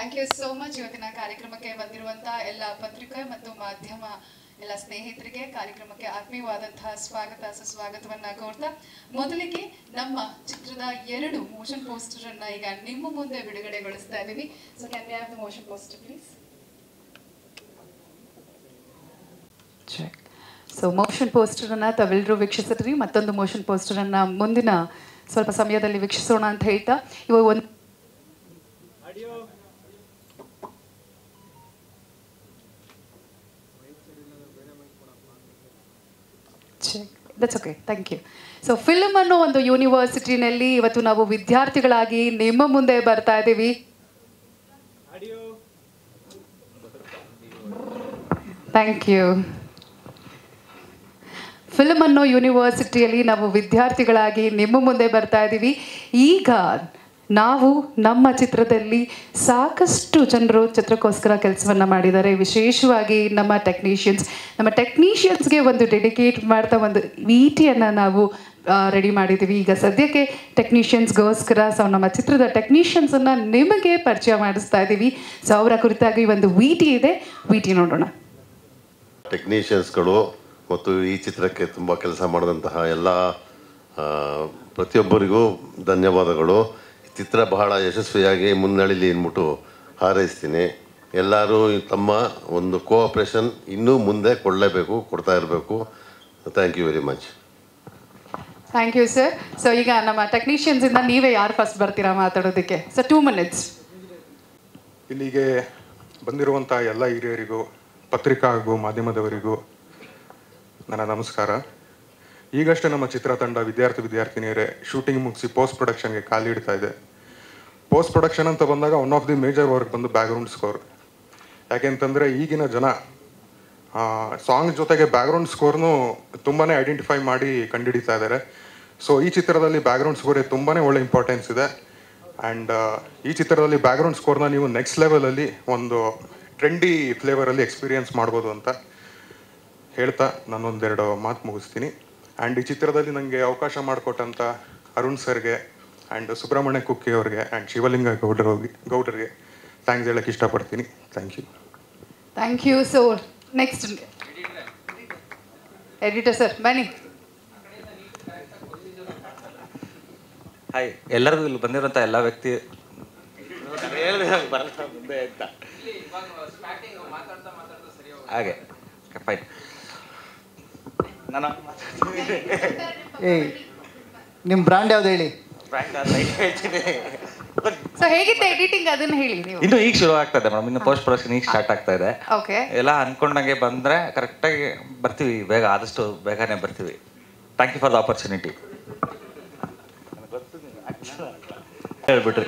Thank you so much ಇವತ್ತಿನ ಕಾರ್ಯಕ್ರಮಕ್ಕೆ ಬಂದಿರುವಂತಹ ಎಲ್ಲ ಪತ್ರಿಕೆ ಮತ್ತು ಮಾಧ್ಯಮ ಎಲ್ಲ ಸ್ನೇಹಿತರಿಗೆ ಕಾರ್ಯಕ್ರಮಕ್ಕೆ ಆತ್ಮೀಯವಾದಂತಹ ಸ್ವಾಗತ ಸುಸ್ವಾಗತವನ್ನ ಕೋರ್ತಾ ಮೊದಲಿಗೆ ನಮ್ಮ ಚಿತ್ರದ ಎರಡು ಮೋಷನ್ ಪೋಸ್ಟರ್ ಅನ್ನ ಈಗ ನಿಮ್ಮ ಮುಂದೆ ಬಿಡುಗಡೆಗೊಳಿಸ್ತಾ ಇದ್ದೀವಿ so can we have the motion poster please so motion ಪೋಸ್ಟರನ್ನು ತಾವೆಲ್ಲರೂ ವೀಕ್ಷಿಸಿದ್ರಿ ಮತ್ತೊಂದು ಮೋಷನ್ ಪೋಸ್ಟರನ್ನು ಮುಂದಿನ ಸ್ವಲ್ಪ ಸಮಯದಲ್ಲಿ ವೀಕ್ಷಿಸೋಣ ಅಂತ ಹೇಳ್ತಾ ಇವಾಗ ಒಂದು that's okay thank you so film ಅನ್ನೋ ಒಂದು ಯೂನಿವರ್ಸಿಟಿನಲ್ಲಿ ಇವತ್ತು ನಾವು ವಿದ್ಯಾರ್ಥಿಗಳಾಗಿ ನಿಮ್ಮ ಮುಂದೆ ಬರ್ತಾ ಇದ್ದೀವಿ ಥ್ಯಾಂಕ್ ಯು ಫಿಲ್ಮ್ ಅನ್ನೋ ಯೂನಿವರ್ಸಿಟಿಯಲ್ಲಿ ನಾವು ವಿದ್ಯಾರ್ಥಿಗಳಾಗಿ ನಿಮ್ಮ ಮುಂದೆ ಬರ್ತಾ ಇದ್ದೀವಿ ಈಗ ನಾವು ನಮ್ಮ ಚಿತ್ರದಲ್ಲಿ ಸಾಕಷ್ಟು ಜನರು ಚಿತ್ರಕ್ಕೋಸ್ಕರ ಕೆಲಸವನ್ನು ಮಾಡಿದ್ದಾರೆ ವಿಶೇಷವಾಗಿ ನಮ್ಮ ಟೆಕ್ನಿಷಿಯನ್ಸ್ ನಮ್ಮ ಟೆಕ್ನಿಷಿಯನ್ಸ್ಗೆ ಒಂದು ಡೆಡಿಕೇಟ್ ಮಾಡ್ತಾ ಒಂದು ವಿ ಟಿಯನ್ನು ನಾವು ರೆಡಿ ಮಾಡಿದ್ದೀವಿ ಈಗ ಸದ್ಯಕ್ಕೆ ಟೆಕ್ನಿಷಿಯನ್ಸ್ಗೋಸ್ಕರ ಸೊ ನಮ್ಮ ಚಿತ್ರದ ಟೆಕ್ನಿಷಿಯನ್ಸನ್ನು ನಿಮಗೆ ಪರಿಚಯ ಮಾಡಿಸ್ತಾ ಇದ್ದೀವಿ ಸೊ ಅವರ ಕುರಿತಾಗಿ ಒಂದು ವಿ ಟಿ ಇದೆ ವಿ ಟಿ ನೋಡೋಣ ಟೆಕ್ನಿಷಿಯನ್ಸ್ಗಳು ಮತ್ತು ಈ ಚಿತ್ರಕ್ಕೆ ತುಂಬ ಕೆಲಸ ಮಾಡಿದಂತಹ ಎಲ್ಲ ಆ, ಪ್ರತಿಯೊಬ್ಬರಿಗೂ ಧನ್ಯವಾದಗಳು ಈ ಚಿತ್ರ ಬಹಳ ಯಶಸ್ವಿಯಾಗಿ ಮುನ್ನಡೆಯಲಿ ಅಂದ್ಬಿಟ್ಟು ಹಾರೈಸ್ತೀನಿ ಎಲ್ಲರೂ ತಮ್ಮ ಒಂದು ಕೋಆಪ್ರೇಷನ್ ಇನ್ನೂ ಮುಂದೆ ಕೊಡಲೇಬೇಕು ಕೊಡ್ತಾ ಇರಬೇಕು thank you very much thank you sir so ಈಗ ನಮ್ಮ ಟೆಕ್ನಿಷಿಯನ್ಸ್ ಇಂದ ನೀವೇ ಯಾರು ಫಸ್ಟ್ ಬರ್ತೀರಾ ಮಾತಾಡೋದಕ್ಕೆ ಸೊ ಟೂ ಮಿನಿಟ್ಸ್ ಇಲ್ಲಿಗೆ ಬಂದಿರುವಂಥ ಎಲ್ಲ ಹಿರಿಯರಿಗೂ ಪತ್ರಿಕಾ ಹಾಗೂ ಮಾಧ್ಯಮದವರಿಗೂ ನನ್ನ ನಮಸ್ಕಾರ ಈಗಷ್ಟೇ ನಮ್ಮ ಚಿತ್ರತಂಡ ವಿದ್ಯಾರ್ಥಿ ವಿದ್ಯಾರ್ಥಿನಿಯರೇ ಶೂಟಿಂಗ್ ಮುಗಿಸಿ ಪೋಸ್ಟ್ ಪ್ರೊಡಕ್ಷನ್ಗೆ ಕಾಲಿಡ್ತಾ ಇದೆ ಪೋಸ್ಟ್ ಪ್ರೊಡಕ್ಷನ್ ಅಂತ ಬಂದಾಗ one of the major work ಬಂದು ಬ್ಯಾಕ್ಗ್ರೌಂಡ್ ಸ್ಕೋರ್ ಯಾಕೆಂತಂದರೆ ಈಗಿನ ಜನ ಸಾಂಗ್ ಜೊತೆಗೆ ಬ್ಯಾಕ್ಗ್ರೌಂಡ್ ಸ್ಕೋರ್ನು ತುಂಬಾ ಐಡೆಂಟಿಫೈ ಮಾಡಿ ಕಂಡುಹಿಡಿತಾ ಇದ್ದಾರೆ ಸೊ ಈ ಚಿತ್ರದಲ್ಲಿ ಬ್ಯಾಕ್ಗ್ರೌಂಡ್ ಸ್ಕೋರ್ಗೆ ತುಂಬಾ ಒಳ್ಳೆ ಇಂಪಾರ್ಟೆನ್ಸ್ ಇದೆ ಆ್ಯಂಡ್ ಈ ಚಿತ್ರದಲ್ಲಿ ಬ್ಯಾಕ್ಗ್ರೌಂಡ್ ಸ್ಕೋರ್ನ ನೀವು ನೆಕ್ಸ್ಟ್ ಲೆವೆಲಲ್ಲಿ ಒಂದು ಟ್ರೆಂಡಿ ಫ್ಲೇವರಲ್ಲಿ ಎಕ್ಸ್ಪೀರಿಯನ್ಸ್ ಮಾಡ್ಬೋದು ಅಂತ ಹೇಳ್ತಾ ನಾನೊಂದೆರಡು ಮಾತು ಮುಗಿಸ್ತೀನಿ ಆ್ಯಂಡ್ ಈ ಚಿತ್ರದಲ್ಲಿ ನನಗೆ ಅವಕಾಶ ಮಾಡಿಕೊಟ್ಟಂಥ ಅರುಣ್ ಸರ್ಗೆ ಆ್ಯಂಡ್ ಸುಬ್ರಹ್ಮಣ್ಯ ಕುಕ್ಕಿ ಅವ್ರಿಗೆ ಆ್ಯಂಡ್ ಶಿವಲಿಂಗ ಗೌಡರಿಗೆ ಗೌಡರಿಗೆ ಥ್ಯಾಂಕ್ಸ್ ಹೇಳಕ್ಕೆ ಇಷ್ಟಪಡ್ತೀನಿ thank you thank you so next editor sir ಬನ್ನಿ ಹಾಯ್ ಎಲ್ಲರಿಗೂ ಇಲ್ಲಿ ಬಂದಿರೋಂಥ ಎಲ್ಲ ವ್ಯಕ್ತಿ ಹಾಗೆ ಫೈನ್ ನಾನು ಏಯ್ ನಿಮ್ಮ ಬ್ರ್ಯಾಂಡ್ ಯಾವ್ದು ಹೇಳಿ ಸೊ ಹೇಗಿತ್ತು ಎಡಿಟಿಂಗ್ ಅದನ್ನ ಹೇಳಿ ನೀವು ಇನ್ನು ಈಗ ಶುರು ಆಗ್ತಾ ಇದೆ ಮೇಡಮ್ ಇನ್ನು ಪೋಸ್ಟ್ ಪ್ರೊಡಕ್ಷನ್ ಈಗ ಸ್ಟಾರ್ಟ್ ಆಗ್ತಾ ಇದೆ ಓಕೆ ಎಲ್ಲ ಅನ್ಕೊಂಡಂಗೆ ಬಂದರೆ ಕರೆಕ್ಟಾಗಿ ಬರ್ತೀವಿ ಬೇಗ ಆದಷ್ಟು ಬೇಗನೆ ಬರ್ತೀವಿ thank you for the opportunity ಹೇಳ್ಬಿಟ್ರಿ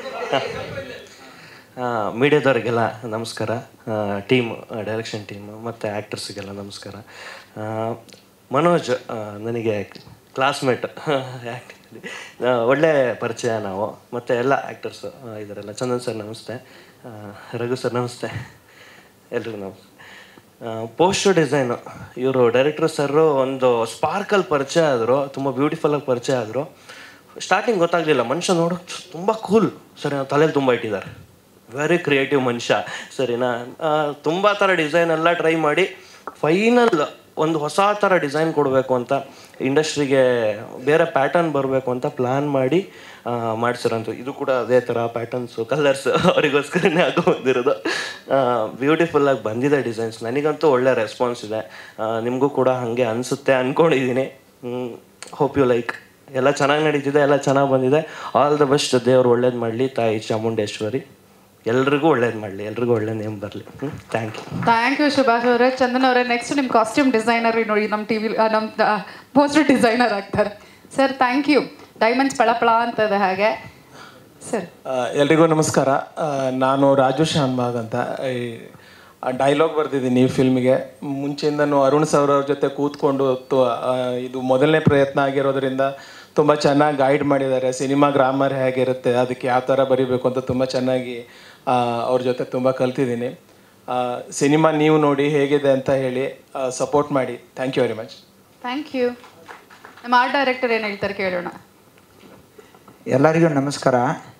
ಮೀಡಿಯಾದವ್ರಿಗೆಲ್ಲ ನಮಸ್ಕಾರ ಟೀಮ್ ಡೈರೆಕ್ಷನ್ ಟೀಮ್ ಮತ್ತು ಆ್ಯಕ್ಟರ್ಸಿಗೆಲ್ಲ ನಮಸ್ಕಾರ ಆ, ಮನೋಜ್ ಆ, ನನಗೆ ಕ್ಲಾಸ್ಮೇಟ್ ಆ್ಯಕ್ಟಿಂಗಲ್ಲಿ ಒಳ್ಳೆ ಪರಿಚಯ ನಾವು ಮತ್ತು ಎಲ್ಲ ಆ್ಯಕ್ಟರ್ಸು ಇದರೆಲ್ಲ ಚಂದನ್ ಸರ್ ನಮಸ್ತೆ ಆ, ರಘು ಸರ್ ನಮಸ್ತೆ ಎಲ್ರಿಗೂ ನಮಸ್ತೆ ಪೋಸ್ಟರ್ ಡಿಸೈನು ಇವರು ಡೈರೆಕ್ಟರ್ ಸರು ಒಂದು ಸ್ಪಾರ್ಕಲ್ ಪರಿಚಯ ಆದರು ತುಂಬ ಬ್ಯೂಟಿಫುಲ್ಲಾಗಿ ಪರಿಚಯ ಆದರು ಸ್ಟಾರ್ಟಿಂಗ್ ಗೊತ್ತಾಗಲಿಲ್ಲ ಮನುಷ್ಯ ನೋಡೋಕೆ ತುಂಬ ಕೂಲ್ ಸರಿ ತಲೆಯಲ್ಲಿ ತುಂಬ ಇಟ್ಟಿದ್ದಾರೆ ವೆರಿ ಕ್ರಿಯೇಟಿವ್ ಮನುಷ್ಯ ಸರಿನಾ ತುಂಬ ಥರ ಡಿಸೈನ್ ಎಲ್ಲ ಟ್ರೈ ಮಾಡಿ ಫೈನಲ್ ಒಂದು ಹೊಸ ಥರ ಡಿಸೈನ್ ಕೊಡಬೇಕು ಅಂತ ಇಂಡಸ್ಟ್ರಿಗೆ ಬೇರೆ ಪ್ಯಾಟರ್ನ್ ಬರಬೇಕು ಅಂತ ಪ್ಲ್ಯಾನ್ ಮಾಡಿ ಮಾಡಿಸಿರೋಂಥ ಇದು ಕೂಡ ಅದೇ ಥರ ಪ್ಯಾಟರ್ನ್ಸು ಕಲರ್ಸ್ ಅವರಿಗೋಸ್ಕರನೇ ಹಾಕೋ ಬಂದಿರೋದು ಬ್ಯೂಟಿಫುಲ್ಲಾಗಿ ಬಂದಿದೆ ಡಿಸೈನ್ಸ್ ನನಗಂತೂ ಒಳ್ಳೆ ರೆಸ್ಪಾನ್ಸ್ ಇದೆ ನಿಮಗೂ ಕೂಡ ಹಾಗೆ ಅನಿಸುತ್ತೆ ಅಂದ್ಕೊಂಡಿದ್ದೀನಿ ಹೋಪ್ ಯು ಲೈಕ್ ಎಲ್ಲ ಚೆನ್ನಾಗಿ ನಡೀತಿದೆ ಎಲ್ಲ ಚೆನ್ನಾಗಿ ಬಂದಿದೆ ಆಲ್ ದ ಬೆಸ್ಟ್ ದೇವ್ರು ಒಳ್ಳೇದು ಮಾಡಲಿ ತಾಯಿ ಚಾಮುಂಡೇಶ್ವರಿ ಎಲ್ರಿಗೂ ಒಳ್ಳೇದು ಮಾಡಲಿ ಎಲ್ರಿಗೂ ಒಳ್ಳೆ ನೇಮ್ ಬರಲಿ thank you thank you Subhash ಅವರೇ ಚಂದನ್ ಅವರೇ ನೆಕ್ಸ್ಟ್ ನಿಮ್ಮ ಕಾಸ್ಟ್ಯೂಮ್ ಡಿಸೈನರ್ ನೋಡಿ ನಮ್ಮ ಟಿ ವಿ ನಮ್ಮ ಪೋಸ್ಟರ್ ಡಿಸೈನರ್ ಆಗ್ತಾರೆ ಸರ್ ಥ್ಯಾಂಕ್ ಯು ಡೈಮಂಡ್ಸ್ ಪಳಪಳ ಅಂತದೆ ಹಾಗೆ ಸರ್ ಆ, ಎಲ್ರಿಗೂ ನಮಸ್ಕಾರ ಆ, ನಾನು ರಾಜು ಶಾನ್ಭಾಗ್ ಅಂತ ಈ ಡೈಲಾಗ್ ಬರ್ದಿದ್ದೀನಿ ಈ ಫಿಲ್ಮಿಗೆ ಮುಂಚೆಯಿಂದನೂ ಅರುಣ್ ಸರ್ ಅವ್ರ ಜೊತೆ ಕೂತ್ಕೊಂಡು ತು- ಆ, ಇದು ಮೊದಲನೇ ಪ್ರಯತ್ನ ಆಗಿರೋದ್ರಿಂದ ತುಂಬ ಚೆನ್ನಾಗಿ ಗೈಡ್ ಮಾಡಿದ್ದಾರೆ ಸಿನಿಮಾ ಗ್ರಾಮರ್ ಹೇಗಿರುತ್ತೆ ಅದಕ್ಕೆ ಯಾವ ಥರ ಬರೀಬೇಕು ಅಂತ ತುಂಬ ಚೆನ್ನಾಗಿ ಆ, ಅವ್ರ ಜೊತೆ ತುಂಬ ಕಲ್ತಿದ್ದೀನಿ ಸಿನಿಮಾ ನೀವು ನೋಡಿ ಹೇಗಿದೆ ಅಂತ ಹೇಳಿ ಸಪೋರ್ಟ್ ಮಾಡಿ thank you very much thank you ನಮ್ಮ ಆರ್ಟ್ ಡೈರೆಕ್ಟರ್ ಏನು ಹೇಳ್ತಾರೆ ಕೇಳೋಣ ಎಲ್ಲರಿಗೂ ನಮಸ್ಕಾರ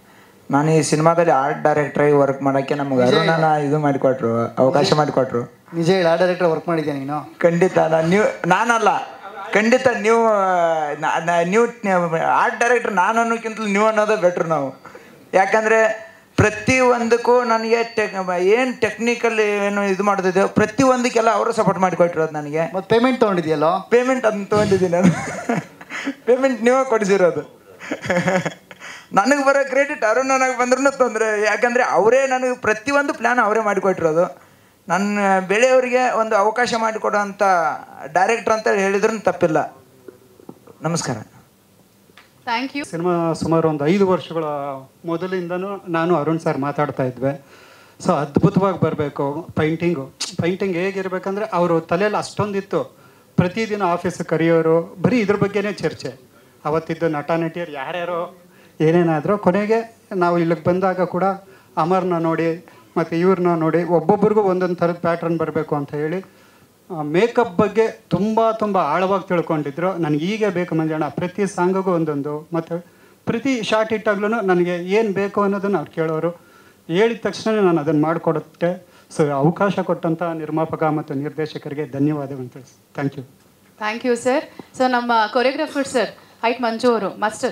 ನಾನು ಈ ಸಿನಿಮಾದಲ್ಲಿ ಆರ್ಟ್ ಡೈರೆಕ್ಟ್ರಾಗಿ ವರ್ಕ್ ಮಾಡೋಕ್ಕೆ ನಮ್ಗೆ ಅರುಣನ ಇದು ಮಾಡಿಕೊಟ್ರು ಅವಕಾಶ ಮಾಡಿಕೊಟ್ರು ನಿಜ ಹೇಳಿ ಆ ಡೈರೆಕ್ಟರ್ ವರ್ಕ್ ಮಾಡಿದ್ಯಾ ನೀನು ಖಂಡಿತ ನಾನು ನೀವು ನಾನಲ್ಲ ಖಂಡಿತ ನೀವು ನಾ- ನಾ- ನೀವು ಆರ್ಟ್ ಡೈರೆಕ್ಟರ್ ನಾನು ಅನ್ನೋಕ್ಕಿಂತಲೂ ನೀವು ಅನ್ನೋದೇ ಬೆಟ್ರು ನಾವು ಯಾಕಂದರೆ ಪ್ರತಿ ಒಂದಕ್ಕೂ ನನಗೆ ಟೆಕ್ ಏನು ಟೆಕ್ನಿಕಲ್ ಏನು ಇದು ಮಾಡ್ತಿದ್ದೆ ಪ್ರತಿ ಒಂದಕ್ಕೆಲ್ಲ ಅವರು ಸಪೋರ್ಟ್ ಮಾಡಿಕೊಟ್ಟಿರೋದು ನನಗೆ ಮತ್ತೆ ಪೇಮೆಂಟ್ ತೊಗೊಂಡಿದ್ಯಲ್ಲೋ ಪೇಮೆಂಟ್ ಅದನ್ನ ತೊಗೊಂಡಿದ್ದೀನಿ ನಾನು ಪೇಮೆಂಟ್ ನೀವೇ ಕೊಡಿಸಿರೋದು ನನಗೆ ಬರೋ ಕ್ರೆಡಿಟ್ ಅರುಣ್ ನನಗೆ ಬಂದ್ರೂ ತೊಂದರೆ ಯಾಕಂದರೆ ಅವರೇ ನನಗೆ ಪ್ರತಿಯೊಂದು ಪ್ಲ್ಯಾನ್ ಅವರೇ ಮಾಡಿಕೊಟ್ಟಿರೋದು ನನ್ನ ಬೆಳೆಯವರಿಗೆ ಒಂದು ಅವಕಾಶ ಮಾಡಿಕೊಡೋಂಥ ಡೈರೆಕ್ಟ್ರ್ ಅಂತ ಹೇಳಿದ್ರೂ ತಪ್ಪಿಲ್ಲ ನಮಸ್ಕಾರ ಥ್ಯಾಂಕ್ ಯು ಸಿನಿಮಾ ಸುಮಾರು ಒಂದು ಐದು ವರ್ಷಗಳ ಮೊದಲಿಂದನೂ ನಾನು ಅರುಣ್ ಸರ್ ಮಾತಾಡ್ತಾ ಇದ್ವಿ ಸೊ ಅದ್ಭುತವಾಗಿ ಬರಬೇಕು ಪೈಂಟಿಂಗು ಪೈಂಟಿಂಗ್ ಹೇಗಿರ್ಬೇಕಂದ್ರೆ ಅವರು ತಲೆಯಲ್ಲಿ ಅಷ್ಟೊಂದಿತ್ತು ಪ್ರತಿದಿನ ಆಫೀಸಿಗೆ ಕರೆಯೋರು ಬರೀ ಇದ್ರ ಬಗ್ಗೆನೇ ಚರ್ಚೆ ಅವತ್ತಿದ್ದು ನಟ ನಟಿಯರು ಯಾರ್ಯಾರೋ ಏನೇನಾದರೂ ಕೊನೆಗೆ ನಾವು ಇಲ್ಲಿಗೆ ಬಂದಾಗ ಕೂಡ ಅಮರ್ನ ನೋಡಿ ಮತ್ತು ಇವ್ರನ್ನ ನೋಡಿ ಒಬ್ಬೊಬ್ರಿಗೂ ಒಂದೊಂದು ಥರದ ಪ್ಯಾಟ್ರನ್ ಬರಬೇಕು ಅಂತ ಹೇಳಿ ಮೇಕಪ್ ಬಗ್ಗೆ ತುಂಬ ತುಂಬ ಆಳವಾಗಿ ತಿಳ್ಕೊಂಡಿದ್ರು ನನಗೆ ಈಗ ಬೇಕು ಮಂಜಣ್ಣ ಪ್ರತಿ ಸಾಂಗಿಗೂ ಒಂದೊಂದು ಮತ್ತು ಪ್ರತಿ ಶಾರ್ಟ್ ಇಟ್ಟಾಗ್ಲೂ ನನಗೆ ಏನು ಬೇಕು ಅನ್ನೋದನ್ನು ಅವ್ರು ಕೇಳೋರು ಹೇಳಿದ ತಕ್ಷಣ ನಾನು ಅದನ್ನು ಮಾಡಿಕೊಡುತ್ತೆ ಸೊ ಅವಕಾಶ ಕೊಟ್ಟಂಥ ನಿರ್ಮಾಪಕ ಮತ್ತು ನಿರ್ದೇಶಕರಿಗೆ ಧನ್ಯವಾದಗಳು ತಿಳಿಸಿ thank you thank you sir so ನಮ್ಮ ಕೊರಿಯೋಗ್ರಾಫರ್ ಸರ್ ಹೈಟ್ ಮಂಜು ಅವರು ಮಾಸ್ಟರ್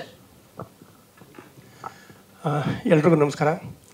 ಎಲ್ರಿಗೂ ನಮಸ್ಕಾರ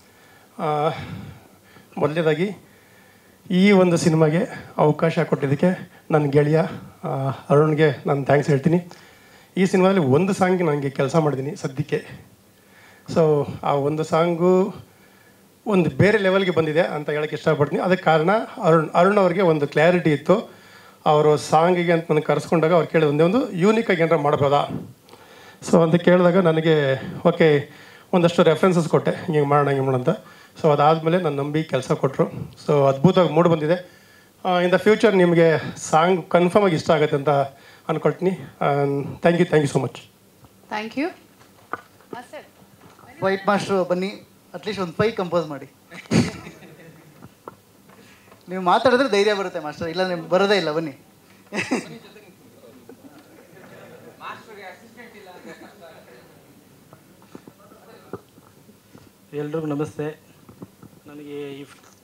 ಮೊದಲನೇದಾಗಿ ಈ ಒಂದು ಸಿನಿಮಾಗೆ ಅವಕಾಶ ಕೊಟ್ಟಿದ್ದಕ್ಕೆ ನನ್ನ ಗೆಳೆಯ ಆ, ಅರುಣ್ಗೆ ನಾನು ಥ್ಯಾಂಕ್ಸ್ ಹೇಳ್ತೀನಿ ಈ ಸಿನಿಮಾದಲ್ಲಿ ಒಂದು ಸಾಂಗ್ ನನಗೆ ಕೆಲಸ ಮಾಡಿದ್ದೀನಿ ಸದ್ಯಕ್ಕೆ ಸೊ ಆ ಒಂದು ಸಾಂಗು ಒಂದು ಬೇರೆ ಲೆವೆಲ್ಗೆ ಬಂದಿದೆ ಅಂತ ಹೇಳಕ್ಕೆ ಇಷ್ಟಪಡ್ತೀನಿ ಅದಕ್ಕೆ ಕಾರಣ ಅರುಣ್ ಅರುಣ್ ಅವ್ರಿಗೆ ಒಂದು ಕ್ಲಾರಿಟಿ ಇತ್ತು ಅವರು ಸಾಂಗಿಗೆ ಅಂತ ನನಗೆ ಕರೆಸ್ಕೊಂಡಾಗ ಅವ್ರು ಕೇಳಿದ ಒಂದೇ ಒಂದು ಯೂನಿಕಾಗಿ ಏನಾರ ಮಾಡ್ಬೋದಾ ಸೊ ಅಂತ ಕೇಳಿದಾಗ ನನಗೆ ಓಕೆ ಒಂದಷ್ಟು ರೆಫರೆನ್ಸಸ್ ಕೊಟ್ಟೆ ಹಿಂಗೆ ಮಾಡೋಣ ಹಿಂಗೆ ಮಾಡೋಣ ಅಂತ ಸೊ ಅದಾದಮೇಲೆ ನನ್ನ ನಂಬಿ ಕೆಲಸ ಕೊಟ್ಟರು ಸೊ ಅದ್ಭುತವಾಗಿ ಮೂಡ್ ಬಂದಿದೆ ಇನ್ ದ ಫ್ಯೂಚರ್ ನಿಮಗೆ ಸಾಂಗ್ ಕನ್ಫರ್ಮ್ ಆಗಿ ಇಷ್ಟ ಆಗುತ್ತೆ ಅಂತ ಅಂದ್ಕೊಳ್ತೀನಿ thank you thank you so much thank you master white master ಬನ್ನಿ ಅಟ್ಲೀಸ್ಟ್ ಒಂದು ಫೈ ಕಂಪೋಸ್ ಮಾಡಿ ನೀವು ಮಾತಾಡಿದ್ರೆ ಧೈರ್ಯ ಬರುತ್ತೆ ಮಾಸ್ಟರ್ ಇಲ್ಲ ನಿಮ್ಗೆ ಬರೋದೇ ಇಲ್ಲ ಬನ್ನಿ ಎಲ್ರಿಗೂ ನಮಸ್ತೆ ನನಗೆ ಈ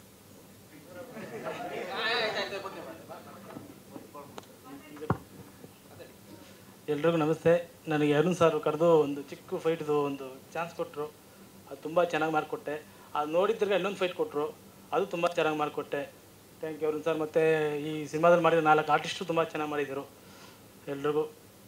ಎಲ್ರಿಗೂ ನಮಸ್ತೆ ನನಗೆ ಅರುಣ್ ಸರ್ ಕರೆದು ಒಂದು ಚಿಕ್ಕ ಫೈಟ್ದು ಒಂದು ಚಾನ್ಸ್ ಕೊಟ್ಟರು ಅದು ತುಂಬ ಚೆನ್ನಾಗಿ ಮಾಡಿಕೊಟ್ಟೆ ಅದು ನೋಡಿದ್ರಿಗೆ ಇನ್ನೊಂದು ಫೈಟ್ ಕೊಟ್ಟರು ಅದು ತುಂಬ ಚೆನ್ನಾಗಿ ಮಾಡಿಕೊಟ್ಟೆ ಥ್ಯಾಂಕ್ ಯು ಅರುಣ್ ಸರ್ ಮತ್ತು ಈ ಸಿನಿಮಾದಲ್ಲಿ ಮಾಡಿದ ನಾಲ್ಕು ಆರ್ಟಿಸ್ಟು ತುಂಬ ಚೆನ್ನಾಗಿ ಮಾಡಿದರು ಎಲ್ರಿಗೂ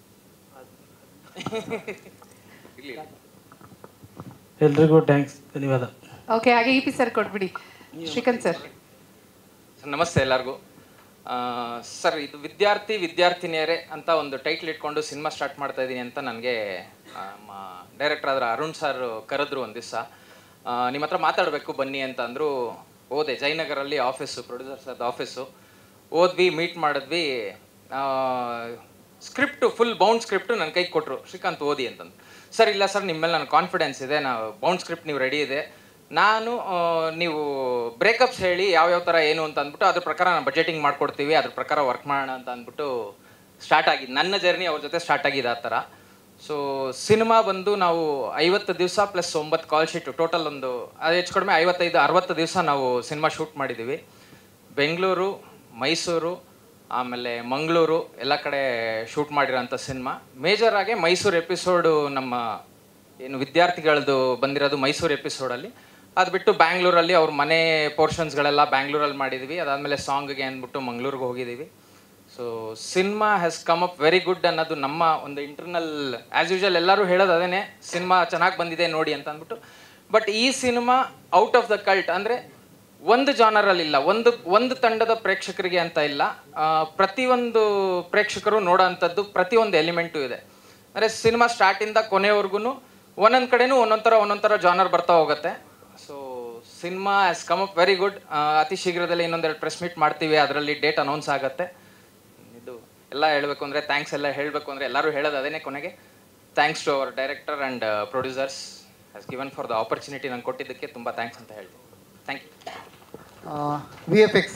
ಎಲ್ರಿಗೂ ಥ್ಯಾಂಕ್ಸ್ ಧನ್ಯವಾದ ಓಕೆ ಹಾಗೆ ಇ ಪಿ ಸರ್ ಕೊಟ್ಬಿಡಿ ಶ್ರೀಕಾಂತ್ ಸರ್ ಸರ್ ನಮಸ್ತೆ ಎಲ್ಲರಿಗೂ ಸರ್ ಇದು ವಿದ್ಯಾರ್ಥಿ ವಿದ್ಯಾರ್ಥಿನಿಯರೇ ಅಂತ ಒಂದು ಟೈಟ್ಲ್ ಇಟ್ಕೊಂಡು ಸಿನಿಮಾ ಸ್ಟಾರ್ಟ್ ಮಾಡ್ತಾ ಇದ್ದೀನಿ ಅಂತ ನನಗೆ ನಮ್ಮ ಡೈರೆಕ್ಟರ್ ಆದ್ರ ಅರುಣ್ ಸರ್ ಕರೆದ್ರು ಒಂದು ದಿವಸ ನಿಮ್ಮ ಹತ್ರ ಮಾತಾಡಬೇಕು ಬನ್ನಿ ಅಂತ ಅಂದರು ಹೋದೆ ಜಯನಗರಲ್ಲಿ ಆಫೀಸು ಪ್ರೊಡ್ಯೂಸರ್ಸ್ ಅದು ಆಫೀಸು ಹೋದ್ವಿ ಮೀಟ್ ಮಾಡಿದ್ವಿ ಸ್ಕ್ರಿಪ್ಟು ಫುಲ್ ಬೌಂಡ್ ಸ್ಕ್ರಿಪ್ಟು ನನ್ನ ಕೈಗೆ ಕೊಟ್ಟರು ಶ್ರೀಕಾಂತ್ ಓದಿ ಅಂತಂದು ಸರ್ ಇಲ್ಲ ಸರ್ ನಿಮ್ಮ ಮೇಲೆ ನನಗೆ ಕಾನ್ಫಿಡೆನ್ಸ್ ಇದೆ ನಾವು ಬೌಂಡ್ ಸ್ಕ್ರಿಪ್ಟ್ ನೀವು ರೆಡಿ ಇದೆ ನಾನು ಆ, ನೀವು ಬ್ರೇಕಪ್ಸ್ ಹೇಳಿ ಯಾವ್ಯಾವ ಥರ ಏನು ಅಂತ ಅಂದ್ಬಿಟ್ಟು ಅದ್ರ ಪ್ರಕಾರ ನಾನು ಬಜೆಟಿಂಗ್ ಮಾಡ್ಕೊಡ್ತೀವಿ ಅದ್ರ ಪ್ರಕಾರ ವರ್ಕ್ ಮಾಡೋಣ ಅಂತ ಅಂದ್ಬಿಟ್ಟು ಸ್ಟಾರ್ಟ್ ಆಗಿದೆ ನನ್ನ ಜರ್ನಿ ಅವ್ರ ಜೊತೆ ಸ್ಟಾರ್ಟ್ ಆಗಿದೆ ಆ ಥರ ಸೊ ಸಿನಿಮಾ ಬಂದು ನಾವು ಐವತ್ತು ದಿವಸ ಪ್ಲಸ್ ಒಂಬತ್ತು ಕಾಲ್ ಶೀಟು ಟೋಟಲ್ ಒಂದು ಅದು ಹೆಚ್ಚು ಕಡಿಮೆ ಐವತ್ತೈದು ಅರವತ್ತು ದಿವಸ ನಾವು ಸಿನಿಮಾ ಶೂಟ್ ಮಾಡಿದ್ದೀವಿ ಬೆಂಗಳೂರು ಮೈಸೂರು ಆಮೇಲೆ ಮಂಗಳೂರು ಎಲ್ಲ ಕಡೆ ಶೂಟ್ ಮಾಡಿರೋಂಥ ಸಿನಿಮಾ ಮೇಜರ್ ಆಗಿ ಮೈಸೂರು ಎಪಿಸೋಡು ನಮ್ಮ ಏನು ವಿದ್ಯಾರ್ಥಿಗಳದ್ದು ಬಂದಿರೋದು ಮೈಸೂರು ಎಪಿಸೋಡಲ್ಲಿ ಅದು ಬಿಟ್ಟು ಬ್ಯಾಂಗ್ಳೂರಲ್ಲಿ ಅವ್ರ ಮನೆ ಪೋರ್ಷನ್ಸ್ಗಳೆಲ್ಲ ಬ್ಯಾಂಗ್ಳೂರಲ್ಲಿ ಮಾಡಿದ್ವಿ ಅದಾದಮೇಲೆ ಸಾಂಗ್ಗೆ ಅಂದ್ಬಿಟ್ಟು ಮಂಗಳೂರಿಗೆ ಹೋಗಿದ್ದೀವಿ so cinema has come up very good ಅನ್ನೋದು ನಮ್ಮ ಒಂದು ಇಂಟರ್ನಲ್ ಆ್ಯಸ್ ಯೂಶಲ್ ಎಲ್ಲರೂ ಹೇಳೋದು ಅದೇನೆ ಸಿನಿಮಾ ಚೆನ್ನಾಗಿ ಬಂದಿದೆ ನೋಡಿ ಅಂತ ಅಂದ್ಬಿಟ್ಟು ಬಟ್ ಈ cinema out of the cult ಅಂದರೆ ಒಂದು ಜಾನರಲ್ಲಿ ಇಲ್ಲ ಒಂದು ಒಂದು ತಂಡದ ಪ್ರೇಕ್ಷಕರಿಗೆ ಅಂತ ಇಲ್ಲ ಆ, ಪ್ರತಿಯೊಂದು ಪ್ರೇಕ್ಷಕರು ನೋಡೋ ಅಂಥದ್ದು ಪ್ರತಿಯೊಂದು ಎಲಿಮೆಂಟು ಇದೆ ಅಂದರೆ ಸಿನಿಮಾ ಸ್ಟಾರ್ಟಿಂದ ಕೊನೆವರೆಗೂ ಒಂದೊಂದು ಕಡೆನೂ ಒಂದೊಂದು ಥರ ಒಂದೊಂದು ಥರ ಜಾನರ್ ಬರ್ತಾ ಹೋಗುತ್ತೆ so cinema has come up very good ಅತಿ ಶೀಘ್ರದಲ್ಲಿ ಇನ್ನೊಂದೆರಡು ಪ್ರೆಸ್ ಮೀಟ್ ಮಾಡ್ತೀವಿ ಅದರಲ್ಲಿ ಡೇಟ್ ಅನೌನ್ಸ್ ಆಗುತ್ತೆ ಇದು ಎಲ್ಲ ಹೇಳಬೇಕು ಅಂದರೆ ಥ್ಯಾಂಕ್ಸ್ ಎಲ್ಲ ಹೇಳಬೇಕು ಅಂದರೆ ಎಲ್ಲರೂ ಹೇಳೋದು ಅದೇನೆ ಕೊನೆಗೆ thanks to our director and producers has given for the opportunity ನಂಗೆ ಕೊಟ್ಟಿದ್ದಕ್ಕೆ ತುಂಬ ಥ್ಯಾಂಕ್ಸ್ ಅಂತ ಹೇಳ್ತೀನಿ thank you V F X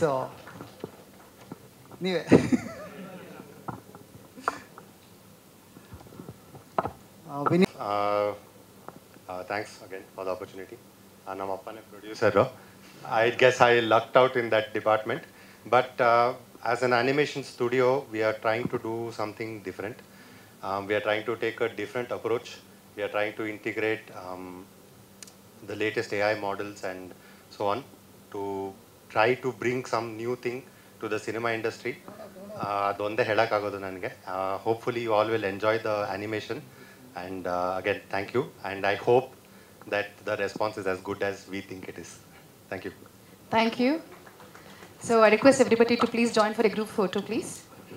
ನೀವೇ ಆ, Vini thank thanks again for the opportunity ನಮ್ಮ ಅಪ್ಪನೇ producer I guess I lucked out in that department but as an animation studio we are trying to do something different we are trying to take a different approach we are trying to integrate the latest AI models and so on to try to bring some new thing to the cinema industry. ಅದೊಂದೇ ಹೇಳೋಕ್ಕಾಗೋದು ನನಗೆ hopefully you all will enjoy the animation and again thank you and I hope that the response is as good as we think it is thank you Thank you. So I request everybody to please join for a group photo, please.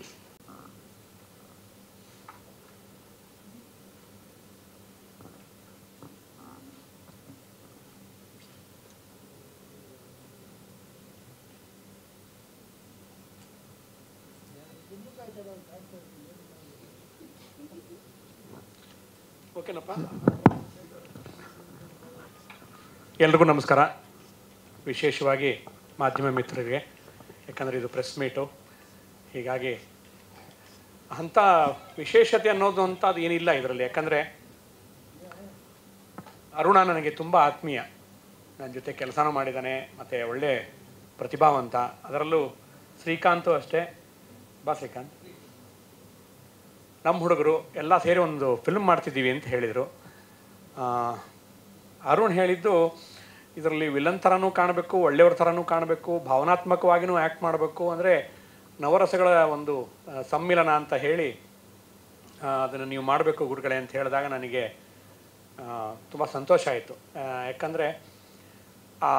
ಓಕೆನಪ್ಪ ಎಲ್ರಿಗೂ ನಮಸ್ಕಾರ ವಿಶೇಷವಾಗಿ ಮಾಧ್ಯಮ ಮಿತ್ರರಿಗೆ ಯಾಕಂದರೆ ಇದು press meet ಹೀಗಾಗಿ ಅಂಥ ವಿಶೇಷತೆ ಅನ್ನೋದು ಅಂತ ಅದು ಏನಿಲ್ಲ ಇದರಲ್ಲಿ ಯಾಕಂದರೆ ಅರುಣ ನನಗೆ ತುಂಬ ಆತ್ಮೀಯ ನನ್ನ ಜೊತೆ ಕೆಲಸನೂ ಮಾಡಿದ್ದಾನೆ ಮತ್ತು ಒಳ್ಳೆ ಪ್ರತಿಭಾವಂತ ಅದರಲ್ಲೂ ಶ್ರೀಕಾಂತು ಅಷ್ಟೇ ಬಾ ಶ್ರೀಕಾಂತ್ ನಮ್ಮ ಹುಡುಗರು ಎಲ್ಲ ಸೇರಿ ಒಂದು ಫಿಲ್ಮ್ ಮಾಡ್ತಿದ್ದೀವಿ ಅಂತ ಹೇಳಿದರು ಅರುಣ್ ಹೇಳಿದ್ದು ಇದರಲ್ಲಿ ವಿಲನ್ ಥರನೂ ಕಾಣಬೇಕು ಒಳ್ಳೆಯವ್ರ ಥರನೂ ಕಾಣಬೇಕು ಭಾವನಾತ್ಮಕವಾಗಿಯೂ ಆ್ಯಕ್ಟ್ ಮಾಡಬೇಕು ಅಂದರೆ ನವರಸಗಳ ಒಂದು ಆ, ಸಮ್ಮಿಲನ ಅಂತ ಹೇಳಿ ಅದನ್ನು ನೀವು ಮಾಡಬೇಕು ಗುರುಗಳೇ ಅಂತ ಹೇಳಿದಾಗ ನನಗೆ ತುಂಬ ಸಂತೋಷ ಆಯಿತು ಯಾಕಂದರೆ ಆ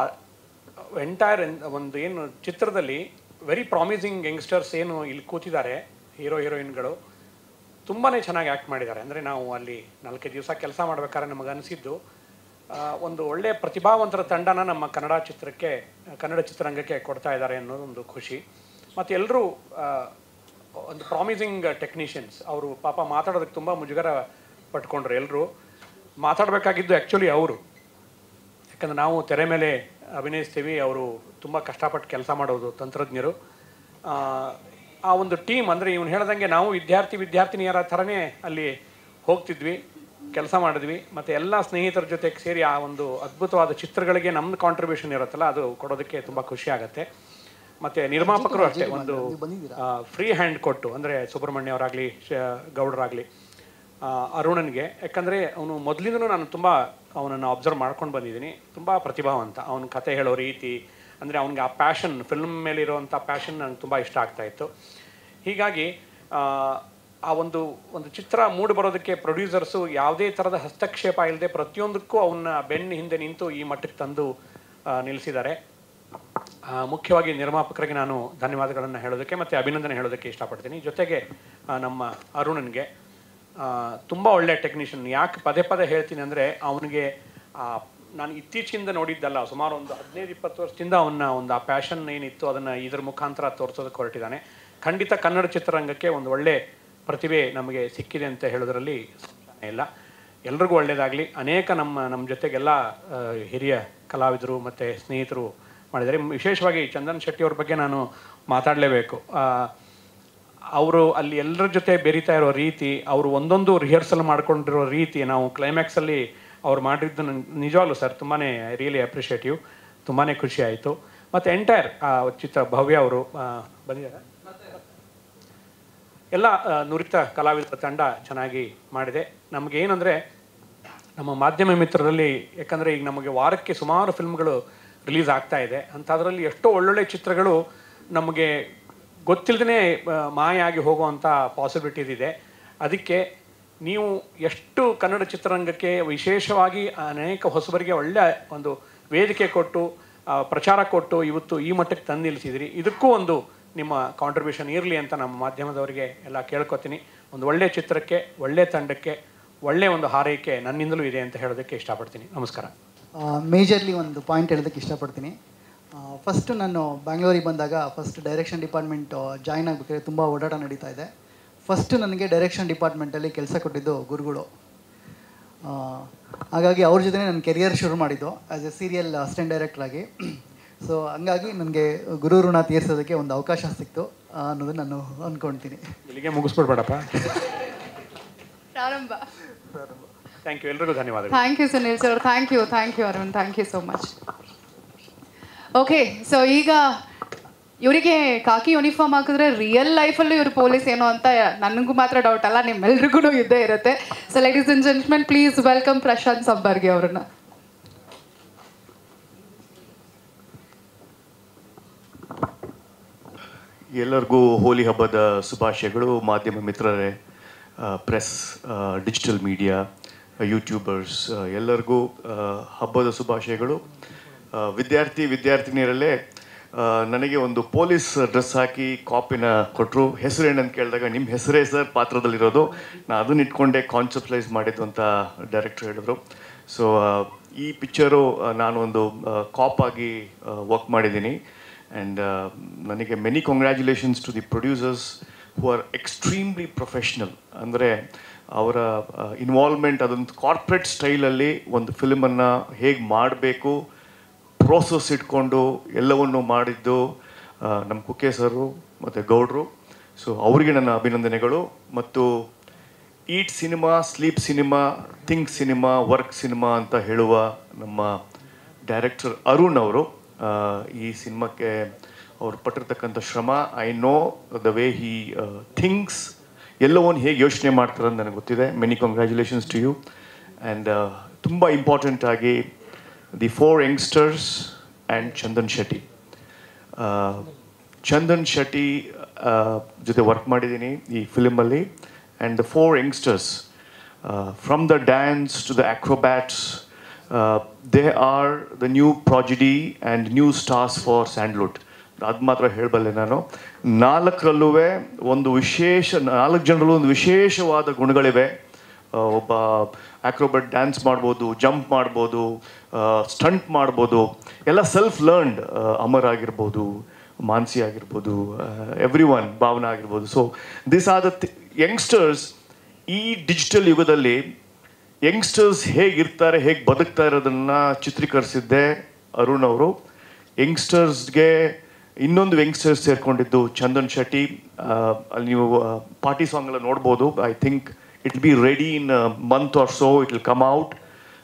ಎಂಟೈರ್ ಒಂದು ಏನು ಚಿತ್ರದಲ್ಲಿ ವೆರಿ ಪ್ರಾಮಿಸಿಂಗ್ ಯಂಗ್ಸ್ಟರ್ಸ್ ಏನು ಇಲ್ಲಿ ಕೂತಿದ್ದಾರೆ ಹೀರೋ ಹೀರೋಯಿನ್ಗಳು ತುಂಬಾ ಚೆನ್ನಾಗಿ ಆ್ಯಕ್ಟ್ ಮಾಡಿದ್ದಾರೆ ಅಂದರೆ ನಾವು ಅಲ್ಲಿ ನಾಲ್ಕೈದು ದಿವಸ ಕೆಲಸ ಮಾಡ್ಬೇಕಾದ್ರೆ ನಮಗೆ ಅನಿಸಿದ್ದು ಆ, ಒಂದು ಒಳ್ಳೆ ಪ್ರತಿಭಾವಂತರ ತಂಡನ ನಮ್ಮ ಕನ್ನಡ ಚಿತ್ರಕ್ಕೆ ಕನ್ನಡ ಚಿತ್ರರಂಗಕ್ಕೆ ಕೊಡ್ತಾ ಇದ್ದಾರೆ ಅನ್ನೋದು ಒಂದು ಖುಷಿ ಮತ್ತು ಎಲ್ಲರೂ ಒಂದು ಪ್ರಾಮಿಸಿಂಗ್ ಟೆಕ್ನಿಷಿಯನ್ಸ್ ಅವರು ಪಾಪ ಮಾತಾಡೋದಕ್ಕೆ ತುಂಬ ಮುಜುಗರ ಪಟ್ಕೊಂಡ್ರು ಎಲ್ಲರೂ ಮಾತಾಡಬೇಕಾಗಿದ್ದು ಆ್ಯಕ್ಚುಲಿ ಅವರು ಯಾಕಂದ್ರೆ ನಾವು ತೆರೆ ಮೇಲೆ ಅಭಿನಯಿಸ್ತೀವಿ ಅವರು ತುಂಬ ಕಷ್ಟಪಟ್ಟು ಕೆಲಸ ಮಾಡೋದು ತಂತ್ರಜ್ಞರು ಆ, ಆ ಒಂದು ಟೀಮ್ ಅಂದರೆ ಇವನು ಹೇಳ್ದಂಗೆ ನಾವು ವಿದ್ಯಾರ್ಥಿ ವಿದ್ಯಾರ್ಥಿನಿಯರ ಥರನೇ ಅಲ್ಲಿ ಹೋಗ್ತಿದ್ವಿ ಕೆಲಸ ಮಾಡಿದ್ವಿ ಮತ್ತು ಎಲ್ಲ ಸ್ನೇಹಿತರ ಜೊತೆಗೆ ಸೇರಿ ಆ ಒಂದು ಅದ್ಭುತವಾದ ಚಿತ್ರಗಳಿಗೆ ನಮ್ಮದು ಕಾಂಟ್ರಿಬ್ಯೂಷನ್ ಇರುತ್ತಲ್ಲ ಅದು ಕೊಡೋದಕ್ಕೆ ತುಂಬ ಖುಷಿ ಆಗುತ್ತೆ ಮತ್ತು ನಿರ್ಮಾಪಕರು ಅಷ್ಟೇ ಒಂದು ಫ್ರೀ ಹ್ಯಾಂಡ್ ಕೊಟ್ಟು ಅಂದರೆ ಸುಬ್ರಹ್ಮಣ್ಯ ಅವರಾಗಲಿ ಗೌಡರಾಗಲಿ ಅರುಣನ್ಗೆ ಯಾಕಂದರೆ ಅವನು ಮೊದಲಿಂದನೂ ನಾನು ತುಂಬ ಅವನನ್ನು ಅಬ್ಸರ್ವ್ ಮಾಡ್ಕೊಂಡು ಬಂದಿದ್ದೀನಿ ತುಂಬ ಪ್ರತಿಭಾವಂತ ಅವನ ಕತೆ ಹೇಳೋ ರೀತಿ ಅಂದರೆ ಅವನಿಗೆ ಆ ಪ್ಯಾಷನ್ ಫಿಲ್ಮ್ ಮೇಲಿರುವಂಥ ಪ್ಯಾಷನ್ ನನಗೆ ತುಂಬ ಇಷ್ಟ ಆಗ್ತಾ ಇತ್ತು ಹೀಗಾಗಿ ಆ, ಆ ಒಂದು ಒಂದು ಚಿತ್ರ ಮೂಡಿ ಬರೋದಕ್ಕೆ ಪ್ರೊಡ್ಯೂಸರ್ಸು ಯಾವುದೇ ಥರದ ಹಸ್ತಕ್ಷೇಪ ಇಲ್ಲದೆ ಪ್ರತಿಯೊಂದಕ್ಕೂ ಅವನ್ನ ಬೆನ್ನ ಹಿಂದೆ ನಿಂತು ಈ ಮಟ್ಟಕ್ಕೆ ತಂದು ಆ, ನಿಲ್ಲಿಸಿದ್ದಾರೆ ಆ, ಮುಖ್ಯವಾಗಿ ನಿರ್ಮಾಪಕರಿಗೆ ನಾನು ಧನ್ಯವಾದಗಳನ್ನು ಹೇಳೋದಕ್ಕೆ ಮತ್ತು ಅಭಿನಂದನೆ ಹೇಳೋದಕ್ಕೆ ಇಷ್ಟಪಡ್ತೀನಿ ಜೊತೆಗೆ ಆ, ನಮ್ಮ ಅರುಣನ್ಗೆ ತುಂಬ ಒಳ್ಳೆಯ ಟೆಕ್ನಿಷಿಯನ್ ಯಾಕೆ ಪದೇ ಪದೇ ಹೇಳ್ತೀನಿ ಅಂದರೆ ಅವನಿಗೆ ನಾನು ಇತ್ತೀಚಿಂದ ನೋಡಿದ್ದಲ್ಲ ಸುಮಾರು ಒಂದು ಹದಿನೈದು ಇಪ್ಪತ್ತು ವರ್ಷದಿಂದ ಅವನ ಒಂದು ಆ ಪ್ಯಾಷನ್ ಏನಿತ್ತು ಅದನ್ನು ಇದ್ರ ಮುಖಾಂತರ ತೋರಿಸೋದಕ್ಕೆ ಹೊರಟಿದ್ದಾನೆ ಖಂಡಿತ ಕನ್ನಡ ಚಿತ್ರರಂಗಕ್ಕೆ ಒಂದು ಒಳ್ಳೆ ಪ್ರತಿಭೆ ನಮಗೆ ಸಿಕ್ಕಿದೆ ಅಂತ ಹೇಳೋದ್ರಲ್ಲಿ ಸಂಶಯ ಇಲ್ಲ ಎಲ್ರಿಗೂ ಒಳ್ಳೆಯದಾಗಲಿ ಅನೇಕ ನಮ್ಮ ನಮ್ಮ ಜೊತೆಗೆಲ್ಲ ಆ, ಹಿರಿಯ ಕಲಾವಿದರು ಮತ್ತು ಸ್ನೇಹಿತರು ಮಾಡಿದ್ದಾರೆ ವಿಶೇಷವಾಗಿ ಚಂದನ್ ಶೆಟ್ಟಿ ಅವ್ರ ಬಗ್ಗೆ ನಾನು ಮಾತಾಡಲೇಬೇಕು ಅವರು ಅಲ್ಲಿ ಎಲ್ಲರ ಜೊತೆ ಬೆರೀತಾ ಇರೋ ರೀತಿ ಅವರು ಒಂದೊಂದು ರಿಹರ್ಸಲ್ ಮಾಡ್ಕೊಂಡಿರೋ ರೀತಿ ನಾವು ಕ್ಲೈಮ್ಯಾಕ್ಸಲ್ಲಿ ಅವ್ರು ಮಾಡಿದ್ದು ನಂಗೆ ನಿಜವಾಗ್ಲೂ ಸರ್ ತುಂಬಾ ರಿಯಲಿ ಅಪ್ರಿಷಿಯೇಟಿವ್ ತುಂಬಾ ಖುಷಿ ಆಯಿತು ಮತ್ತು ಎಂಟೈರ್ ಚಿತ್ರ ಭವ್ಯ ಅವರು ಬಂದಿದ್ದಾರೆ ಎಲ್ಲ ಆ, ನುರಿತ ಕಲಾವಿದರ ತಂಡ ಚೆನ್ನಾಗಿ ಮಾಡಿದೆ ನಮಗೆ ಏನಂದರೆ ನಮ್ಮ ಮಾಧ್ಯಮ ಮಿತ್ರರಲ್ಲಿ ಯಾಕಂದರೆ ಈಗ ನಮಗೆ ವಾರಕ್ಕೆ ಸುಮಾರು ಫಿಲ್ಮ್ಗಳು ರಿಲೀಸ್ ಆಗ್ತಾ ಇದೆ ಅಂಥದ್ರಲ್ಲಿ ಎಷ್ಟೋ ಒಳ್ಳೊಳ್ಳೆ ಚಿತ್ರಗಳು ನಮಗೆ ಗೊತ್ತಿಲ್ಲದೇ ಮಾಯ ಆಗಿ ಹೋಗುವಂಥ ಪಾಸಿಬಿಲಿಟೀಸ್ ಇದೆ ಅದಕ್ಕೆ ನೀವು ಎಷ್ಟು ಕನ್ನಡ ಚಿತ್ರರಂಗಕ್ಕೆ ವಿಶೇಷವಾಗಿ ಅನೇಕ ಹೊಸಬರಿಗೆ ಒಳ್ಳೆಯ ಒಂದು ವೇದಿಕೆ ಕೊಟ್ಟು ಆ, ಪ್ರಚಾರ ಕೊಟ್ಟು ಇವತ್ತು ಈ ಮಟ್ಟಕ್ಕೆ ತಂದು ನಿಲ್ಲಿಸಿದಿರಿ ಇದಕ್ಕೂ ಒಂದು ನಿಮ್ಮ ಕಾಂಟ್ರಿಬ್ಯೂಷನ್ ಇರಲಿ ಅಂತ ನಮ್ಮ ಮಾಧ್ಯಮದವರಿಗೆ ಎಲ್ಲ ಕೇಳ್ಕೊತೀನಿ ಒಂದು ಒಳ್ಳೆಯ ಚಿತ್ರಕ್ಕೆ ಒಳ್ಳೆಯ ತಂಡಕ್ಕೆ ಒಳ್ಳೆಯ ಒಂದು ಹಾರೈಕೆ ನನ್ನಿಂದಲೂ ಇದೆ ಅಂತ ಹೇಳೋದಕ್ಕೆ ಇಷ್ಟಪಡ್ತೀನಿ ನಮಸ್ಕಾರ ಮೇಜರ್ಲಿ ಒಂದು ಪಾಯಿಂಟ್ ಹೇಳೋದಕ್ಕೆ ಇಷ್ಟಪಡ್ತೀನಿ ಫಸ್ಟು ನಾನು ಬ್ಯಾಂಗ್ಳೂರಿಗೆ ಬಂದಾಗ ಫಸ್ಟ್ ಡೈರೆಕ್ಷನ್ ಡಿಪಾರ್ಟ್ಮೆಂಟ್ ಜಾಯ್ನ್ ಆಗಬೇಕಾದ್ರೆ ತುಂಬ ಓಡಾಟ ನಡೀತಾ ಇದೆ ಫಸ್ಟ್ ನನಗೆ ಡೈರೆಕ್ಷನ್ ಡಿಪಾರ್ಟ್ಮೆಂಟಲ್ಲಿ ಕೆಲಸ ಕೊಟ್ಟಿದ್ದು ಗುರುಗಳು ಆ, ಹಾಗಾಗಿ ಅವ್ರ ಜೊತೆ ನನ್ನ ಕೆರಿಯರ್ ಶುರು ಮಾಡಿದ್ದು as a serial assistant director ಆಗಿ ಸೊ ಹಂಗಾಗಿ ನನಗೆ ಗುರು ಋಣ ತೀರಿಸೋದಕ್ಕೆ ಒಂದು ಅವಕಾಶ ಸಿಕ್ತು ಆ, ಅನ್ನೋದನ್ನ ನಾನು ಅಂದ್ಕೊಳ್ತೀನಿ ಇಲ್ಲಿಗೆ ಮುಗಿಸ್ಬಿಡ್ಬೇಡಪ್ಪ ಪ್ರಾರಂಭ ಥ್ಯಾಂಕ್ ಯು ಎಲ್ರಿಗೂ ಧನ್ಯವಾದಗಳು thank you Sunil sir thank you thank you Arun thank you so much okay so ಈಗ ಇವರಿಗೆ ಕಾಕಿ ಯೂನಿಫಾರ್ಮ್ ಹಾಕಿದ್ರೆ ರಿಯಲ್ ಲೈಫಲ್ಲೂ ಇವರು ಪೊಲೀಸ್ ಏನೋ ಅಂತ ನನಗೂ ಮಾತ್ರ ಡೌಟ್ ಅಲ್ಲ ನಿಮ್ಮೆಲ್ರಿಗೂ ಇದ್ದೇ ಇರುತ್ತೆ so ladies and gentlemen please welcome Prashanth Sambargi ಅವ್ರನ್ನ ಎಲ್ಲರಿಗೂ ಹೋಲಿ ಹಬ್ಬದ ಶುಭಾಶಯಗಳು ಮಾಧ್ಯಮ ಮಿತ್ರರೇ ಪ್ರೆಸ್ ಡಿಜಿಟಲ್ ಮೀಡಿಯಾ ಯೂಟ್ಯೂಬರ್ಸ್ ಎಲ್ಲರಿಗೂ ಆ, ಹಬ್ಬದ ಶುಭಾಶಯಗಳು ಆ, ವಿದ್ಯಾರ್ಥಿ ವಿದ್ಯಾರ್ಥಿನಿಯರಲ್ಲೇ ಆ, ನನಗೆ ಒಂದು ಪೊಲೀಸ್ ಡ್ರೆಸ್ ಹಾಕಿ ಕಾಪಿನ ಕೊಟ್ಟರು ಹೆಸರೇನಂತ ಕೇಳಿದಾಗ ನಿಮ್ಮ ಹೆಸರೇ ಸರ್ ಪಾತ್ರದಲ್ಲಿರೋದು ನಾನು ಅದನ್ನ ಇಟ್ಕೊಂಡೆ ಕಾನ್ಸೆಪ್ಟಲೈಸ್ ಮಾಡಿದ್ದು ಅಂತ ಡೈರೆಕ್ಟರ್ ಹೇಳಿದ್ರು ಸೊ ಈ ಪಿಕ್ಚರು ನಾನು ಒಂದು ಕಾಪ್ ಆಗಿ ವರ್ಕ್ ಮಾಡಿದ್ದೀನಿ ಆ್ಯಂಡ್ ನನಗೆ many congratulations to the producers who are extremely professional ಅಂದರೆ ಅವರ ಇನ್ವಾಲ್ವ್ಮೆಂಟ್ ಅದೊಂದು ಕಾರ್ಪೊರೇಟ್ ಸ್ಟೈಲಲ್ಲಿ ಒಂದು ಫಿಲ್ಮನ್ನು ಹೇಗೆ ಮಾಡಬೇಕು ಪ್ರೋಸೆಸ್ ಇಟ್ಕೊಂಡು ಎಲ್ಲವನ್ನು ಮಾಡಿದ್ದು ಆ, ನಮ್ಮ ಕುಕ್ಕೆ ಸರು ಮತ್ತು ಗೌಡ್ರು ಸೊ ಅವರಿಗೆ ನನ್ನ ಅಭಿನಂದನೆಗಳು ಮತ್ತು eat cinema sleep cinema think cinema work cinema ಅಂತ ಹೇಳುವ ನಮ್ಮ ಡೈರೆಕ್ಟರ್ ಅರುಣ್ ಅವರು ಆ, ಈ ಸಿನಿಮಾಕ್ಕೆ ಅವ್ರು ಪಟ್ಟಿರ್ತಕ್ಕಂಥ ಶ್ರಮ I know the way he thinks ಎಲ್ಲವನ್ನು ಹೇಗೆ ಯೋಚನೆ ಮಾಡ್ತಾರೆ ಅಂತ ನನಗೆ ಗೊತ್ತಿದೆ many congratulations to you and ತುಂಬ ಇಂಪಾರ್ಟೆಂಟ್ ಆಗಿ the four youngsters and Chandan Shetty ಆ, ಚಂದನ್ ಶೆಟ್ಟಿ ಆ, ಜೊತೆ ವರ್ಕ್ ಮಾಡಿದ್ದೀನಿ ಈ ಫಿಲಿಮಲ್ಲಿ and the four youngsters from the dance to the acrobats they are the new prodigy and new stars for Sandalwood ಅದು ಮಾತ್ರ ಹೇಳಬಲ್ಲೆ ನಾನು ನಾಲ್ಕರಲ್ಲೂ ಒಂದು ವಿಶೇಷ ನಾಲ್ಕು ಜನರಲ್ಲೂ ಒಂದು ವಿಶೇಷವಾದ ಗುಣಗಳಿವೆ ಆ, ಒಬ್ಬ ಆಕ್ರೋಬಟ್ ಡ್ಯಾನ್ಸ್ ಮಾಡ್ಬೋದು ಜಂಪ್ ಮಾಡ್ಬೋದು ಸ್ಟಂಟ್ ಮಾಡ್ಬೋದು ಎಲ್ಲ ಸೆಲ್ಫ್ ಲರ್ನ್ಡ್ ಅಮರ್ ಆಗಿರ್ಬೋದು ಮಾನ್ಸಿ ಆಗಿರ್ಬೋದು ಎವ್ರಿ ಒನ್ ಭಾವನಾ ಆಗಿರ್ಬೋದು so this are the youngsters ಈ ಡಿಜಿಟಲ್ ಯುಗದಲ್ಲಿ ಯಂಗ್ಸ್ಟರ್ಸ್ ಹೇಗಿರ್ತಾರೆ ಹೇಗೆ ಬದುಕ್ತಾ ಇರೋದನ್ನ ಚಿತ್ರೀಕರಿಸಿದ್ದೆ ಅರುಣ್ ಅವರು ಯಂಗ್ಸ್ಟರ್ಸ್ಗೆ ಇನ್ನೊಂದು ಯಂಗ್ಸ್ಟರ್ಸ್ ಸೇರ್ಕೊಂಡಿದ್ದು ಚಂದನ್ ಶೆಟ್ಟಿ ಆ, ಅಲ್ಲಿ ನೀವು ಪಾರ್ಟಿ ಸಾಂಗ್ ಎಲ್ಲ ನೋಡ್ಬೋದು I think it be ready in month or so it will come out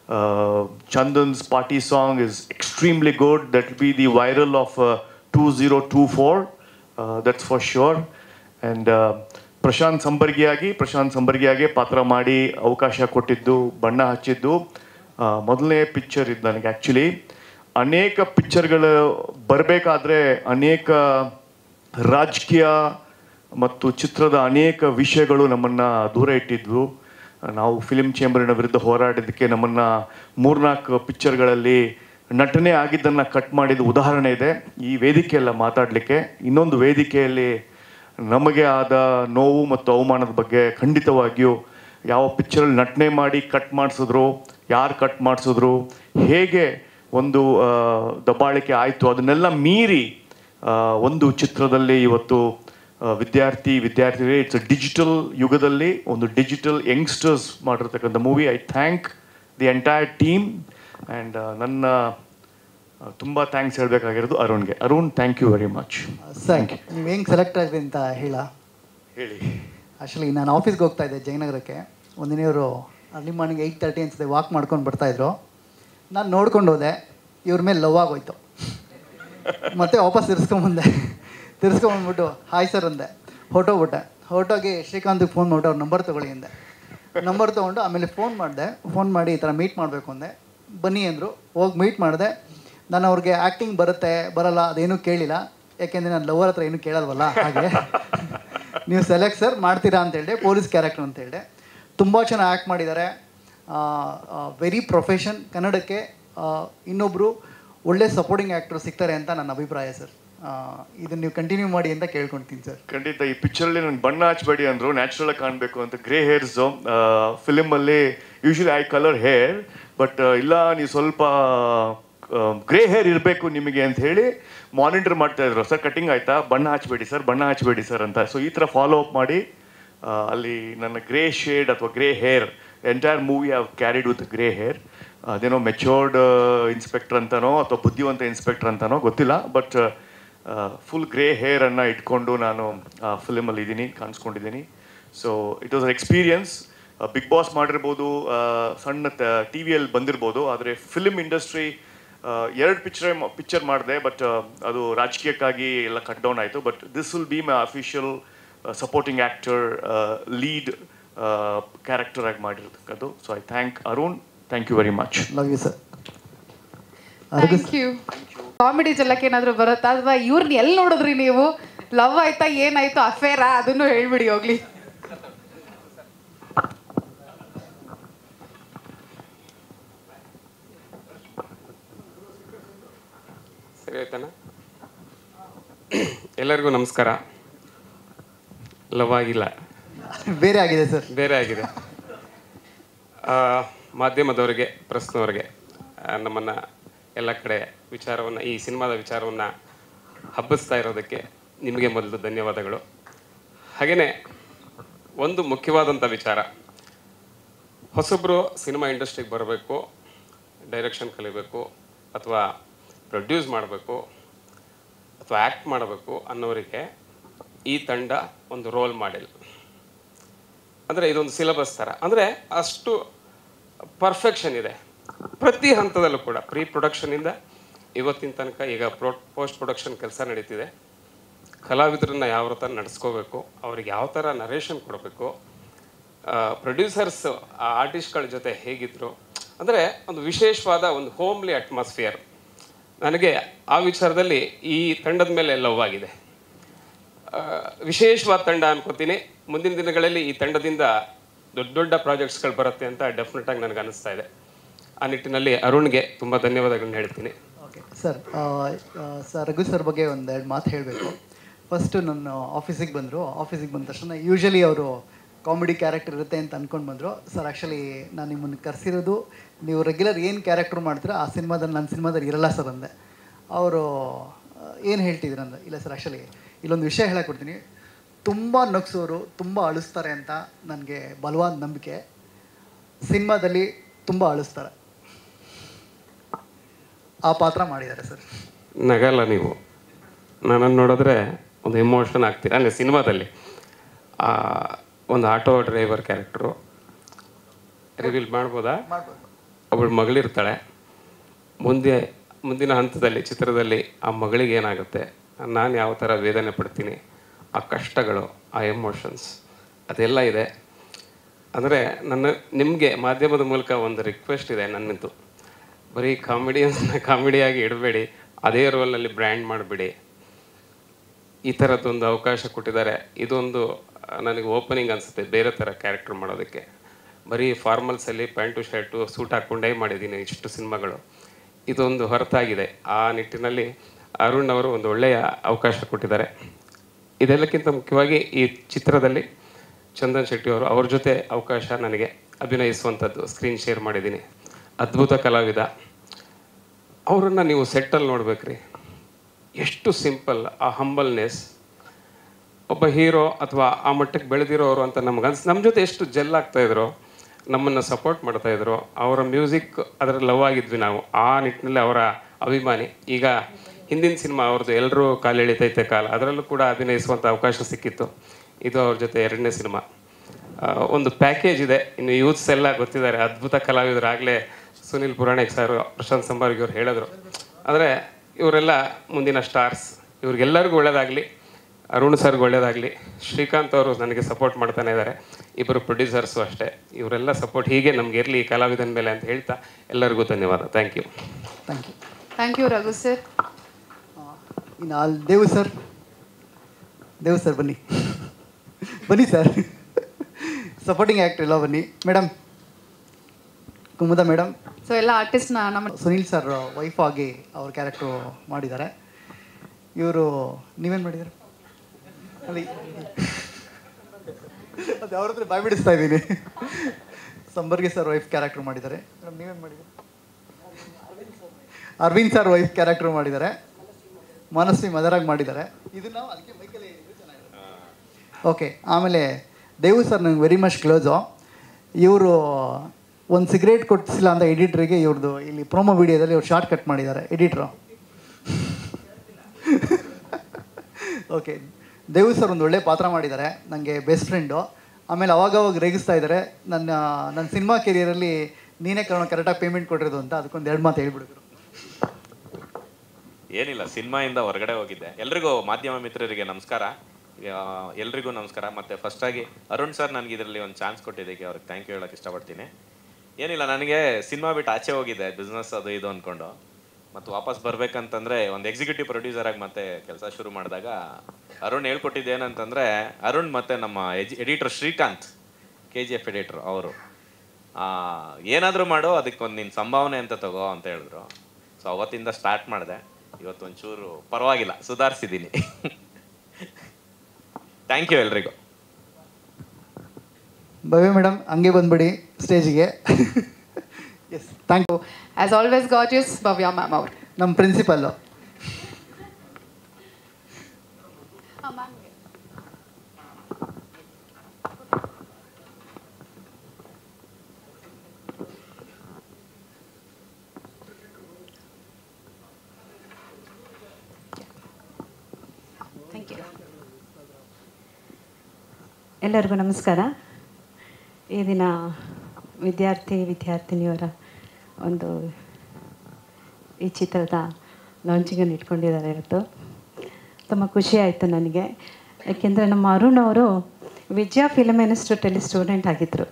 Chandan's party song is extremely good that be the viral of two zero two four that's for sure and Prashanth ಸಂಬರ್ಗಿಯಾಗಿ ಪ್ರಶಾಂತ್ ಸಂಬರ್ಗಿಯಾಗಿ ಪಾತ್ರ ಮಾಡಿ ಅವಕಾಶ ಕೊಟ್ಟಿದ್ದು ಬಣ್ಣ ಹಚ್ಚಿದ್ದು ಆ, ಮೊದಲನೇ ಪಿಕ್ಚರ್ ಇದು ನನಗೆ ಆ್ಯಕ್ಚುಲಿ ಅನೇಕ ಪಿಕ್ಚರ್ಗಳು ಬರಬೇಕಾದ್ರೆ ಅನೇಕ ರಾಜಕೀಯ ಮತ್ತು ಚಿತ್ರದ ಅನೇಕ ವಿಷಯಗಳು ನಮ್ಮನ್ನು ದೂರ ಇಟ್ಟಿದ್ವು ನಾವು ಫಿಲಿಂ ಚೇಂಬರಿನ ವಿರುದ್ಧ ಹೋರಾಡಿದ್ದಕ್ಕೆ ನಮ್ಮನ್ನು ಮೂರ್ನಾಲ್ಕು ಪಿಕ್ಚರ್ಗಳಲ್ಲಿ ನಟನೆ ಆಗಿದ್ದನ್ನು ಕಟ್ ಮಾಡಿದ ಉದಾಹರಣೆ ಇದೆ ಈ ವೇದಿಕೆಯಲ್ಲ ಮಾತಾಡಲಿಕ್ಕೆ ಇನ್ನೊಂದು ವೇದಿಕೆಯಲ್ಲಿ ನಮಗೆ ಆದ ನೋವು ಮತ್ತು ಅವಮಾನದ ಬಗ್ಗೆ ಖಂಡಿತವಾಗಿಯೂ ಯಾವ ಪಿಕ್ಚರಲ್ಲಿ ನಟನೆ ಮಾಡಿ ಕಟ್ ಮಾಡಿಸಿದ್ರು ಯಾರು ಕಟ್ ಮಾಡಿಸಿದ್ರು ಹೇಗೆ ಒಂದು ಆ, ದಬ್ಬಾಳಿಕೆ ಆಯಿತು ಅದನ್ನೆಲ್ಲ ಮೀರಿ ಆ, ಒಂದು ಚಿತ್ರದಲ್ಲಿ ಇವತ್ತು ಆ, ವಿದ್ಯಾರ್ಥಿ ವಿದ್ಯಾರ್ಥಿ ಇಟ್ಸ್ ಡಿಜಿಟಲ್ ಯುಗದಲ್ಲಿ ಒಂದು ಡಿಜಿಟಲ್ ಯಂಗ್ಸ್ಟರ್ಸ್ ಮಾಡಿರ್ತಕ್ಕಂಥ movie I thank the entire team and ನನ್ನ ಆ, ತುಂಬ ಥ್ಯಾಂಕ್ಸ್ ಹೇಳಬೇಕಾಗಿರೋದು ಅರುಣ್ಗೆ Arun thank you very much sir ನೀವು ಹೆಂಗೆ ಸೆಲೆಕ್ಟ್ ಆಗಿದೆ ಅಂತ ಹೇಳ ಹೇಳಿ ಆ್ಯಕ್ಚುಲಿ ನಾನು ಆಫೀಸ್ಗೆ ಹೋಗ್ತಾ ಇದ್ದೆ ಜಯನಗರಕ್ಕೆ ಒಂದಿನ ಇವರು ಅರ್ಲಿ ಮಾರ್ನಿಂಗ್ ಏಯ್ಟ್ ತರ್ಟಿ ಅನ್ಸುತ್ತೆ ವಾಕ್ ಮಾಡ್ಕೊಂಡು ಬರ್ತಾಯಿದ್ರು ನಾನು ನೋಡ್ಕೊಂಡು ಹೋದೆ ಇವ್ರ ಮೇಲೆ ಲವ್ ಆಗೋಯ್ತು ಮತ್ತೆ ವಾಪಸ್ ತಿರ್ಸ್ಕೊಂಬಂದೆ ತಿರ್ಸ್ಕೊಂಬಂದ್ಬಿಟ್ಟು ಹಾಯ್ ಸರ್ ಅಂದೆ ಹೊಟ್ಟೋಗ್ಬಿಟ್ಟೆ ಹೊರಟೋಗಿ ಶ್ರೀಕಾಂತ್ಗೆ ಫೋನ್ ಮಾಡ್ಬಿಟ್ಟು ಅವ್ರ ನಂಬರ್ ತೊಗೊಳ್ಳಿ ಅಂದೆ ನಂಬರ್ ತೊಗೊಂಡು ಆಮೇಲೆ ಫೋನ್ ಮಾಡಿದೆ ಫೋನ್ ಮಾಡಿ ಈ ಥರ ಮೀಟ್ ಮಾಡಬೇಕು ಅಂದೆ ಬನ್ನಿ ಅಂದರು ಹೋಗಿ ಮೀಟ್ ಮಾಡಿದೆ ನಾನು ಅವ್ರಿಗೆ ಆ್ಯಕ್ಟಿಂಗ್ ಬರುತ್ತೆ ಬರಲ್ಲ ಅದೇನೂ ಕೇಳಿಲ್ಲ ಯಾಕೆಂದರೆ ನಾನು ಲವರ್ ಹತ್ರ ಏನೂ ಕೇಳಲ್ವಲ್ಲ ಹಾಗೆ ನೀವು ಸೆಲೆಕ್ಟ್ ಸರ್ ಮಾಡ್ತೀರಾ ಅಂತ ಹೇಳಿದೆ ಪೊಲೀಸ್ ಕ್ಯಾರೆಕ್ಟರ್ ಅಂತ ಹೇಳಿದೆ ತುಂಬ ಚೆನ್ನಾಗಿ ಆ್ಯಕ್ಟ್ ಮಾಡಿದ್ದಾರೆ ವೆರಿ ಪ್ರೊಫೆಷನ್ ಕನ್ನಡಕ್ಕೆ ಇನ್ನೊಬ್ಬರು ಒಳ್ಳೆ ಸಪೋರ್ಟಿಂಗ್ ಆ್ಯಕ್ಟರ್ ಸಿಗ್ತಾರೆ ಅಂತ ನನ್ನ ಅಭಿಪ್ರಾಯ ಸರ್ ಇದನ್ನು ನೀವು ಕಂಟಿನ್ಯೂ ಮಾಡಿ ಅಂತ ಕೇಳ್ಕೊಳ್ತೀನಿ ಸರ್ ಖಂಡಿತ ಈ ಪಿಕ್ಚರಲ್ಲಿ ನನ್ಗೆ ಬಣ್ಣ ಹಚ್ಚಬೇಡಿ ಅಂದರು ನ್ಯಾಚುರಲ್ ಆಗಿ ಕಾಣಬೇಕು ಅಂತ ಗ್ರೇ ಹೇರ್ಸು ಫಿಲಿಮಲ್ಲಿ usually I colour hair but ಇಲ್ಲ ನೀವು ಸ್ವಲ್ಪ ಗ್ರೇ ಹೇರ್ ಇರಬೇಕು ನಿಮಗೆ ಅಂತ ಹೇಳಿ ಮಾನಿಟರ್ ಮಾಡ್ತಾ ಇದ್ರು ಸರ್ ಕಟಿಂಗ್ ಆಯ್ತಾ ಬಣ್ಣ ಹಚ್ಚಬೇಡಿ ಸರ್ ಬಣ್ಣ ಹಚ್ಚಬೇಡಿ ಸರ್ ಅಂತ ಸೊ ಈ ಥರ ಫಾಲೋ ಅಪ್ ಮಾಡಿ ಆ, ಅಲ್ಲಿ ನನ್ನ ಗ್ರೇ ಶೇಡ್ ಅಥವಾ grey hair entire movie have carried with grey hair ಅದೇನೋ ಮೆಚೋರ್ಡ್ ಇನ್ಸ್ಪೆಕ್ಟರ್ ಅಂತನೋ ಅಥವಾ ಬುದ್ಧಿವಂತ ಇನ್ಸ್ಪೆಕ್ಟರ್ ಅಂತನೋ ಗೊತ್ತಿಲ್ಲ ಬಟ್ ಫುಲ್ ಗ್ರೇ ಹೇರನ್ನು ಇಟ್ಕೊಂಡು ನಾನು ಆ ಫಿಲಿಮಲ್ಲಿ ಇದ್ದೀನಿ ಕಾಣಿಸ್ಕೊಂಡಿದ್ದೀನಿ so it was experience Bigg Boss ಮಾಡಿರ್ಬೋದು ಆ, ಸಣ್ಣ ಟಿ ವಿಯಲ್ಲಿ ಬಂದಿರ್ಬೋದು ಆದರೆ ಫಿಲ್ಮ್ ಇಂಡಸ್ಟ್ರಿ ಎರಡು ಪಿಕ್ಚರ್ ಪಿಕ್ಚರ್ ಮಾಡಿದೆ ಬಟ್ ಅದು ರಾಜಕೀಯಕ್ಕಾಗಿ ಎಲ್ಲ ಕಟ್ ಡೌನ್ ಆಯಿತು but this will be my official supporting actor lead character ಆಗಿ ಮಾಡಿರ್ತಕ್ಕದ್ದು so I thank Arun thank you very much love you sir thank you comedy ಜಲಕ್ಕೆ ಏನಾದ್ರು ಬರುತ್ತಾ ಅಥವಾ ಇವ್ರನ್ನ ಎಲ್ಲಿ ನೋಡಿದ್ರಿ ನೀವು ಲವ್ ಆಯ್ತಾ ಏನಾಯ್ತು ಅಫೇರಾ ಅದನ್ನು ಹೇಳ್ಬಿಡಿ ಹೋಗ್ಲಿ ಸರಿ ಆಯ್ತಾನ ಎಲ್ಲರಿಗೂ ನಮಸ್ಕಾರ ಲವ್ ಆಗಿಲ್ಲ ಬೇರೆ ಆಗಿದೆ ಸರ್ ಬೇರೆ ಆಗಿದೆ ಆ, ಮಾಧ್ಯಮದವರಿಗೆ ಪ್ರೆಸ್ನವರಿಗೆ ನಮ್ಮನ್ನು ಎಲ್ಲ ಕಡೆ ವಿಚಾರವನ್ನು ಈ ಸಿನಿಮಾದ ವಿಚಾರವನ್ನು ಹಬ್ಬಿಸ್ತಾ ಇರೋದಕ್ಕೆ ನಿಮಗೆ ಮೊದಲು ಧನ್ಯವಾದಗಳು ಹಾಗೆಯೇ ಒಂದು ಮುಖ್ಯವಾದಂಥ ವಿಚಾರ ಹೊಸಬ್ರು ಸಿನಿಮಾ ಇಂಡಸ್ಟ್ರಿಗೆ ಬರಬೇಕು ಡೈರೆಕ್ಷನ್ ಕಲಿಬೇಕು ಅಥವಾ ಪ್ರೊಡ್ಯೂಸ್ ಮಾಡಬೇಕು ಅಥವಾ ಆ್ಯಕ್ಟ್ ಮಾಡಬೇಕು ಅನ್ನೋರಿಗೆ ಈ ತಂಡ ಒಂದು ರೋಲ್ ಮಾಡೆಲ್ ಅಂದರೆ ಇದೊಂದು ಸಿಲೆಬಸ್ ಥರ ಅಂದರೆ ಅಷ್ಟು ಪರ್ಫೆಕ್ಷನ್ ಇದೆ ಪ್ರತಿ ಹಂತದಲ್ಲೂ ಕೂಡ ಪ್ರೀ ಪ್ರೊಡಕ್ಷನಿಂದ ಇವತ್ತಿನ ತನಕ ಈಗ ಪ್ರೊ ಪೋಸ್ಟ್ ಪ್ರೊಡಕ್ಷನ್ ಕೆಲಸ ನಡೀತಿದೆ ಕಲಾವಿದರನ್ನ ಯಾವ ಥರ ನಡೆಸ್ಕೋಬೇಕು ಅವ್ರಿಗೆ ಯಾವ ಥರ ನರೇಷನ್ ಕೊಡಬೇಕು ಪ್ರೊಡ್ಯೂಸರ್ಸ್ ಆ ಆರ್ಟಿಸ್ಟ್ಗಳ ಜೊತೆ ಹೇಗಿದ್ರು ಅಂದರೆ ಒಂದು ವಿಶೇಷವಾದ ಒಂದು ಹೋಮ್ಲಿ ಅಟ್ಮಾಸ್ಫಿಯರ್ ನನಗೆ ಆ ವಿಚಾರದಲ್ಲಿ ಈ ತಂಡದ ಮೇಲೆ ಲವ್ ಆಗಿದೆ ಆ, ವಿಶೇಷವಾದ ತಂಡ ಅನ್ಕೋತೀನಿ ಮುಂದಿನ ದಿನಗಳಲ್ಲಿ ಈ ತಂಡದಿಂದ ದೊಡ್ಡ ದೊಡ್ಡ ಪ್ರಾಜೆಕ್ಟ್ಸ್ಗಳು ಬರುತ್ತೆ ಅಂತ ಡೆಫಿನೆಟ್ ಆಗಿ ನನಗೆ ಅನಿಸ್ತಾ ಇದೆ ಆ ನಿಟ್ಟಿನಲ್ಲಿ ಅರುಣ್ಗೆ ತುಂಬ ಧನ್ಯವಾದಗಳನ್ನ ಹೇಳ್ತೀನಿ okay sir sir Raghu sir ಬಗ್ಗೆ ಒಂದೆರಡು ಮಾತು ಹೇಳಬೇಕು ಫಸ್ಟು ನನ್ನ ಆಫೀಸಿಗೆ ಬಂದರು ಆಫೀಸಿಗೆ ಬಂದ ತಕ್ಷಣ ಯೂಶಲಿ ಅವರು ಕಾಮಿಡಿ ಕ್ಯಾರೆಕ್ಟರ್ ಇರುತ್ತೆ ಅಂತ ಅಂದ್ಕೊಂಡು ಬಂದರು ಸರ್ ಆ್ಯಕ್ಚುಲಿ ನಾನು ನಿಮ್ಮನ್ನು ಕರೆಸಿರೋದು ನೀವು ರೆಗ್ಯುಲರ್ ಏನು ಕ್ಯಾರೆಕ್ಟರ್ ಮಾಡ್ತೀರಾ ಆ ಸಿನಿಮಾದಲ್ಲಿ ನನ್ನ ಸಿನಿಮಾದಲ್ಲಿ ಇರಲ್ಲ ಸರ್ ಅಂದೆ ಅವರು ಏನು ಹೇಳ್ತಿದ್ರು ಅಂದ ಇಲ್ಲ ಸರ್ ಆ್ಯಕ್ಚುಲಿ ಇಲ್ಲೊಂದು ವಿಷಯ ಹೇಳಕ್ಕೆ ಕೊಡ್ತೀನಿ ತುಂಬ ನಗ್ಸೋರು ತುಂಬ ಅಳಿಸ್ತಾರೆ ಅಂತ ನನಗೆ ಬಲವಾದ ನಂಬಿಕೆ ಸಿನಿಮಾದಲ್ಲಿ ತುಂಬ ಅಳಿಸ್ತಾರೆ ಆ ಪಾತ್ರ ಮಾಡಿದ್ದಾರೆ ಸರ್ ನಗಲ್ಲ ನೀವು ನನ್ನನ್ನು ನೋಡಿದ್ರೆ ಒಂದು ಎಮೋಷನ್ ಆಗ್ತೀರ ಅಂದರೆ ಸಿನಿಮಾದಲ್ಲಿ ಆ, ಒಂದು ಆಟೋ ಡ್ರೈವರ್ ಕ್ಯಾರೆಕ್ಟ್ರು ರಿವೀಲ್ ಮಾಡ್ಬೋದಾ ಒಬ್ಬಳು ಮಗಳಿರ್ತಾಳೆ ಮುಂದೆ ಮುಂದಿನ ಹಂತದಲ್ಲಿ ಚಿತ್ರದಲ್ಲಿ ಆ ಮಗಳಿಗೆ ಏನಾಗುತ್ತೆ ನಾನು ಯಾವ ಥರ ವೇದನೆ ಪಡ್ತೀನಿ ಆ ಕಷ್ಟಗಳು ಆ ಎಮೋಷನ್ಸ್ ಅದೆಲ್ಲ ಇದೆ ಅಂದರೆ ನನ್ನ ನಿಮಗೆ ಮಾಧ್ಯಮದ ಮೂಲಕ ಒಂದು ರಿಕ್ವೆಸ್ಟ್ ಇದೆ ನನ್ನದು ಬರೀ ಕಾಮಿಡಿಯನ್ಸ್ನ ಕಾಮಿಡಿಯಾಗಿ ಇಡಬೇಡಿ ಅದೇ ರೋಲಲ್ಲಿ ಬ್ರ್ಯಾಂಡ್ ಮಾಡಿಬಿಡಿ ಈ ಥರದ್ದೊಂದು ಅವಕಾಶ ಕೊಟ್ಟಿದ್ದಾರೆ ಇದೊಂದು ಆ, ನನಗೆ ಓಪನಿಂಗ್ ಅನಿಸುತ್ತೆ ಬೇರೆ ಥರ ಕ್ಯಾರೆಕ್ಟರ್ ಮಾಡೋದಕ್ಕೆ ಬರೀ ಫಾರ್ಮಲ್ಸಲ್ಲಿ ಪ್ಯಾಂಟು ಶರ್ಟು ಸೂಟ್ ಹಾಕ್ಕೊಂಡೇ ಮಾಡಿದ್ದೀನಿ ಇಷ್ಟು ಸಿನಿಮಾಗಳು ಇದೊಂದು ಹೊರತಾಗಿದೆ ಆ ನಿಟ್ಟಿನಲ್ಲಿ ಅರುಣ್ ಅವರು ಒಂದು ಒಳ್ಳೆಯ ಅವಕಾಶ ಕೊಟ್ಟಿದ್ದಾರೆ ಇದೆಲ್ಲಕ್ಕಿಂತ ಮುಖ್ಯವಾಗಿ ಈ ಚಿತ್ರದಲ್ಲಿ ಚಂದನ್ ಶೆಟ್ಟಿ ಅವರು ಅವ್ರ ಜೊತೆ ಅವಕಾಶ ನನಗೆ ಅಭಿನಯಿಸುವಂಥದ್ದು ಸ್ಕ್ರೀನ್ ಶೇರ್ ಮಾಡಿದ್ದೀನಿ ಅದ್ಭುತ ಕಲಾವಿದ ಅವರನ್ನು ನೀವು ಸೆಟ್ಟಲ್ಲಿ ನೋಡ್ಬೇಕ್ರಿ ಎಷ್ಟು ಸಿಂಪಲ್ ಆ ಹಂಬಲ್ನೆಸ್ ಒಬ್ಬ ಹೀರೋ ಅಥವಾ ಆ ಮಟ್ಟಕ್ಕೆ ಬೆಳೆದಿರೋರು ಅಂತ ನಮ್ಗೆ ಅನ್ಸ್ ನಮ್ಮ ಜೊತೆ ಎಷ್ಟು ಜೆಲ್ ಆಗ್ತಾ ಇದ್ರು ನಮ್ಮನ್ನು ಸಪೋರ್ಟ್ ಮಾಡ್ತಾ ಇದ್ರು ಅವರ ಮ್ಯೂಸಿಕ್ ಅದರ ಲವ್ ಆಗಿದ್ವಿ ನಾವು ಆ ನಿಟ್ಟಿನಲ್ಲಿ ಅವರ ಅಭಿಮಾನಿ ಈಗ ಹಿಂದಿನ ಸಿನಿಮಾ ಅವ್ರದ್ದು ಎಲ್ಲರೂ ಕಾಲು ಎಳಿತೈತೆ ಕಾಲ ಅದರಲ್ಲೂ ಕೂಡ ಅಭಿನಯಿಸುವಂಥ ಅವಕಾಶ ಸಿಕ್ಕಿತ್ತು ಇದು ಅವ್ರ ಜೊತೆ ಎರಡನೇ ಸಿನಿಮಾ ಆ, ಒಂದು ಪ್ಯಾಕೇಜ್ ಇದೆ ಇನ್ನು ಯೂತ್ಸ್ ಎಲ್ಲ ಗೊತ್ತಿದ್ದಾರೆ ಅದ್ಭುತ ಕಲಾವಿದರಾಗಲೇ ಸುನಿಲ್ ಪುರಾಣಿಕ್ ಸರ್ ಪ್ರಶಾಂತ್ ಸಂಬಾರ್ಗಿ ಅವ್ರು ಹೇಳಿದ್ರು ಅಂದರೆ ಇವರೆಲ್ಲ ಮುಂದಿನ ಸ್ಟಾರ್ಸ್ ಇವ್ರಿಗೆಲ್ಲರಿಗೂ ಒಳ್ಳೇದಾಗಲಿ ಅರುಣ್ ಸರ್ಗೆ ಒಳ್ಳೇದಾಗಲಿ ಶ್ರೀಕಾಂತ್ ಅವರು ನನಗೆ ಸಪೋರ್ಟ್ ಮಾಡ್ತಾನೆ ಇದ್ದಾರೆ ಇಬ್ಬರು ಪ್ರೊಡ್ಯೂಸರ್ಸು ಅಷ್ಟೇ ಇವರೆಲ್ಲ ಸಪೋರ್ಟ್ ಹೀಗೆ ನಮ್ಗೆ ಇರಲಿ ಕಲಾವಿದನ ಮೇಲೆ ಅಂತ ಹೇಳ್ತಾ ಎಲ್ಲರಿಗೂ ಧನ್ಯವಾದ thank you thank you thank you Raghu sir ಇನ್ನು ಅಲ್ಲಿ ದೇವು ಸರ್ ದೇವು ಸರ್ ಬನ್ನಿ ಬನ್ನಿ ಸರ್ ಸಪೋರ್ಟಿಂಗ್ ಆ್ಯಕ್ಟರ್ ಎಲ್ಲ ಬನ್ನಿ ಮೇಡಮ್ ಕುಮುದ ಮೇಡಮ್ ಸೊ ಎಲ್ಲ ಆರ್ಟಿಸ್ಟ್ನ ನಮ್ಮ ಸುನೀಲ್ ಸರ್ ವೈಫ್ ಆಗಿ ಅವ್ರ ಕ್ಯಾರೆಕ್ಟ್ರು ಮಾಡಿದ್ದಾರೆ ಇವರು ನೀವೇನು ಮಾಡಿದ್ದಾರೆ ಅಲ್ಲಿ ಅದು ಅವ್ರ ಹತ್ರ ಬಾಯ್ ಬಿಡಿಸ್ತಾ ಇದ್ದೀನಿ ಸಂಬರ್ಗಿ ಸರ್ ವೈಫ್ ಕ್ಯಾರೆಕ್ಟರ್ ಮಾಡಿದ್ದಾರೆ ಮೇಡಮ್ ನೀವೇನು ಮಾಡಿದ್ದೀರಿ ಅರವಿಂದ್ ಸರ್ ವೈಫ್ ಕ್ಯಾರೆಕ್ಟರ್ ಮಾಡಿದ್ದಾರೆ ಮನಸ್ವಿ ಮದರಾಗಿ ಮಾಡಿದ್ದಾರೆ ಇದು ನಾವು ಅದಕ್ಕೆ ಮೈಕಲ್ಲಿ ಓಕೆ ಆಮೇಲೆ ದೇವು ಸರ್ ನಂಗೆ ವೆರಿ ಮಚ್ ಕ್ಲೋಸು ಇವರು ಒಂದು ಸಿಗರೇಟ್ ಕೊಟ್ಟಿಸಿಲ್ಲ ಅಂತ ಎಡಿಟ್ರಿಗೆ ಇವ್ರದ್ದು ಇಲ್ಲಿ ಪ್ರೊಮೋ ವಿಡಿಯೋದಲ್ಲಿ ಇವ್ರು ಶಾರ್ಟ್ ಕಟ್ ಮಾಡಿದ್ದಾರೆ ಎಡಿಟ್ರು ಓಕೆ ದೇವು ಸರ್ ಒಂದು ಒಳ್ಳೆ ಪಾತ್ರ ಮಾಡಿದ್ದಾರೆ ನನಗೆ ಬೆಸ್ಟ್ ಫ್ರೆಂಡು ಆಮೇಲೆ ಅವಾಗವಾಗ ರೇಗಿಸ್ತಾ ಇದ್ದಾರೆ ನನ್ನ ನನ್ನ ಸಿನಿಮಾ ಕೆರಿಯರಲ್ಲಿ ನೀನೇ ಕಾರಣ ಕರೆಕ್ಟಾಗಿ ಪೇಮೆಂಟ್ ಕೊಟ್ಟಿರೋದು ಅಂತ ಅದಕ್ಕೊಂದು ಎರಡು ಮಾತು ಹೇಳ್ಬಿಡಿದ್ರು ಏನಿಲ್ಲ ಸಿನಿಮಾಯಿಂದ ಹೊರಗಡೆ ಹೋಗಿದ್ದೆ ಎಲ್ರಿಗೂ ಮಾಧ್ಯಮ ಮಿತ್ರರಿಗೆ ನಮಸ್ಕಾರ ಆ, ಎಲ್ರಿಗೂ ನಮಸ್ಕಾರ ಮತ್ತೆ ಫಸ್ಟ್ ಆಗಿ ಅರುಣ್ ಸರ್ ನನಗೆ ಇದರಲ್ಲಿ ಒಂದು ಚಾನ್ಸ್ ಕೊಟ್ಟಿದ್ದಕ್ಕೆ ಅವ್ರಿಗೆ ಥ್ಯಾಂಕ್ ಯು ಹೇಳಕ್ಕೆ ಇಷ್ಟಪಡ್ತೀನಿ ಏನಿಲ್ಲ ನನಗೆ ಸಿನಿಮಾ ಬಿಟ್ಟು ಆಚೆ ಹೋಗಿದ್ದೆ ಬಿಸ್ನೆಸ್ ಅದು ಇದು ಅಂದ್ಕೊಂಡು ಮತ್ತು ವಾಪಸ್ ಬರ್ಬೇಕಂತಂದ್ರೆ ಒಂದು ಎಕ್ಸಿಕ್ಯೂಟಿವ್ ಪ್ರೊಡ್ಯೂಸರ್ ಆಗಿ ಮತ್ತೆ ಕೆಲಸ ಶುರು ಮಾಡಿದಾಗ ಅರುಣ್ ಹೇಳ್ಕೊಟ್ಟಿದ್ದು ಏನಂತಂದ್ರೆ ಅರುಣ್ ಮತ್ತೆ ನಮ್ಮ editor Srikanth K G F editor ಅವರು ಏನಾದರೂ ಮಾಡು ಅದಕ್ಕೊಂದು ನಿನ್ನ ಸಂಭಾವನೆ ಅಂತ ತಗೋ ಅಂತ ಹೇಳಿದ್ರು ಸೊ ಅವತ್ತಿಂದ ಸ್ಟಾರ್ಟ್ ಮಾಡಿದೆ ಇವತ್ತು ಒಂಚೂರು ಪರವಾಗಿಲ್ಲ ಸುಧಾರಿಸಿದ್ದೀನಿ ಥ್ಯಾಂಕ್ ಯು ಎಲ್ರಿಗೂ ಭವ್ಯ ಮೇಡಮ್ ಹಂಗೆ ಬಂದ್ಬಿಡಿ ಸ್ಟೇಜಿಗೆ yes thank you as always gorgeous Bhavya ma'am ಅವರು ನಮ್ಮ ಪ್ರಿನ್ಸಿಪಲ್ಲು ಥ್ಯಾಂಕ್ ಯು ಎಲ್ಲರಿಗೂ ನಮಸ್ಕಾರ ಈ ದಿನ ವಿದ್ಯಾರ್ಥಿ ವಿದ್ಯಾರ್ಥಿನಿಯವರ ಒಂದು ಈ ಚಿತ್ರದ ಲಾಂಚಿಂಗನ್ನು ಇಟ್ಕೊಂಡಿದ್ದಾರೆ ಇವತ್ತು ತುಂಬ ಖುಷಿ ಆಯಿತು ನನಗೆ ಯಾಕೆಂದರೆ ನಮ್ಮ ಅರುಣ್ ಅವರು ವಿಜಯ ಫಿಲಮ್ ಇನ್ಸ್ಟಿಟ್ಯೂಟಲ್ಲಿ ಸ್ಟೂಡೆಂಟ್ ಆಗಿದ್ದರು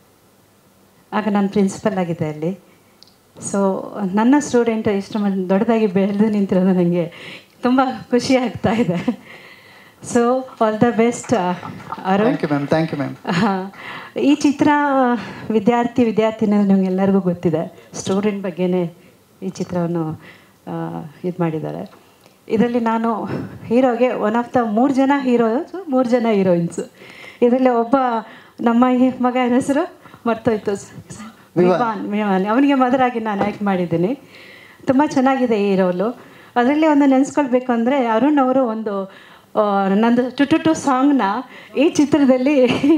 ಆಗ ನಾನು ಪ್ರಿನ್ಸಿಪಲ್ ಆಗಿದ್ದೆ ಅಲ್ಲಿ ಸೊ ನನ್ನ ಸ್ಟೂಡೆಂಟ್ ಇಷ್ಟು ಮಂದಿ ದೊಡ್ಡದಾಗಿ ಬೆಳೆದು ನಿಂತಿರೋದು ನನಗೆ ತುಂಬ ಖುಷಿ ಆಗ್ತಾ ಇದೆ so all the best Arun thank you ma'am thank you ma'am ಹಾ. ಈ ಚಿತ್ರ ವಿದ್ಯಾರ್ಥಿ ವಿದ್ಯಾರ್ಥಿನ ನಿಮಗೆಲ್ಲರಿಗೂ ಗೊತ್ತಿದೆ ಸ್ಟೂಡೆಂಟ್ ಬಗ್ಗೆನೇ ಈ ಚಿತ್ರವನ್ನು ಇದು ಮಾಡಿದ್ದಾರೆ ಇದರಲ್ಲಿ ನಾನು ಹೀರೋಗೆ ಒನ್ ಆಫ್ ದ ಮೂರು ಜನ ಹೀರೋಸ್ ಮೂರು ಜನ ಹೀರೋಯಿನ್ಸು ಇದರಲ್ಲಿ ಒಬ್ಬ ನಮ್ಮ ಈ ಮಗ ಏನ್ ಹೆಸರು ಮರ್ತೋಯ್ತು ವಿವಾನ್ ವಿವಾನ್ ಅವನಿಗೆ ಮದರಾಗಿ ನಾನು ಆ್ಯಕ್ಟ್ ಮಾಡಿದ್ದೀನಿ ತುಂಬ ಚೆನ್ನಾಗಿದೆ ಈ ರೋಲು ಅದರಲ್ಲಿ ಒಂದು ನೆನೆಸ್ಕೊಳ್ಬೇಕು ಅಂದರೆ ಅರುಣ್ ಅವರು ಒಂದು ಆ, ನಂದು ಟು ಟು ಟು ಸಾಂಗ್ನ ಈ ಚಿತ್ರದಲ್ಲಿ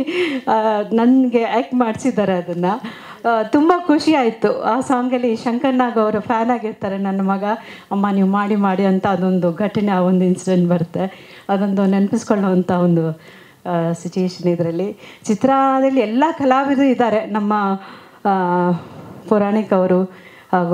ನನಗೆ ಆ್ಯಕ್ಟ್ ಮಾಡಿಸಿದ್ದಾರೆ ಅದನ್ನು ತುಂಬ ಖುಷಿ ಆಯಿತು ಆ ಸಾಂಗಲ್ಲಿ ಶಂಕರ್ನಾಗ್ ಅವರು ಫ್ಯಾನ್ ಆಗಿರ್ತಾರೆ ನನ್ನ ಮಗ ಅಮ್ಮ ನೀವು ಮಾಡಿ ಮಾಡಿ ಅಂತ ಅದೊಂದು ಘಟನೆ ಆ ಒಂದು ಇನ್ಸಿಡೆಂಟ್ ಬರುತ್ತೆ ಅದೊಂದು ನೆನಪಿಸ್ಕೊಳ್ಳುವಂಥ ಒಂದು ಸಿಚುಯೇಷನ್ ಇದರಲ್ಲಿ ಚಿತ್ರದಲ್ಲಿ ಎಲ್ಲ ಕಲಾವಿದರು ಇದ್ದಾರೆ ನಮ್ಮ ಆ, ಪುರಾಣಿಕ್ ಅವರು ಹಾಗೂ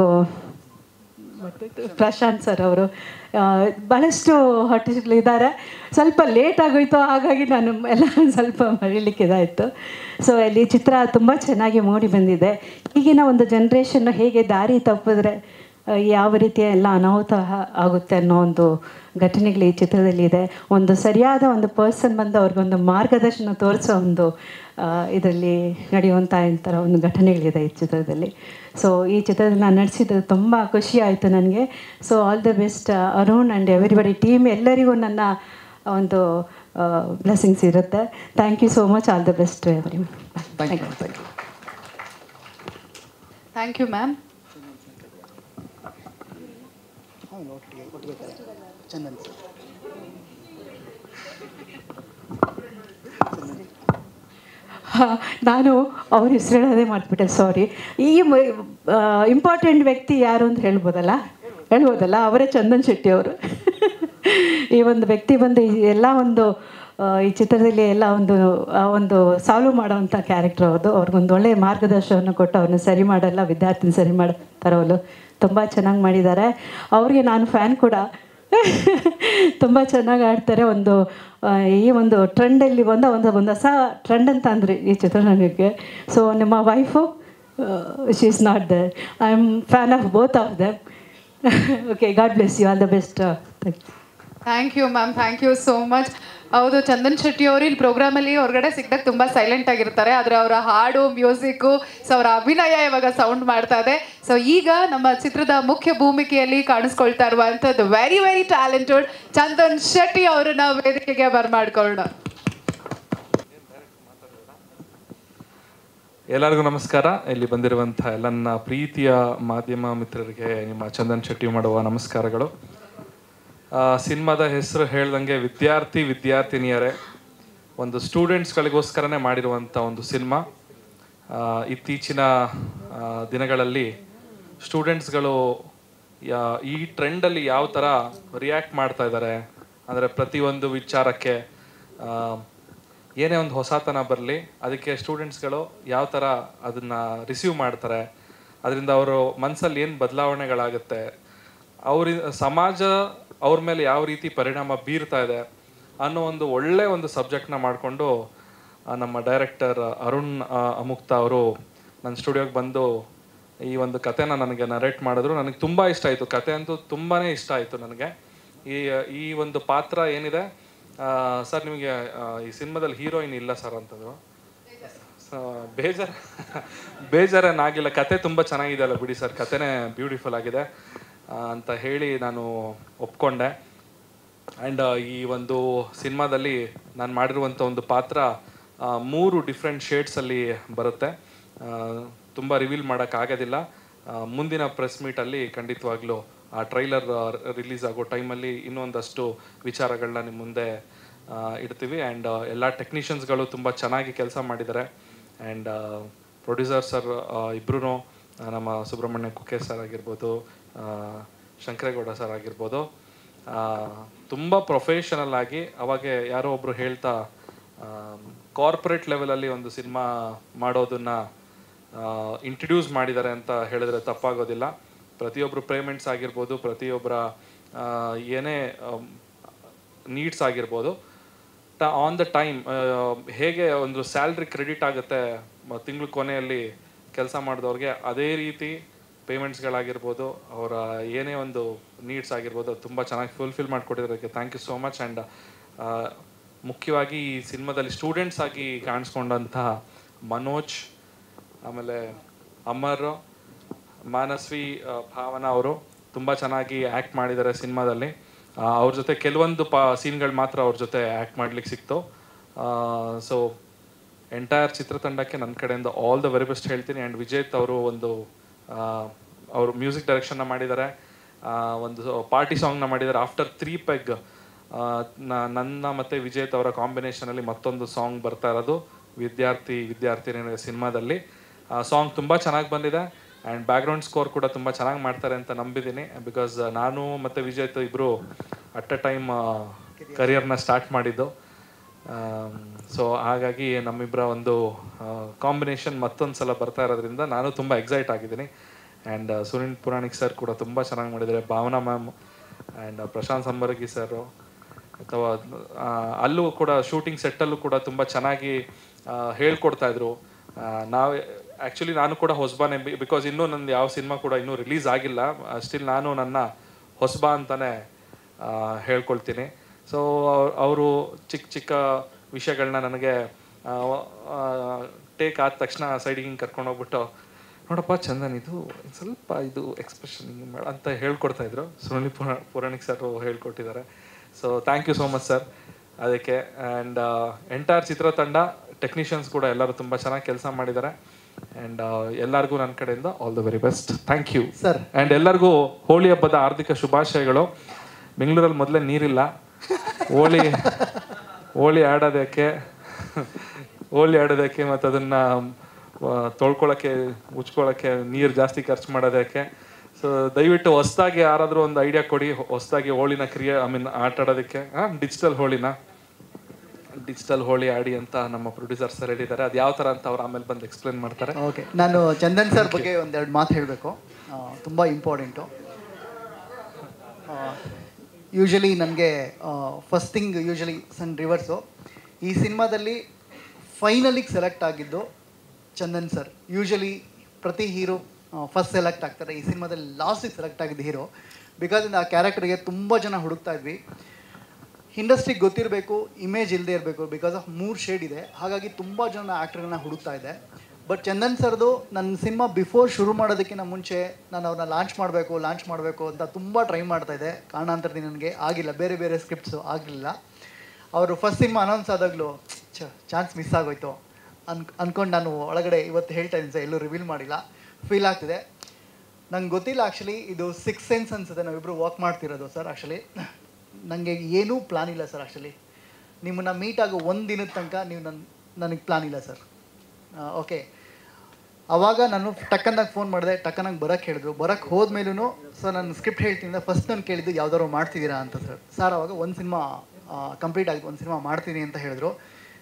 ಪ್ರಶಾಂತ್ ಸರ್ ಅವರು ಆ, ಭಾಳಷ್ಟು ಇದ್ದಾರೆ ಸ್ವಲ್ಪ ಲೇಟ್ ಆಗೋಯ್ತು ಹಾಗಾಗಿ ನಾನು ಎಲ್ಲ ಸ್ವಲ್ಪ ಮರೀಲಿಕ್ಕೆ ಇದಾಯಿತು ಸೊ ಇಲ್ಲಿ ಚಿತ್ರ ತುಂಬ ಚೆನ್ನಾಗಿ ಮೂಡಿ ಬಂದಿದೆ ಈಗಿನ ಒಂದು ಜನ್ರೇಷನ್ನು ಹೇಗೆ ದಾರಿ ತಪ್ಪಿದ್ರೆ ಆ, ಯಾವ ರೀತಿಯ ಎಲ್ಲ ಅನಾಹುತ ಆ- ಆಗುತ್ತೆ ಅನ್ನೋ ಒಂದು ಘಟನೆಗಳು ಈ ಚಿತ್ರದಲ್ಲಿ ಇದೆ ಒಂದು ಸರಿಯಾದ ಒಂದು ಪರ್ಸನ್ ಬಂದು ಅವ್ರಿಗೊಂದು ಮಾರ್ಗದರ್ಶನ ತೋರಿಸೋ ಒಂದು ಇದರಲ್ಲಿ ನಡೆಯುವಂಥ ಇಂಥರ ಒಂದು ಘಟನೆಗಳಿದೆ ಈ ಚಿತ್ರದಲ್ಲಿ ಸೊ ಈ ಚಿತ್ರದಲ್ಲಿ ನಾನು ನಡೆಸಿದ್ದು ತುಂಬ ಖುಷಿ ಆಯಿತು ನನಗೆ so all the best Arun and everybody team ಎಲ್ಲರಿಗೂ ನನ್ನ ಒಂದು ಬ್ಲೆಸ್ಸಿಂಗ್ಸ್ ಇರುತ್ತೆ thank you so much all the best every thank you thank you thank you ma'am Chandan ಹಾ, ನಾನು ಅವ್ರ ಹೆಸರು ಹೇಳೋದೇ ಮಾಡ್ಬಿಟ್ಟೆ ಸಾರಿ ಈ ಇಂಪಾರ್ಟೆಂಟ್ ವ್ಯಕ್ತಿ ಯಾರು ಅಂತ ಹೇಳ್ಬೋದಲ್ಲ ಹೇಳ್ಬೋದಲ್ಲ ಅವರೇ ಚಂದನ್ ಶೆಟ್ಟಿ ಅವರು ಈ ಒಂದು ವ್ಯಕ್ತಿ ಬಂದು ಈ ಎಲ್ಲ ಒಂದು ಆ, ಈ ಚಿತ್ರದಲ್ಲಿ ಎಲ್ಲ ಒಂದು ಆ ಒಂದು ಸಾಲ್ವ್ ಮಾಡೋವಂಥ ಕ್ಯಾರೆಕ್ಟರ್ ಅವ್ರದ್ದು ಅವ್ರಿಗೊಂದು ಒಳ್ಳೆಯ ಮಾರ್ಗದರ್ಶನವನ್ನು ಕೊಟ್ಟು ಅವ್ರನ್ನ ಸರಿ ಮಾಡಲ್ಲ ವಿದ್ಯಾರ್ಥಿನ ಸರಿ ಮಾಡೋ ತರೋಲು ತುಂಬ ಚೆನ್ನಾಗಿ ಮಾಡಿದ್ದಾರೆ ಅವ್ರಿಗೆ ನಾನು ಫ್ಯಾನ್ ಕೂಡ ತುಂಬ ಚೆನ್ನಾಗಿ ಆಡ್ತಾರೆ ಒಂದು ಆ, ಈ ಒಂದು ಟ್ರೆಂಡಲ್ಲಿ ಬಂದ ಒಂದು ಒಂದು ಹೊಸ ಟ್ರೆಂಡ್ ಅಂತ ಅಂದ್ರಿ ಈ ಚಿತ್ರರಂಗಕ್ಕೆ ಸೊ ನಿಮ್ಮ wife she is not the I am fan of both of them okay God bless you all the best thank you thank you ma'am thank you so much ಹೌದು ಚಂದನ್ ಶೆಟ್ಟಿ ಅವರು ಇಲ್ಲಿ ಪ್ರೋಗ್ರಾಮಲ್ಲಿ ಹೊರಗಡೆ ಸಿಕ್ಕಿದಾಗ ತುಂಬ ಸೈಲೆಂಟ್ ಆಗಿರ್ತಾರೆ ಆದರೆ ಅವರ ಹಾಡು ಮ್ಯೂಸಿಕ್ಕು ಸೊ ಅವರ ಅಭಿನಯ ಇವಾಗ ಸೌಂಡ್ ಮಾಡ್ತಾ ಇದೆ ಸೊ ಈಗ ನಮ್ಮ ಚಿತ್ರದ ಮುಖ್ಯ ಭೂಮಿಕೆಯಲ್ಲಿ ಕಾಣಿಸ್ಕೊಳ್ತಾ ಇರುವಂಥದ್ದು very very talented Chandan Shetty ಅವರನ್ನ ವೇದಿಕೆಗೆ ಬರ್ಮಾಡ್ಕೊಳ್ಳೋಣ ಎಲ್ಲರಿಗೂ ನಮಸ್ಕಾರ ಇಲ್ಲಿ ಬಂದಿರುವಂಥ ಎಲ್ಲ ನನ್ನ ಪ್ರೀತಿಯ ಮಾಧ್ಯಮ ಮಿತ್ರರಿಗೆ ನಿಮ್ಮ ಚಂದನ್ ಶೆಟ್ಟಿ ಮಾಡುವ ನಮಸ್ಕಾರಗಳು ಆ, ಸಿನಿಮಾದ ಹೆಸರು ಹೇಳ್ದಂಗೆ ವಿದ್ಯಾರ್ಥಿ ವಿದ್ಯಾರ್ಥಿನಿಯರೇ ಒಂದು ಸ್ಟೂಡೆಂಟ್ಸ್ಗಳಿಗೋಸ್ಕರನೇ ಮಾಡಿರುವಂಥ ಒಂದು ಸಿನಿಮಾ ಆ, ಇತ್ತೀಚಿನ ಆ, ದಿನಗಳಲ್ಲಿ ಸ್ಟೂಡೆಂಟ್ಸ್ಗಳು ಯಾ- ಈ ಟ್ರೆಂಡಲ್ಲಿ ಯಾವ ಥರ ರಿಯಾಕ್ಟ್ ಮಾಡ್ತಾ ಇದ್ದಾರೆ ಅಂದರೆ ಪ್ರತಿಯೊಂದು ವಿಚಾರಕ್ಕೆ ಆ, ಏನೇ ಒಂದು ಹೊಸತನ ಬರಲಿ ಅದಕ್ಕೆ ಸ್ಟೂಡೆಂಟ್ಸ್ಗಳು ಯಾವ ಥರ ಅದನ್ನು ರಿಸೀವ್ ಮಾಡ್ತಾರೆ ಅದರಿಂದ ಅವರು ಮನಸ್ಸಲ್ಲಿ ಏನು ಬದಲಾವಣೆಗಳಾಗುತ್ತೆ ಅವ್ರ ಸಮಾಜ ಅವ್ರ ಮೇಲೆ ಯಾವ ರೀತಿ ಪರಿಣಾಮ ಬೀರ್ತಾ ಇದೆ ಅನ್ನೋ ಒಂದು ಒಳ್ಳೆ ಒಂದು ಸಬ್ಜೆಕ್ಟ್ನ ಮಾಡಿಕೊಂಡು ನಮ್ಮ ಡೈರೆಕ್ಟರ್ ಅರುಣ್ ಆ, ಅಮುಕ್ತ ಅವರು ನನ್ನ ಸ್ಟುಡಿಯೋಗೆ ಬಂದು ಈ ಒಂದು ಕಥೆನ ನನಗೆ ನರೇಟ್ ಮಾಡಿದ್ರು ನನಗೆ ತುಂಬ ಇಷ್ಟ ಆಯಿತು ಕತೆ ಅಂತೂ ತುಂಬಾ ಇಷ್ಟ ಆಯಿತು ನನಗೆ ಈ ಈ ಒಂದು ಪಾತ್ರ ಏನಿದೆ ಸರ್ ನಿಮಗೆ ಆ, ಈ ಸಿನಿಮಾದಲ್ಲಿ ಹೀರೋಯಿನ್ ಇಲ್ಲ ಸರ್ ಅಂತಂದ್ರು ಸೊ ಬೇಜಾರ ಬೇಜಾರೇನಾಗಿಲ್ಲ ಕತೆ ತುಂಬ ಚೆನ್ನಾಗಿದೆ ಅಲ್ಲ ಬಿಡಿ ಸರ್ ಕತೆನೇ ಬ್ಯೂಟಿಫುಲ್ ಆಗಿದೆ ಆ, ಅಂತ ಹೇಳಿ ನಾನು ಒಪ್ಕೊಂಡೆ ಆ್ಯಂಡ್ ಈ ಒಂದು ಸಿನಿಮಾದಲ್ಲಿ ನಾನು ಮಾಡಿರುವಂಥ ಒಂದು ಪಾತ್ರ ಆ, ಮೂರು ಡಿಫ್ರೆಂಟ್ ಶೇಡ್ಸಲ್ಲಿ ಬರುತ್ತೆ ತುಂಬ ರಿವೀಲ್ ಮಾಡೋಕ್ಕಾಗೋದಿಲ್ಲ ಆ, ಮುಂದಿನ ಪ್ರೆಸ್ ಮೀಟಲ್ಲಿ ಖಂಡಿತವಾಗ್ಲೂ ಆ ಟ್ರೈಲರ್ ರಿಲೀಸ್ ಆಗೋ ಟೈಮಲ್ಲಿ ಇನ್ನೊಂದಷ್ಟು ವಿಚಾರಗಳನ್ನ ನಿಮ್ಮ ಮುಂದೆ ಆ, ಇಡ್ತೀವಿ ಆ್ಯಂಡ್ ಎಲ್ಲ ಟೆಕ್ನಿಷಿಯನ್ಸ್ಗಳು ತುಂಬ ಚೆನ್ನಾಗಿ ಕೆಲಸ ಮಾಡಿದ್ದಾರೆ ಆ್ಯಂಡ್ ಪ್ರೊಡ್ಯೂಸರ್ ಸರ್ ಇಬ್ಬರೂ ನಮ್ಮ ಸುಬ್ರಹ್ಮಣ್ಯ ಕುಕ್ಕೆ ಸರ್ ಆಗಿರ್ಬೋದು ಆ, ಶಂಕರೇಗೌಡ ಸರ್ ಆಗಿರ್ಬೋದು ತುಂಬ ಪ್ರೊಫೆಷನಲ್ ಆಗಿ ಅವಾಗ ಯಾರೋ ಒಬ್ಬರು ಹೇಳ್ತಾ ಕಾರ್ಪೊರೇಟ್ ಲೆವೆಲಲ್ಲಿ ಒಂದು ಸಿನಿಮಾ ಮಾಡೋದನ್ನ ಇಂಟ್ರಡ್ಯೂಸ್ ಮಾಡಿದ್ದಾರೆ ಅಂತ ಹೇಳಿದ್ರೆ ತಪ್ಪಾಗೋದಿಲ್ಲ ಪ್ರತಿಯೊಬ್ಬರು ಪೇಮೆಂಟ್ಸ್ ಆಗಿರ್ಬೋದು ಪ್ರತಿಯೊಬ್ಬರ ಆ, ಏನೇ ನೀಡ್ಸ್ ಆಗಿರ್ಬೋದು ಆನ್ ದ ಟೈಮ್ ಹೇಗೆ ಒಂದು ಸ್ಯಾಲ್ರಿ ಕ್ರೆಡಿಟ್ ಆಗುತ್ತೆ ತಿಂಗಳ ಕೊನೆಯಲ್ಲಿ ಕೆಲಸ ಮಾಡಿದವ್ರಿಗೆ ಅದೇ ರೀತಿ ಪೇಮೆಂಟ್ಸ್ಗಳಾಗಿರ್ಬೋದು ಅವರ ಏನೇ ಒಂದು ನೀಡ್ಸ್ ಆಗಿರ್ಬೋದು ಅದು ತುಂಬ ಚೆನ್ನಾಗಿ ಫುಲ್ಫಿಲ್ ಮಾಡಿಕೊಟ್ಟಿರೋದಕ್ಕೆ thank you so much and ಮುಖ್ಯವಾಗಿ ಈ ಸಿನಿಮಾದಲ್ಲಿ ಸ್ಟೂಡೆಂಟ್ಸ್ ಆಗಿ ಕಾಣಿಸ್ಕೊಂಡಂತಹ ಮನೋಜ್ ಆಮೇಲೆ ಅಮರ್ ಮಾನಸ್ವಿ ಆ, ಭಾವನಾ ಅವರು ತುಂಬ ಚೆನ್ನಾಗಿ ಆ್ಯಕ್ಟ್ ಮಾಡಿದ್ದಾರೆ ಸಿನಿಮಾದಲ್ಲಿ ಅವ್ರ ಜೊತೆ ಕೆಲವೊಂದು ಪಾ ಸೀನ್ಗಳು ಮಾತ್ರ ಅವ್ರ ಜೊತೆ ಆ್ಯಕ್ಟ್ ಮಾಡ್ಲಿಕ್ಕೆ ಸಿಕ್ತು ಸೊ ಎಂಟೈರ್ ಚಿತ್ರತಂಡಕ್ಕೆ ನನ್ನ ಕಡೆಯಿಂದ ಆಲ್ ದ ವೆರಿ ಬೆಸ್ಟ್ ಹೇಳ್ತೀನಿ ಆ್ಯಂಡ್ ವಿಜೇತ್ ಅವರು ಒಂದು ಆ, ಅವರು ಮ್ಯೂಸಿಕ್ ಡೈರೆಕ್ಷನ್ನ ಮಾಡಿದ್ದಾರೆ ಆ, ಒಂದು ಪಾರ್ಟಿ ಸಾಂಗ್ನ ಮಾಡಿದ್ದಾರೆ ಆಫ್ಟರ್ ತ್ರೀ ಪೆಗ್ ನನ್ನ ಮತ್ತು ವಿಜೇತ್ ಅವರ ಕಾಂಬಿನೇಷನಲ್ಲಿ ಮತ್ತೊಂದು ಸಾಂಗ್ ಬರ್ತಾ ಇರೋದು ವಿದ್ಯಾರ್ಥಿ ವಿದ್ಯಾರ್ಥಿನಿ ಸಿನಿಮಾದಲ್ಲಿ ಆ ಸಾಂಗ್ ತುಂಬ ಚೆನ್ನಾಗಿ ಬಂದಿದೆ ಆ್ಯಂಡ್ ಬ್ಯಾಕ್ಗ್ರೌಂಡ್ ಸ್ಕೋರ್ ಕೂಡ ತುಂಬ ಚೆನ್ನಾಗಿ ಮಾಡ್ತಾರೆ ಅಂತ ನಂಬಿದ್ದೀನಿ ಬಿಕಾಸ್ ನಾನು ಮತ್ತು ವಿಜೇತ್ ಇಬ್ಬರು ಅಟ್ ಅ ಟೈಮ್ ಕರಿಯರ್ನ ಸ್ಟಾರ್ಟ್ ಮಾಡಿದ್ದು ಸೊ ಹಾಗಾಗಿ ನಮ್ಮಿಬ್ಬರ ಒಂದು ಕಾಂಬಿನೇಷನ್ ಮತ್ತೊಂದು ಸಲ ಬರ್ತಾ ಇರೋದ್ರಿಂದ ನಾನು ತುಂಬ ಎಕ್ಸೈಟ್ ಆಗಿದ್ದೀನಿ ಆ್ಯಂಡ್ ಸುನಿಲ್ ಪುರಾಣಿಕ್ ಸರ್ ಕೂಡ ತುಂಬ ಚೆನ್ನಾಗಿ ಮಾಡಿದ್ದಾರೆ Bhavana ma'am and Prashanth Sambargi sir ಅಥವಾ ಆ, ಅಲ್ಲೂ ಕೂಡ ಶೂಟಿಂಗ್ ಸೆಟ್ಟಲ್ಲೂ ಕೂಡ ತುಂಬ ಚೆನ್ನಾಗಿ ಆ, ಹೇಳ್ಕೊಡ್ತಾ ಇದ್ರು ನಾವು ಆ್ಯಕ್ಚುಲಿ ನಾನು ಕೂಡ ಹೊಸಬಾನೆ ಬಿಕಾಸ್ ಇನ್ನೂ ನಂದು ಯಾವ ಸಿನಿಮಾ ಕೂಡ ಇನ್ನೂ ರಿಲೀಸ್ ಆಗಿಲ್ಲ ಸ್ಟಿಲ್ ನಾನು ನನ್ನ ಹೊಸಬ ಅಂತಲೇ ಹೇಳ್ಕೊಳ್ತೀನಿ ಸೊ ಅವರು ಚಿಕ್ಕ ಚಿಕ್ಕ ವಿಷಯಗಳನ್ನ ನನಗೆ ಟೇಕ್ ಆದ ತಕ್ಷಣ ಸೈಡಿಗೆ ಹಿಂಗೆ ಕರ್ಕೊಂಡು ಹೋಗ್ಬಿಟ್ಟು ನೋಡಪ್ಪ ಚಂದನ್ ಇದು ಒಂದ್ ಸ್ವಲ್ಪ ಇದು ಎಕ್ಸ್ಪ್ರೆಷನ್ ಹಿಂಗೆ ಮಾಡು ಅಂತ ಹೇಳ್ಕೊಡ್ತಾ ಇದ್ರು ಸುನಿಲ್ ಪುರ ಪುರಾಣಿಕ್ ಸರ್ ಹೇಳ್ಕೊಟ್ಟಿದ್ದಾರೆ so thank you so much sir ಅದಕ್ಕೆ ಆ್ಯಂಡ್ ಎಂಟೈರ್ ಚಿತ್ರತಂಡ ಟೆಕ್ನಿಷಿಯನ್ಸ್ ಕೂಡ ಎಲ್ಲರೂ ತುಂಬ ಚೆನ್ನಾಗಿ ಕೆಲಸ ಮಾಡಿದ್ದಾರೆ ಆ್ಯಂಡ್ ಎಲ್ಲರಿಗೂ ನನ್ನ ಕಡೆಯಿಂದ all the very best thank you sir and ಎಲ್ಲರಿಗೂ ಹೋಳಿ ಹಬ್ಬದ ಹಾರ್ದಿಕ ಶುಭಾಶಯಗಳು ಬೆಂಗಳೂರಲ್ಲಿ ಮೊದಲೇ ನೀರಿಲ್ಲ ಹೋಳಿ ಹೋಳಿ ಆಡೋದಕ್ಕೆ ಹೋಳಿ ಆಡೋದಕ್ಕೆ ಮತ್ತು ಅದನ್ನು ತೊಳ್ಕೊಳಕ್ಕೆ ಉಚ್ಕೊಳಕ್ಕೆ ನೀರು ಜಾಸ್ತಿ ಖರ್ಚು ಮಾಡೋದಕ್ಕೆ ಸೊ ದಯವಿಟ್ಟು ಹೊಸ್ದಾಗಿ ಯಾರಾದರೂ ಒಂದು ಐಡಿಯಾ ಕೊಡಿ ಹೊಸ್ದಾಗಿ ಹೋಳಿನ ಕ್ರಿಯೆ ಐ ಮೀನ್ ಆಟ ಆಡೋದಕ್ಕೆ ಡಿಜಿಟಲ್ ಹೋಳಿನ ಡಿಜಿಟಲ್ ಹೋಳಿ ಆಡಿ ಅಂತ ನಮ್ಮ ಪ್ರೊಡ್ಯೂಸರ್ ಸರ್ ಹೇಳಿದ್ದಾರೆ ಅದು ಯಾವ ಥರ ಅಂತ ಅವ್ರು ಆಮೇಲೆ ಬಂದು ಎಕ್ಸ್ಪ್ಲೇನ್ ಮಾಡ್ತಾರೆ ಓಕೆ ನಾನು ಚಂದನ್ ಸರ್ ಬಗ್ಗೆ ಒಂದೆರಡು ಮಾತು ಹೇಳಬೇಕು ತುಂಬ ಇಂಪಾರ್ಟೆಂಟು ಯೂಶಲಿ ನನಗೆ ಫಸ್ಟ್ ಥಿಂಗ್ ಯೂಶಲಿ ಸಣ್ಣ ರಿವರ್ಸು ಈ ಸಿನಿಮಾದಲ್ಲಿ ಫೈನಲಿಗೆ ಸೆಲೆಕ್ಟ್ ಆಗಿದ್ದು ಚಂದನ್ ಸರ್ ಯೂಶಲಿ ಪ್ರತಿ ಹೀರೋ ಫಸ್ಟ್ ಸೆಲೆಕ್ಟ್ ಆಗ್ತಾರೆ ಈ ಸಿನಿಮಾದಲ್ಲಿ ಲಾಸ್ಟಿಗೆ ಸೆಲೆಕ್ಟ್ ಆಗಿದ್ದ ಹೀರೋ ಬಿಕಾಸ್ ಆ ಕ್ಯಾರೆಕ್ಟರ್ಗೆ ತುಂಬ ಜನ ಹುಡುಕ್ತಾ ಇದ್ವಿ ಇಂಡಸ್ಟ್ರಿಗೆ ಗೊತ್ತಿರಬೇಕು ಇಮೇಜ್ ಇಲ್ಲದೆ ಇರಬೇಕು ಬಿಕಾಸ್ ಆಫ್ ಮೂರು ಶೇಡ್ ಇದೆ ಹಾಗಾಗಿ ತುಂಬ ಜನ ಆ್ಯಕ್ಟರ್ಗಳನ್ನ ಹುಡುಕ್ತಾ ಇದೆ ಬಟ್ ಚಂದನ್ ಸರ್ದು ನನ್ನ ಸಿನಿಮಾ ಬಿಫೋರ್ ಶುರು ಮಾಡೋದಕ್ಕಿಂತ ಮುಂಚೆ ನಾನು ಅವ್ರನ್ನ ಲಾಂಚ್ ಮಾಡಬೇಕು ಲಾಂಚ್ ಮಾಡಬೇಕು ಅಂತ ತುಂಬ ಟ್ರೈ ಮಾಡ್ತಾ ಇದ್ದೆ ಕಾರಣಾಂತರದಿಂದ ನನಗೆ ಆಗಿಲ್ಲ ಬೇರೆ ಬೇರೆ ಸ್ಕ್ರಿಪ್ಟ್ಸು ಆಗಲಿಲ್ಲ ಅವರು ಫಸ್ಟ್ ಸಿನಿಮಾ ಅನೌನ್ಸ್ ಆದಾಗಲೂ ಚಾನ್ಸ್ ಮಿಸ್ ಆಗೋಯ್ತು ಅನ್ ಅಂದ್ಕೊಂಡು ನಾನು ಒಳಗಡೆ ಇವತ್ತು ಹೇಳ್ತಾ ಇದ್ದೀನಿ ಸರ್ ಎಲ್ಲೂ ರಿವೀಲ್ ಮಾಡಿಲ್ಲ ಫೀಲ್ ಆಗ್ತಿದೆ ನಂಗೆ ಗೊತ್ತಿಲ್ಲ ಆ್ಯಕ್ಚುಲಿ ಇದು ಸಿಕ್ಸ್ ಸೆನ್ಸ್ ಅನ್ಸುತ್ತೆ ನಾವಿಬ್ಬರು ವಾಕ್ ಮಾಡ್ತಿರೋದು ಸರ್ ಆ್ಯಕ್ಚುಲಿ ನನಗೆ ಏನೂ ಪ್ಲಾನ್ ಇಲ್ಲ ಸರ್ ಆ್ಯಕ್ಚುಲಿ ನಿಮ್ಮನ್ನು ಮೀಟ್ ಆಗೋ ಒಂದು ದಿನದ ತನಕ ನೀವು ನನ್ನ ನನಗೆ ಪ್ಲಾನ್ ಇಲ್ಲ ಸರ್ ಓಕೆ ಅವಾಗ ನಾನು ಟಕ್ಕನ್ನಾಗಿ ಫೋನ್ ಮಾಡಿದೆ ಟಕ್ಕನಾಗಿ ಬರೋಕ್ಕೆ ಹೇಳಿದ್ರು ಬರೋಕ್ಕೆ ಹೋದ್ಮೇಲೂ ಸರ್ ನಾನು ಸ್ಕ್ರಿಪ್ಟ್ ಹೇಳ್ತೀನಿ ಫಸ್ಟ್ ನಾನು ಕೇಳಿದ್ದು ಯಾವ್ದಾದ್ರು ಮಾಡ್ತಿದ್ದೀರಾ ಅಂತ ಸರ್ ಸರ್ ಅವಾಗ ಒಂದು ಸಿನಿಮಾ ಕಂಪ್ಲೀಟ್ ಆಗಿದೆ ಒಂದು ಸಿನಿಮಾ ಮಾಡ್ತೀನಿ ಅಂತ ಹೇಳಿದ್ರು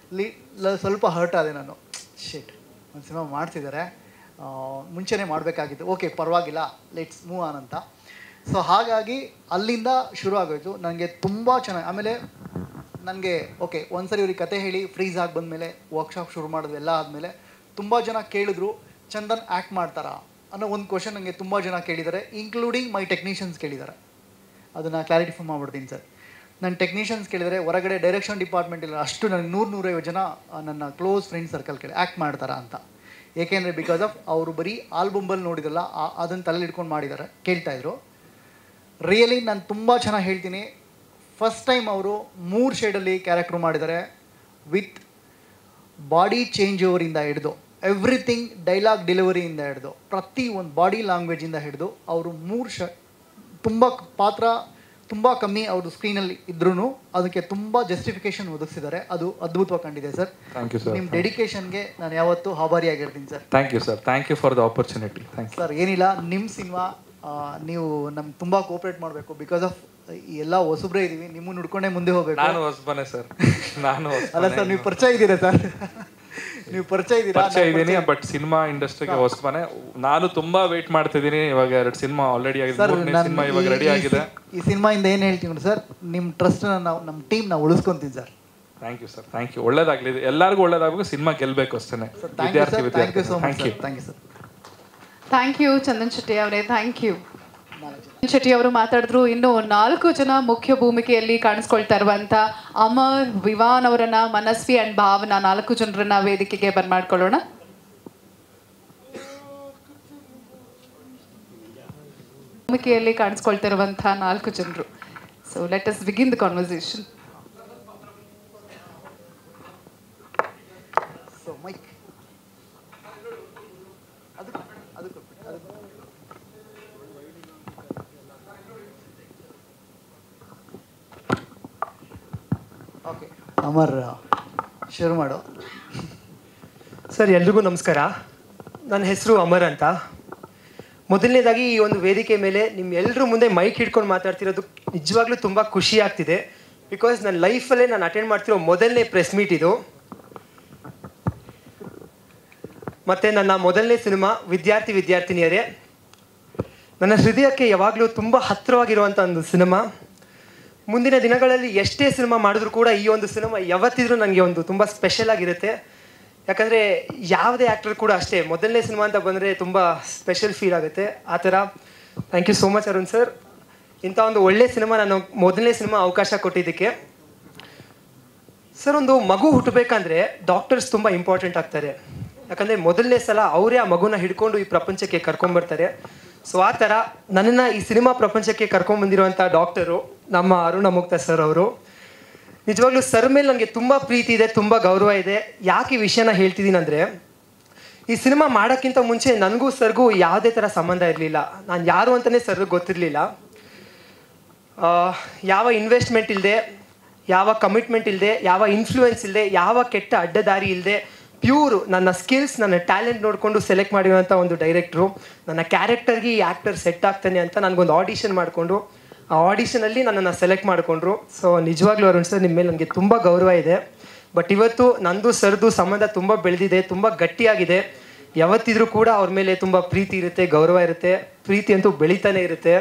ಲಿ ಲ- ಸ್ವಲ್ಪ ಹರ್ಟ್ ಆದೆ ನಾನು ಶೇಟ್ ಒಂದು ಸಿನಿಮಾ ಮಾಡ್ತಿದ್ದಾರೆ ಆ, ಮುಂಚೆನೇ ಮಾಡಬೇಕಾಗಿತ್ತು ಓಕೆ ಪರವಾಗಿಲ್ಲ ಲೆಟ್ಸ್ ಮೂವ್ ಆನ್ ಅಂತ ಸೊ ಹಾಗಾಗಿ ಅಲ್ಲಿಂದ ಶುರು ಆಗೋಯ್ತು ನನಗೆ ತುಂಬ ಚೆನ್ನಾಗಿ ಆಮೇಲೆ ನನಗೆ ಓಕೆ ಒಂದ್ಸರಿ ಇವ್ರಿಗೆ ಕತೆ ಹೇಳಿ ಫ್ರೀಸ್ ಆಗಿ ಬಂದಮೇಲೆ ವರ್ಕ್ಶಾಪ್ ಶುರು ಮಾಡಿದ್ವಿ ಎಲ್ಲ ಆದಮೇಲೆ ತುಂಬ ಜನ ಕೇಳಿದ್ರು ಚಂದನ್ ಆ್ಯಕ್ಟ್ ಮಾಡ್ತಾರಾ ಅನ್ನೋ ಒಂದು ಕ್ವಶನ್ ನನಗೆ ತುಂಬ ಜನ ಕೇಳಿದ್ದಾರೆ ಇನ್ಕ್ಲೂಡಿಂಗ್ ಮೈ ಟೆಕ್ನಿಷಿಯನ್ಸ್ ಕೇಳಿದ್ದಾರೆ ಅದನ್ನು ಕ್ಲಾರಿಟಿಫೈ ಮಾಡ್ಬಿಡ್ತೀನಿ ಸರ್ ನನ್ನ ಟೆಕ್ನಿಷಿಯನ್ಸ್ ಕೇಳಿದರೆ ಹೊರಗಡೆ ಡೈರೆಕ್ಷನ್ ಡಿಪಾರ್ಟ್ಮೆಂಟ್ ಇಲ್ಲ ಅಷ್ಟು ನನಗೆ ನೂರು ನೂರೈವತ್ತು ಜನ ಆ, ನನ್ನ ಕ್ಲೋಸ್ ಫ್ರೆಂಡ್ ಸರ್ಕಲ್ ಕೇಳಿ ಆ್ಯಕ್ಟ್ ಮಾಡ್ತಾರಾ ಅಂತ ಏಕೆಂದರೆ ಬಿಕಾಸ್ ಆಫ್ ಅವರು ಬರೀ ಆಲ್ಬಂಬಲ್ಲಿ ನೋಡಿದ್ರಲ್ಲ ಅದನ್ನು ತಲೆಯಲ್ಲಿ ಇಟ್ಕೊಂಡು ಮಾಡಿದ್ದಾರೆ ಕೇಳ್ತಾಯಿದ್ರು ರಿಯಲಿ ನಾನು ತುಂಬ ಚೆನ್ನಾಗಿ ಹೇಳ್ತೀನಿ ಫಸ್ಟ್ ಟೈಮ್ ಅವರು ಮೂರು ಶೇಡಲ್ಲಿ ಕ್ಯಾರೆಕ್ಟ್ರ್ ಮಾಡಿದ್ದಾರೆ ವಿತ್ ಬಾಡಿ ಚೇಂಜ್ ಓವರಿಂದ ಹಿಡಿದು ಎವ್ರಿಥಿಂಗ್ ಡೈಲಾಗ್ ಡೆಲಿವರಿಯಿಂದ ಹಿಡಿದು ಪ್ರತಿ ಒಂದು ಬಾಡಿ ಲ್ಯಾಂಗ್ವೇಜಿಂದ ಹಿಡಿದು ಅವರು ಮೂರು ಶ ತುಂಬ ಪಾತ್ರ ತುಂಬ ಕಮ್ಮಿ ಅವರು ಸ್ಕ್ರೀನಲ್ಲಿ ಇದ್ರೂ ಅದಕ್ಕೆ ತುಂಬ ಜಸ್ಟಿಫಿಕೇಶನ್ ಒದಗಿಸಿದ್ದಾರೆ ಅದು ಅದ್ಭುತವಾಗಿ ಕಂಡಿದೆ ಸರ್ Thank you, sir. ನಿಮ್ಮ ಡೆಡಿಕೇಶನ್ಗೆ ನಾನು ಯಾವತ್ತೂ ಆಭಾರಿಯಾಗಿರ್ತೀನಿ sir thank you sir thank you for the opportunity thank you sir ಏನಿಲ್ಲ ನಿಮ್ಮ ಸಿನಿಮಾ ನೀವು ನಮ್ಗೆ ತುಂಬ ಕೋಪ್ರೇಟ್ ಮಾಡಬೇಕು ಬಿಕಾಸ್ ಆಫ್ ಎಲ್ಲ ಹೊಸಬ್ರೇ ಇದ್ದೀವಿ ನಿಮ್ಮನ್ನು ಹುಡ್ಕೊಂಡೇ ಮುಂದೆ ಹೋಗ್ಬೇಕು ನಾನು ಹೊಸಬನೆ ಸರ್ ನಾನು ಅಲ್ಲ ಸರ್ ನೀವು ಪರಿಚಯ ಇದ್ದೀರಾ ಸರ್ ನೀವು ಪರಿಚಯ ಇದ್ದೀರಾ ಪರಿಚಯ ನಾವು ಇದ್ದೀನಿ ಪರಿಚಯ- ಬಟ್ ಸಿನಿಮಾ ಇಂಡಸ್ಟ್ರಿಗೆ ಹೊಸಬನೆ ನಾನು ತುಂಬಾ ವೇಟ್ ಮಾಡ್ತಿದ್ದೀನಿ ಇವಾಗ ಎರಡು ಸಿನಿಮಾ ಆಲ್ರೆಡಿ ಆಗಿದೆ ಸರ್ ಮೂರನೇ ನಾನು ಸಿನಿಮಾ ಇವಾಗ ಈ- ರೆಡಿ ಈ ಆಗಿದೆ ಸಿ- ಈ ಸಿನಿಮಾಯಿಂದ ಏನು ಹೇಳ್ತೀನಿ ಸರ್ ನಿಮ್ಮ ಟ್ರಸ್ಟ್ನ ನಾವು ನಮ್ಮ ಟೀಮ್ ನಾವು ಉಳಿಸ್ಕೊಂತೀವಿ sir thank you sir thank you ಒಳ್ಳೇದಾಗ್ಲಿ ಎಲ್ಲರಿಗೂ ಒಳ್ಳೇದಾಗಬೇಕು ಸಿನಿಮಾ ಗೆಲ್ಬೇಕು ಅಷ್ಟೇ thank you Vidyarthi sir thank you Vidyarthi so much thank you sir thank you sir thank you Chandan Shetty ಅವರೇ ಥ್ಯಾಂಕ್ ಯು ಶೆಟ್ಟಿ ಅವರು ಮಾತಾಡಿದ್ರು ಇನ್ನು ನಾಲ್ಕು ಜನ ಮುಖ್ಯ ಭೂಮಿಕೆಯಲ್ಲಿ ಕಾಣಿಸ್ಕೊಳ್ತಾ ಇರುವಂತ ಅಮರ್ ವಿವಾನ್ ಅವರನ್ನ ಮನಸ್ವಿ ಅಂಡ್ ಭಾವನಾ ನಾಲ್ಕು ಜನರನ್ನ ವೇದಿಕೆಗೆ ಬರ್ಮಾಡ್ಕೊಳ್ಳೋಣ ಭೂಮಿಕೆಯಲ್ಲಿ ಕಾಣಿಸ್ಕೊಳ್ತಾ ಇರುವಂತಹ ನಾಲ್ಕು ಜನರು so let us begin the conversation so mike okay Amar ಶುರು ಮಾಡು ಸರ್ ಎಲ್ರಿಗೂ ನಮಸ್ಕಾರ ನನ್ನ ಹೆಸರು ಅಮರ್ ಅಂತ ಮೊದಲನೇದಾಗಿ ಈ ಒಂದು ವೇದಿಕೆ ಮೇಲೆ ನಿಮ್ಮ ಎಲ್ಲರ ಮುಂದೆ ಮೈಕ್ ಹಿಡ್ಕೊಂಡು ಮಾತಾಡ್ತಿರೋದು ನಿಜವಾಗ್ಲೂ ತುಂಬ ಖುಷಿ ಆಗ್ತಿದೆ ಬಿಕಾಸ್ ನನ್ನ ಲೈಫಲ್ಲೇ ನಾನು ಅಟೆಂಡ್ ಮಾಡ್ತಿರೋ ಮೊದಲನೇ ಪ್ರೆಸ್ ಮೀಟ್ ಇದು ಮತ್ತು ನನ್ನ ಮೊದಲನೇ ಸಿನಿಮಾ ವಿದ್ಯಾರ್ಥಿ ವಿದ್ಯಾರ್ಥಿನಿಯರೇ ನನ್ನ ಹೃದಯಕ್ಕೆ ಯಾವಾಗಲೂ ತುಂಬ ಹತ್ತಿರವಾಗಿರುವಂಥ ಒಂದು ಸಿನಿಮಾ ಮುಂದಿನ ದಿನಗಳಲ್ಲಿ ಎಷ್ಟೇ ಸಿನಿಮಾ ಮಾಡಿದ್ರು ಕೂಡ ಈ ಒಂದು ಸಿನಿಮಾ ಯಾವತ್ತಿದ್ರೂ ನನಗೆ ಒಂದು ತುಂಬ ಸ್ಪೆಷಲ್ ಆಗಿರುತ್ತೆ ಯಾಕಂದರೆ ಯಾವುದೇ ಆ್ಯಕ್ಟರ್ ಕೂಡ ಅಷ್ಟೇ ಮೊದಲನೇ ಸಿನಿಮಾ ಅಂತ ಬಂದರೆ ತುಂಬ ಸ್ಪೆಷಲ್ ಫೀಲ್ ಆಗುತ್ತೆ ಆ ಥರ thank you so much Arun sir ಇಂಥ ಒಂದು ಒಳ್ಳೆ ಸಿನಿಮಾ ನಾನು ಮೊದಲನೇ ಸಿನಿಮಾ ಅವಕಾಶ ಕೊಟ್ಟಿದ್ದಕ್ಕೆ ಸರ್ ಒಂದು ಮಗು ಹುಟ್ಟಬೇಕಂದ್ರೆ ಡಾಕ್ಟರ್ಸ್ ತುಂಬ ಇಂಪಾರ್ಟೆಂಟ್ ಆಗ್ತಾರೆ ಯಾಕಂದರೆ ಮೊದಲನೇ ಸಲ ಅವರೇ ಆ ಮಗುನ ಹಿಡ್ಕೊಂಡು ಈ ಪ್ರಪಂಚಕ್ಕೆ ಕರ್ಕೊಂಬರ್ತಾರೆ ಸೊ ಆ ಥರ ನನ್ನನ್ನು ಈ ಸಿನಿಮಾ ಪ್ರಪಂಚಕ್ಕೆ ಕರ್ಕೊಂಬಂದಿರುವಂಥ ಡಾಕ್ಟರು ನಮ್ಮ ಅರುಣ ಮುಕ್ತ ಸರ್ ಅವರು ನಿಜವಾಗ್ಲೂ ಸರ್ ಮೇಲೆ ನನಗೆ ತುಂಬ ಪ್ರೀತಿ ಇದೆ ತುಂಬ ಗೌರವ ಇದೆ ಯಾಕೆ ಈ ವಿಷಯನ ಹೇಳ್ತಿದ್ದೀನಿ ಅಂದರೆ ಈ ಸಿನಿಮಾ ಮಾಡೋಕ್ಕಿಂತ ಮುಂಚೆ ನನಗೂ ಸರ್ಗೂ ಯಾವುದೇ ಥರ ಸಂಬಂಧ ಇರಲಿಲ್ಲ ನಾನು ಯಾರು ಅಂತಲೇ ಸರ್ಗೆ ಗೊತ್ತಿರಲಿಲ್ಲ ಆ, ಯಾವ ಇನ್ವೆಸ್ಟ್ಮೆಂಟ್ ಇಲ್ಲದೆ ಯಾವ ಕಮಿಟ್ಮೆಂಟ್ ಇಲ್ಲದೆ ಯಾವ ಇನ್ಫ್ಲೂಯೆನ್ಸ್ ಇಲ್ಲದೆ ಯಾವ ಕೆಟ್ಟ ಅಡ್ಡದಾರಿ ಇಲ್ಲದೆ ಪ್ಯೂರ್ ನನ್ನ ಸ್ಕಿಲ್ಸ್ ನನ್ನ ಟ್ಯಾಲೆಂಟ್ ನೋಡಿಕೊಂಡು ಸೆಲೆಕ್ಟ್ ಮಾಡಿರುವಂಥ ಒಂದು ಡೈರೆಕ್ಟ್ರು ನನ್ನ ಕ್ಯಾರೆಕ್ಟರ್ಗೆ ಈ ಆ್ಯಕ್ಟರ್ ಸೆಟ್ ಆಗ್ತಾನೆ ಅಂತ ನನಗೊಂದು ಆಡಿಷನ್ ಮಾಡಿಕೊಂಡು ಆ ಆಡಿಷನಲ್ಲಿ ನನ್ನನ್ನು ಸೆಲೆಕ್ಟ್ ಮಾಡಿಕೊಂಡ್ರು ಸೊ ನಿಜವಾಗ್ಲೂ ಅರುಣ್ ಸರ್ ನಿಮ್ಮ ಮೇಲೆ ನನಗೆ ತುಂಬ ಗೌರವ ಇದೆ ಬಟ್ ಇವತ್ತು ನಂದು ಸರ್ದು ಸಂಬಂಧ ತುಂಬ ಬೆಳೆದಿದೆ ತುಂಬ ಗಟ್ಟಿಯಾಗಿದೆ ಯಾವತ್ತಿದ್ರೂ ಕೂಡ ಅವ್ರ ಮೇಲೆ ತುಂಬ ಪ್ರೀತಿ ಇರುತ್ತೆ ಗೌರವ ಇರುತ್ತೆ ಪ್ರೀತಿ ಅಂತೂ ಬೆಳೀತಾನೆ ಇರುತ್ತೆ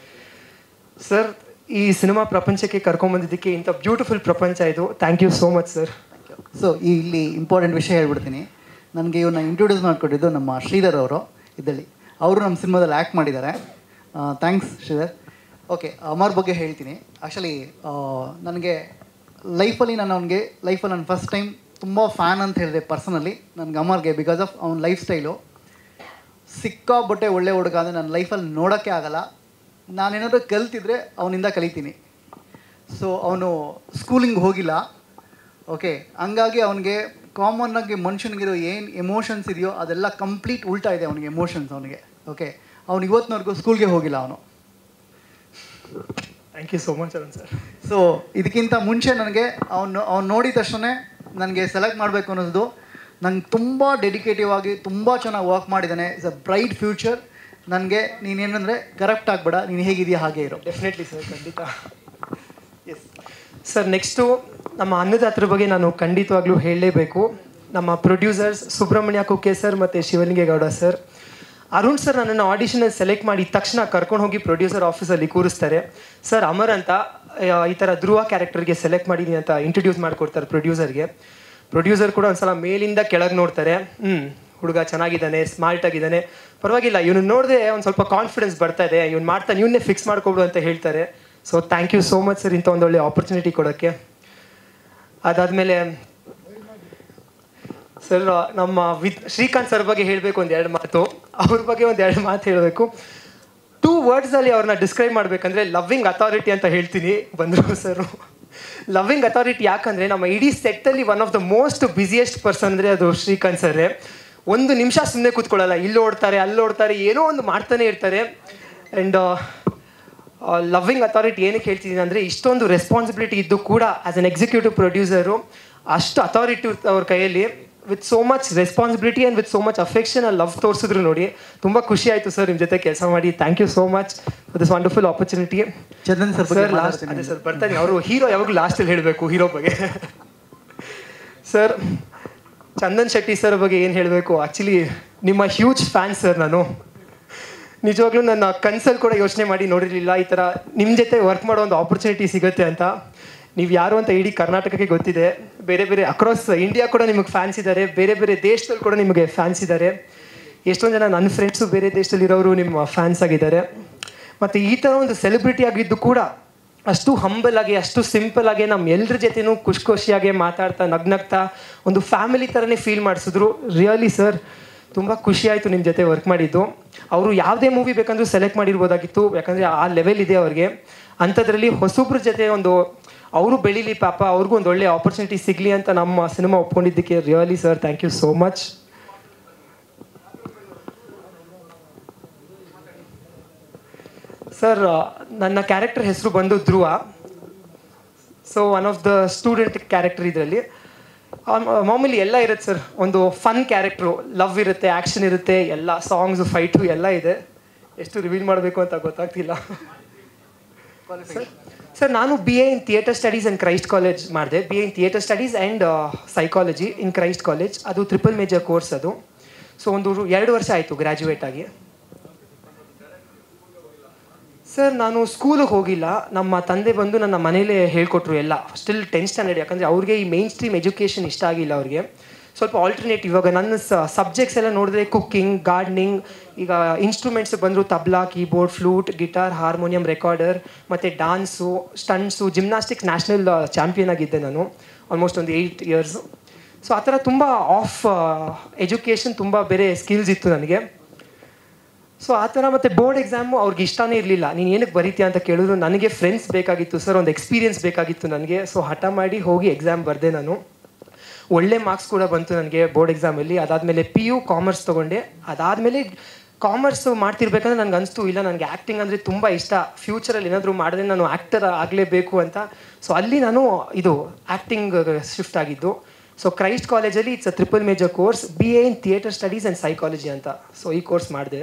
ಸರ್ ಈ ಸಿನಿಮಾ ಪ್ರಪಂಚಕ್ಕೆ ಕರ್ಕೊಂಬಂದಿದ್ದಕ್ಕೆ ಇಂಥ ಬ್ಯೂಟಿಫುಲ್ ಪ್ರಪಂಚ ಇದು thank you so much sir so ಇಲ್ಲಿ ಇಂಪಾರ್ಟೆಂಟ್ ವಿಷಯ ಹೇಳ್ಬಿಡ್ತೀನಿ ನನಗೆ ಇವನ್ನ ಇಂಟ್ರೊಡ್ಯೂಸ್ ಮಾಡಿಕೊಟ್ಟಿದ್ದು ನಮ್ಮ ಶ್ರೀಧರ್ ಅವರು ಇದ್ದಲ್ಲಿ ಅವರು ನಮ್ಮ ಸಿನಿಮಾದಲ್ಲಿ ಆ್ಯಕ್ಟ್ ಮಾಡಿದ್ದಾರೆ ಥ್ಯಾಂಕ್ಸ್ ಶ್ರೀಧರ್ ಓಕೆ ಅಮರ್ ಬಗ್ಗೆ ಹೇಳ್ತೀನಿ ಆ್ಯಕ್ಚುಲಿ ನನಗೆ ಲೈಫಲ್ಲಿ ನಾನು ಅವನಿಗೆ ಲೈಫಲ್ಲಿ ನಾನು ಫಸ್ಟ್ ಟೈಮ್ ತುಂಬ ಫ್ಯಾನ್ ಅಂತ ಹೇಳಿದೆ ಪರ್ಸನಲಿ ನನಗೆ ಅಮರ್ಗೆ ಬಿಕಾಸ್ ಆಫ್ ಅವ್ನ ಲೈಫ್ ಸ್ಟೈಲು ಸಿಕ್ಕಾಬಟ್ಟೆ ಒಳ್ಳೆ ಹುಡುಗ ಅಂದರೆ ನನ್ನ ಲೈಫಲ್ಲಿ ನೋಡೋಕ್ಕೆ ಆಗಲ್ಲ ನಾನೇನಾದರೂ ಕಲ್ತಿದ್ರೆ ಅವನಿಂದ ಕಲಿತೀನಿ ಸೊ ಅವನು ಸ್ಕೂಲಿಂಗ್ ಹೋಗಿಲ್ಲ ಓಕೆ ಹಂಗಾಗಿ ಅವನಿಗೆ ಕಾಮನ್ ಆಗಿ ಮನುಷ್ಯನಿಗಿರೋ ಏನು ಎಮೋಷನ್ಸ್ ಇದೆಯೋ ಅದೆಲ್ಲ ಕಂಪ್ಲೀಟ್ ಉಲ್ಟಾ ಇದೆ ಅವನಿಗೆ ಎಮೋಷನ್ಸ್ ಅವನಿಗೆ ಓಕೆ ಅವ್ನು ಇವತ್ತಿನವರೆಗೂ ಸ್ಕೂಲ್ಗೆ ಹೋಗಿಲ್ಲ ಅವನು thank you so much Arun sir so ಇದಕ್ಕಿಂತ ಮುಂಚೆ ನನಗೆ ಅವನು ಅವ್ನು ನೋಡಿದ ತಕ್ಷಣ ನನಗೆ ಸೆಲೆಕ್ಟ್ ಮಾಡಬೇಕು ಅನ್ನೋದು ನಂಗೆ ತುಂಬ ಡೆಡಿಕೇಟಿವ್ ಆಗಿ ತುಂಬ ಚೆನ್ನಾಗಿ ವರ್ಕ್ ಮಾಡಿದ್ದಾನೆ ಇಟ್ಸ್ ಅ ಬ್ರೈಟ್ ಫ್ಯೂಚರ್ ನನಗೆ ನೀನೇನಂದರೆ ಕರೆಕ್ಟ್ ಆಗಬೇಡ ನೀನು ಹೇಗಿದೆಯಾ ಹಾಗೆ ಇರೋ ಡೆಫಿನೆಟ್ಲಿ ಸರ್ ಖಂಡಿತ ಎಸ್ ಸರ್ ನೆಕ್ಸ್ಟು ನಮ್ಮ ಅನ್ನದಾತರ ಬಗ್ಗೆ ನಾನು ಖಂಡಿತವಾಗ್ಲೂ ಹೇಳಲೇಬೇಕು ನಮ್ಮ ಪ್ರೊಡ್ಯೂಸರ್ಸ್ ಸುಬ್ರಹ್ಮಣ್ಯ ಕುಕ್ಕೆ ಸರ್ ಮತ್ತು ಶಿವಲಿಂಗೇಗೌಡ ಸರ್ ಅರುಣ್ ಸರ್ ನನ್ನನ್ನು ಆಡಿಷನಲ್ಲಿ ಸೆಲೆಕ್ಟ್ ಮಾಡಿ ತಕ್ಷಣ ಕರ್ಕೊಂಡು ಹೋಗಿ ಪ್ರೊಡ್ಯೂಸರ್ ಆಫೀಸಲ್ಲಿ ಕೂರಿಸ್ತಾರೆ ಸರ್ ಅಮರ್ ಅಂತ ಆ, ಈ ಥರ ಧ್ರುವ ಕ್ಯಾರೆಕ್ಟರ್ಗೆ ಸೆಲೆಕ್ಟ್ ಮಾಡಿದ್ದೀನಿ ಅಂತ ಇಂಟ್ರೊಡ್ಯೂಸ್ ಮಾಡಿಕೊಡ್ತಾರೆ ಪ್ರೊಡ್ಯೂಸರ್ಗೆ ಪ್ರೊಡ್ಯೂಸರ್ ಕೂಡ ಒಂದ್ಸಲ ಮೇಲಿಂದ ಕೆಳಗೆ ನೋಡ್ತಾರೆ ಹ್ಞೂ ಹುಡುಗ ಚೆನ್ನಾಗಿದ್ದಾನೆ ಸ್ಮಾರ್ಟ್ ಆಗಿದ್ದಾನೆ ಪರವಾಗಿಲ್ಲ ಇವನು ನೋಡಿದ್ರೆ ಒಂದು ಸ್ವಲ್ಪ ಕಾನ್ಫಿಡೆನ್ಸ್ ಬರ್ತಾ ಇದೆ ಇವ್ನು ಮಾಡ್ತಾನೆ ಇವನ್ನೇ ಫಿಕ್ಸ್ ಮಾಡ್ಕೊಬಿಡು ಅಂತ ಹೇಳ್ತಾರೆ so thank you so much sir ಇಂಥ ಒಂದೊಳ್ಳೆ ಆಪರ್ಚುನಿಟಿ ಕೊಡೋಕ್ಕೆ ಅದಾದಮೇಲೆ ಸರ್ ನಮ್ಮ ವಿದ್ ಶ್ರೀಕಾಂತ್ ಸರ್ ಬಗ್ಗೆ ಹೇಳಬೇಕು ಒಂದು ಎರಡು ಮಾತು ಅವ್ರ ಬಗ್ಗೆ ಒಂದು ಎರಡು ಮಾತು ಹೇಳಬೇಕು ಟೂ ವರ್ಡ್ಸಲ್ಲಿ ಅವ್ರನ್ನ ಡಿಸ್ಕ್ರೈಬ್ ಮಾಡಬೇಕಂದ್ರೆ ಲವ್ವಿಂಗ್ ಅಥಾರಿಟಿ ಅಂತ ಹೇಳ್ತೀನಿ ಬಂದರು ಸರ್ ಲವ್ವಿಂಗ್ ಅಥಾರಿಟಿ ಯಾಕಂದರೆ ನಮ್ಮ ಇಡೀ ಸೆಟ್ಟಲ್ಲಿ one of the most busiest person ಅಂದರೆ ಅದು ಶ್ರೀಕಾಂತ್ ಸರ್ರೆ ಒಂದು ನಿಮಿಷ ಸುಮ್ಮನೆ ಕೂತ್ಕೊಳ್ಳಲ್ಲ ಇಲ್ಲಿ ಓಡ್ತಾರೆ ಅಲ್ಲಿ ಓಡ್ತಾರೆ ಏನೋ ಒಂದು ಮಾಡ್ತಾನೆ ಇರ್ತಾರೆ ಆ್ಯಂಡ್ ಲವ್ವಿಂಗ್ ಅಥಾರಿಟಿ ಏನಕ್ಕೆ ಹೇಳ್ತಿದ್ದೀನಿ ಅಂದರೆ ಇಷ್ಟೊಂದು ರೆಸ್ಪಾನ್ಸಿಬಿಲಿಟಿ ಇದ್ದು ಕೂಡ ಆಸ್ ಅನ್ ಎಕ್ಸಿಕ್ಯೂಟಿವ್ ಪ್ರೊಡ್ಯೂಸರು ಅಷ್ಟು ಅಥಾರಿಟಿ ಅವ್ರ ಕೈಯಲ್ಲಿ with so much responsibility and with so much affection love ತೋರಿಸಿದ್ರು ನೋಡಿ ತುಂಬ ಖುಷಿ ಆಯಿತು ಸರ್ ನಿಮ್ಮ ಜೊತೆ ಕೆಲಸ ಮಾಡಿ thank you so much for this wonderful opportunity Chandan sir ಬಗ್ಗೆ ಸರ್ ಲಾಸ್ಟ್ ಮಾತಾಡ್ತೀನಿ. ಅದೇ ಸರ್ ಬರ್ತಾನೆ ಅವರು ಹೀರೋ ಯಾವಾಗಲೂ ಲಾಸ್ಟಲ್ಲಿ ಹೇಳಬೇಕು ಹೀರೋ ಬಗ್ಗೆ ಸರ್ ಚಂದನ್ ಶೆಟ್ಟಿ ಸರ್ ಬಗ್ಗೆ ಏನು ಹೇಳಬೇಕು ಆ್ಯಕ್ಚುಲಿ ನಿಮ್ಮ ಹ್ಯೂಜ್ ಫ್ಯಾನ್ ಸರ್ ನಾನು ನಿಜವಾಗ್ಲೂ ನನ್ನ ಕನ್ಸಲ್ಲಿ ಕೂಡ ಯೋಚನೆ ಮಾಡಿ ನೋಡಿರಲಿಲ್ಲ ಈ ಥರ ನಿಮ್ಮ ಜೊತೆ ವರ್ಕ್ ಮಾಡೋ ಒಂದು ಆಪರ್ಚುನಿಟಿ ಸಿಗುತ್ತೆ ಅಂತ ನೀವು ಯಾರು ಅಂತ ಇಡೀ ಕರ್ನಾಟಕಕ್ಕೆ ಗೊತ್ತಿದೆ ಬೇರೆ ಬೇರೆ ಅಕ್ರಾಸ್ ಇಂಡಿಯಾ ಕೂಡ ನಿಮಗೆ ಫ್ಯಾನ್ಸ್ ಇದ್ದಾರೆ ಬೇರೆ ಬೇರೆ ದೇಶದಲ್ಲಿ ಕೂಡ ನಿಮಗೆ ಫ್ಯಾನ್ಸ್ ಇದ್ದಾರೆ ಎಷ್ಟೊಂದು ಜನ ನನ್ನ ಫ್ರೆಂಡ್ಸು ಬೇರೆ ದೇಶದಲ್ಲಿರೋರು ನಿಮ್ಮ ಫ್ಯಾನ್ಸ್ ಆಗಿದ್ದಾರೆ ಮತ್ತು ಈ ಥರ ಒಂದು ಸೆಲೆಬ್ರಿಟಿ ಆಗಿದ್ದು ಕೂಡ ಅಷ್ಟು ಹಂಬಲ್ ಆಗಿ ಅಷ್ಟು ಸಿಂಪಲ್ ಆಗಿ ನಮ್ಮ ಎಲ್ಲರ ಜೊತೆನೂ ಖುಷಿ ಖುಷಿಯಾಗಿ ಮಾತಾಡ್ತಾ ನಗ್ನಗ್ತಾ ಒಂದು ಫ್ಯಾಮಿಲಿ ಥರನೇ ಫೀಲ್ ಮಾಡಿಸಿದ್ರು ರಿಯಲಿ ಸರ್ ತುಂಬ ಖುಷಿ ಆಯಿತು ನಿಮ್ಮ ಜೊತೆ ವರ್ಕ್ ಮಾಡಿದ್ದು ಅವರು ಯಾವುದೇ ಮೂವಿ ಬೇಕಂದ್ರೂ ಸೆಲೆಕ್ಟ್ ಮಾಡಿರ್ಬೋದಾಗಿತ್ತು ಯಾಕಂದರೆ ಆ ಲೆವೆಲ್ ಇದೆ ಅವ್ರಿಗೆ ಅಂಥದ್ರಲ್ಲಿ ಹೊಸಬ್ರ ಜೊತೆ ಒಂದು ಅವರು ಬೆಳೀಲಿ ಪಾಪ ಅವ್ರಿಗೂ ಒಂದು ಒಳ್ಳೆ ಆಪರ್ಚುನಿಟಿ ಸಿಗಲಿ ಅಂತ ನಮ್ಮ ಸಿನಿಮಾ ಒಪ್ಕೊಂಡಿದ್ದಕ್ಕೆ really sir thank you so much sir ನನ್ನ ಕ್ಯಾರೆಕ್ಟರ್ ಹೆಸರು ಬಂದು Dhruva so one of the student character ಇದರಲ್ಲಿ ಮಾಮೂಲಿ ಎಲ್ಲ ಇರುತ್ತೆ ಸರ್ ಒಂದು ಫನ್ ಕ್ಯಾರೆಕ್ಟ್ರು ಲವ್ ಇರುತ್ತೆ ಆ್ಯಕ್ಷನ್ ಇರುತ್ತೆ ಎಲ್ಲ ಸಾಂಗ್ಸು ಫೈಟು ಎಲ್ಲ ಇದೆ ಎಷ್ಟು ರಿವೀಲ್ ಮಾಡಬೇಕು ಅಂತ ಗೊತ್ತಾಗ್ತಿಲ್ಲ ಸರ್ ಸರ್ ನಾನು B A in theatre studies in Christ college ಮಾಡಿದೆ B A in theatre studies and psychology in Christ college ಅದು ಟ್ರಿಪಲ್ ಮೇಜರ್ ಕೋರ್ಸ್ ಅದು ಸೊ ಒಂದು ಎರಡು ವರ್ಷ ಆಯಿತು ಗ್ರ್ಯಾಜುಯೇಟ್ ಆಗಿ ಸರ್ ನಾನು ಸ್ಕೂಲಿಗೆ ಹೋಗಿಲ್ಲ ನಮ್ಮ ತಂದೆ ಬಂದು ನನ್ನ ಮನೇಲೇ ಹೇಳ್ಕೊಟ್ರು ಎಲ್ಲ ಸ್ಟಿಲ್ ಟೆಂತ್ ಸ್ಟ್ಯಾಂಡರ್ಡ್ ಯಾಕಂದರೆ ಅವ್ರಿಗೆ ಈ ಮೇನ್ ಸ್ಟ್ರೀಮ್ ಎಜುಕೇಷನ್ ಇಷ್ಟ ಆಗಿಲ್ಲ ಅವ್ರಿಗೆ ಸ್ವಲ್ಪ ಆಲ್ಟರ್ನೇಟ್ ಇವಾಗ ನನ್ನ ಸಬ್ಜೆಕ್ಟ್ಸ್ ಎಲ್ಲ ನೋಡಿದ್ರೆ ಕುಕ್ಕಿಂಗ್ ಗಾರ್ಡನಿಂಗ್ ಈಗ ಇನ್ಸ್ಟ್ರೂಮೆಂಟ್ಸ್ ಬಂದರು tabla keyboard flute guitar harmonium recorder ಮತ್ತು dance stunts gymnastics national champion ಆಗಿದ್ದೆ ನಾನು ಆಲ್ಮೋಸ್ಟ್ ಒಂದು ಏಯ್ಟ್ ಇಯರ್ಸು ಸೊ ಆ ಥರ ತುಂಬ ಆಫ್ ಎಜುಕೇಷನ್ ತುಂಬ ಬೇರೆ ಸ್ಕಿಲ್ಸ್ ಇತ್ತು ನನಗೆ ಸೊ ಆ ಥರ ಮತ್ತು ಬೋರ್ಡ್ ಎಕ್ಸಾಮು ಅವ್ರಿಗೆ ಇಷ್ಟನೇ ಇರಲಿಲ್ಲ ನೀನು ಏನಕ್ಕೆ ಬರೀತೀಯ ಅಂತ ಕೇಳಿದ್ರು ನನಗೆ ಫ್ರೆಂಡ್ಸ್ ಬೇಕಾಗಿತ್ತು ಸರ್ ಒಂದು ಎಕ್ಸ್ಪೀರಿಯನ್ಸ್ ಬೇಕಾಗಿತ್ತು ನನಗೆ ಸೊ ಹಠ ಮಾಡಿ ಹೋಗಿ ಎಕ್ಸಾಮ್ ಬರೆದೆ ನಾನು ಒಳ್ಳೆ ಮಾರ್ಕ್ಸ್ ಕೂಡ ಬಂತು ನನಗೆ ಬೋರ್ಡ್ ಎಕ್ಸಾಮಲ್ಲಿ ಅದಾದಮೇಲೆ ಪಿ ಯು ಕಾಮರ್ಸ್ ತೊಗೊಂಡೆ ಅದಾದಮೇಲೆ ಕಾಮರ್ಸ್ ಮಾಡ್ತಿರ್ಬೇಕಂದ್ರೆ ನನಗೆ ಅನಿಸ್ತು ಇಲ್ಲ ನನಗೆ ಆ್ಯಕ್ಟಿಂಗ್ ಅಂದರೆ ತುಂಬ ಇಷ್ಟ ಫ್ಯೂಚರಲ್ಲಿ ಏನಾದರೂ ಮಾಡಿದ್ರೆ ನಾನು ಆ್ಯಕ್ಟರ್ ಆಗಲೇಬೇಕು ಅಂತ ಸೊ ಅಲ್ಲಿ ನಾನು ಇದು ಆ್ಯಕ್ಟಿಂಗ್ ಶಿಫ್ಟ್ ಆಗಿದ್ದು ಸೊ ಕ್ರೈಸ್ಟ್ ಕಾಲೇಜಲ್ಲಿ it's a triple major course B A in theatre studies and psychology ಅಂತ ಸೊ ಈ ಕೋರ್ಸ್ ಮಾಡಿದೆ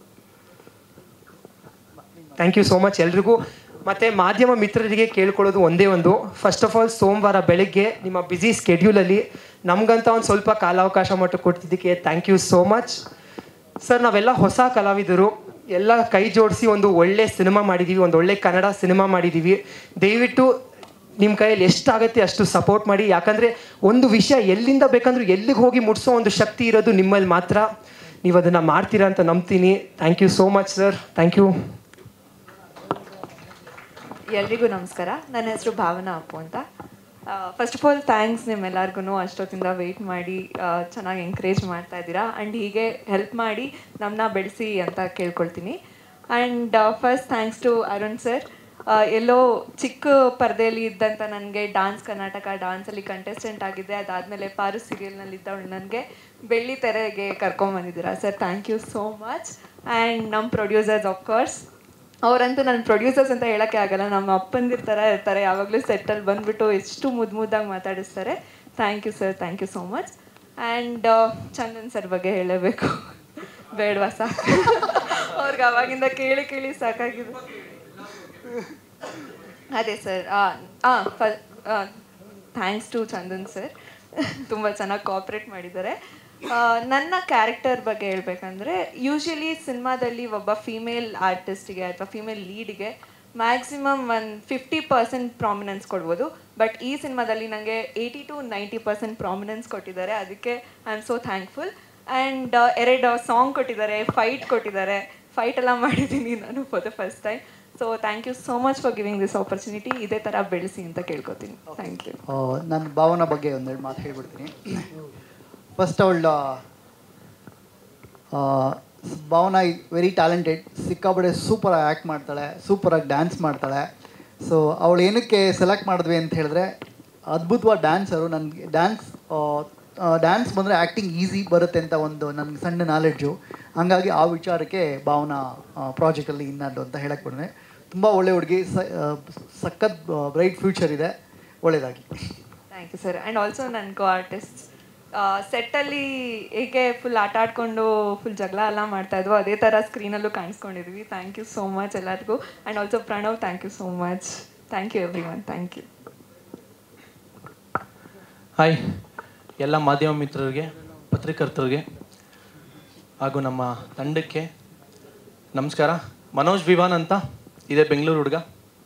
ಥ್ಯಾಂಕ್ ಯು ಸೋ ಮಚ್ ಎಲ್ರಿಗೂ ಮತ್ತು ಮಾಧ್ಯಮ ಮಿತ್ರರಿಗೆ ಕೇಳ್ಕೊಳ್ಳೋದು ಒಂದೇ ಒಂದು ಫಸ್ಟ್ ಆಫ್ ಆಲ್ ಸೋಮವಾರ ಬೆಳಗ್ಗೆ ನಿಮ್ಮ ಬ್ಯುಸಿ ಸ್ಕೆಡ್ಯೂಲಲ್ಲಿ ನಮಗಂತ ಒಂದು ಸ್ವಲ್ಪ ಕಾಲಾವಕಾಶ ಮಟ್ಟ ಕೊಡ್ತಿದ್ದಕ್ಕೆ thank you so much sir ನಾವೆಲ್ಲ ಹೊಸ ಕಲಾವಿದರು ಎಲ್ಲ ಕೈ ಜೋಡಿಸಿ ಒಂದು ಒಳ್ಳೆ ಸಿನಿಮಾ ಮಾಡಿದ್ದೀವಿ ಒಂದು ಒಳ್ಳೆ ಕನ್ನಡ ಸಿನಿಮಾ ಮಾಡಿದ್ದೀವಿ ದಯವಿಟ್ಟು ನಿಮ್ಮ ಕೈಯಲ್ಲಿ ಎಷ್ಟಾಗುತ್ತೆ ಅಷ್ಟು ಸಪೋರ್ಟ್ ಮಾಡಿ ಯಾಕಂದರೆ ಒಂದು ವಿಷಯ ಎಲ್ಲಿಂದ ಬೇಕಂದ್ರೂ ಎಲ್ಲಿಗೆ ಹೋಗಿ ಮುಟ್ಸೋ ಒಂದು ಶಕ್ತಿ ಇರೋದು ನಿಮ್ಮಲ್ಲಿ ಮಾತ್ರ ನೀವು ಅದನ್ನು ಮಾಡ್ತೀರಾ ಅಂತ ನಂಬ್ತೀನಿ thank you so much sir thank you ಎಲ್ರಿಗೂ ನಮಸ್ಕಾರ ನನ್ನ ಹೆಸರು ಭಾವನಾ ಅಪ್ಪು ಅಂತ ಫಸ್ಟ್ ಆಫ್ ಆಲ್ ಥ್ಯಾಂಕ್ಸ್ ನಿಮ್ಮೆಲ್ಲರಿಗೂ ಅಷ್ಟೊತ್ತಿಂದ ವೆಯ್ಟ್ ಮಾಡಿ ಚೆನ್ನಾಗಿ ಎಂಕರೇಜ್ ಮಾಡ್ತಾ ಇದ್ದೀರಾ ಆ್ಯಂಡ್ ಹೀಗೆ ಹೆಲ್ಪ್ ಮಾಡಿ ನಮ್ಮನ್ನ ಬೆಳೆಸಿ ಅಂತ ಕೇಳ್ಕೊಳ್ತೀನಿ and first thanks to Arun sir ಎಲ್ಲೋ ಚಿಕ್ಕ ಪರದೆಯಲ್ಲಿ ಇದ್ದಂಥ ನನಗೆ ಡಾನ್ಸ್ ಕರ್ನಾಟಕ ಡಾನ್ಸಲ್ಲಿ ಕಂಟೆಸ್ಟೆಂಟ್ ಆಗಿದ್ದೆ ಅದಾದಮೇಲೆ ಪಾರು ಸೀರಿಯಲ್ನಲ್ಲಿದ್ದವಳು ನನಗೆ ಬೆಳ್ಳಿ ತೆರೆಗೆ ಕರ್ಕೊಂಬಂದಿದ್ದೀರಾ sir thank you so much and ನಮ್ಮ ಪ್ರೊಡ್ಯೂಸರ್ಸ್ ಆಫ್ಕೋರ್ಸ್ ಅವರಂತೂ ನನ್ನ ಪ್ರೊಡ್ಯೂಸರ್ಸ್ ಅಂತ ಹೇಳೋಕ್ಕೆ ಆಗಲ್ಲ ನಮ್ಮ ಅಪ್ಪಂದಿರ ಥರ ಇರ್ತಾರೆ ಯಾವಾಗಲೂ ಸೆಟ್ಟಲ್ಲಿ ಬಂದುಬಿಟ್ಟು ಎಷ್ಟು ಮುದ್ದು ಮುದ್ದಾಗಿ ಮಾತಾಡಿಸ್ತಾರೆ thank you sir thank you so much and Chandan sir ಬಗ್ಗೆ ಹೇಳಬೇಕು ಬೇಡವಾ ಸಾಕು ಅವ್ರಿಗೆ ಅವಾಗಿಂದ ಕೇಳಿ ಕೇಳಿ ಸಾಕಾಗಿದೆ ಅದೇ ಸರ್ ಹಾಂ ಫ ಥ್ಯಾಂಕ್ಸ್ ಟು ಚಂದನ್ ಸರ್ ತುಂಬ ಚೆನ್ನಾಗಿ ಕೋಆಪ್ರೇಟ್ ಮಾಡಿದ್ದಾರೆ ಆ, ನನ್ನ ಕ್ಯಾರೆಕ್ಟರ್ ಬಗ್ಗೆ ಹೇಳ್ಬೇಕಂದ್ರೆ ಯೂಶಲಿ ಸಿನಿಮಾದಲ್ಲಿ ಒಬ್ಬ ಫೀಮೇಲ್ ಆರ್ಟಿಸ್ಟಿಗೆ ಅಥವಾ ಫೀಮೇಲ್ ಲೀಡ್ಗೆ ಮ್ಯಾಕ್ಸಿಮಮ್ ಒಂದು ಫಿಫ್ಟಿ ಪರ್ಸೆಂಟ್ ಪ್ರಾಮಿನೆನ್ಸ್ ಕೊಡ್ಬೋದು ಬಟ್ ಈ ಸಿನಿಮಾದಲ್ಲಿ ನನಗೆ eighty to ninety percent prominence ಕೊಟ್ಟಿದ್ದಾರೆ ಅದಕ್ಕೆ I am so thankful and ಎರಡು ಸಾಂಗ್ ಕೊಟ್ಟಿದ್ದಾರೆ ಫೈಟ್ ಕೊಟ್ಟಿದ್ದಾರೆ ಫೈಟ್ ಎಲ್ಲ ಮಾಡಿದ್ದೀನಿ ನಾನು for the first time so thank you so much for giving this opportunity ಇದೇ ಥರ ಬೆಳೆಸಿ ಅಂತ ಕೇಳ್ಕೊತೀನಿ ಥ್ಯಾಂಕ್ ಯು ನನ್ನ ಭಾವನ ಬಗ್ಗೆ ಒಂದೆರಡು ಮಾತು ಹೇಳ್ಬಿಡ್ತೀನಿ ಫಸ್ಟ್ ಅವಳ ಭಾವನ ವೆರಿ ಟ್ಯಾಲೆಂಟೆಡ್ ಸಿಕ್ಕಾಪಡೆ ಸೂಪರಾಗಿ ಆ್ಯಕ್ಟ್ ಮಾಡ್ತಾಳೆ ಸೂಪರಾಗಿ ಡ್ಯಾನ್ಸ್ ಮಾಡ್ತಾಳೆ ಸೊ ಅವಳು ಏನಕ್ಕೆ ಸೆಲೆಕ್ಟ್ ಮಾಡಿದ್ವಿ ಅಂತ ಹೇಳಿದ್ರೆ ಅದ್ಭುತವಾದ ಡ್ಯಾನ್ಸರು ನನಗೆ ಡ್ಯಾನ್ಸ್ ಡ್ಯಾನ್ಸ್ ಬಂದರೆ ಆ್ಯಕ್ಟಿಂಗ್ ಈಸಿ ಬರುತ್ತೆ ಅಂತ ಒಂದು ನನಗೆ ಸಣ್ಣ ನಾಲೆಡ್ಜು ಹಂಗಾಗಿ ಆ ವಿಚಾರಕ್ಕೆ ಭಾವನಾ ಪ್ರಾಜೆಕ್ಟಲ್ಲಿ ಇನ್ನದ್ದು ಅಂತ ಹೇಳಕ್ಕೆ ಬಂದೆ ತುಂಬ ಒಳ್ಳೆ ಹುಡುಗಿ ಸ ಆ, ಸಖತ್ ಬ್ರೈಟ್ ಫ್ಯೂಚರ್ ಇದೆ ಒಳ್ಳೆಯದಾಗಿ thank you sir and also ನನ್ನ ಕೋ ಆರ್ಟಿಸ್ಟ್ ಸೆಟ್ಟಲ್ಲಿ ಹೇಗೆ ಫುಲ್ ಆಟ ಆಡ್ಕೊಂಡು ಫುಲ್ ಜಗಳ ಎಲ್ಲ ಮಾಡ್ತಾ ಇದ್ವು ಅದೇ ಥರ ಸ್ಕ್ರೀನಲ್ಲೂ ಕಾಣಿಸ್ಕೊಂಡಿದ್ವಿ ಥ್ಯಾಂಕ್ ಯು ಸೋ ಮಚ್ ಎಲ್ಲರಿಗೂ and also Pranav thank you so much thank you everyone thank you hi ಎಲ್ಲ ಮಾಧ್ಯಮ ಮಿತ್ರರಿಗೆ ಪತ್ರಕರ್ತರಿಗೆ ಹಾಗೂ ನಮ್ಮ ತಂಡಕ್ಕೆ ನಮಸ್ಕಾರ ಮನೋಜ್ ವಿವಾನ್ ಅಂತ ಇದೆ ಬೆಂಗಳೂರು ಹುಡುಗ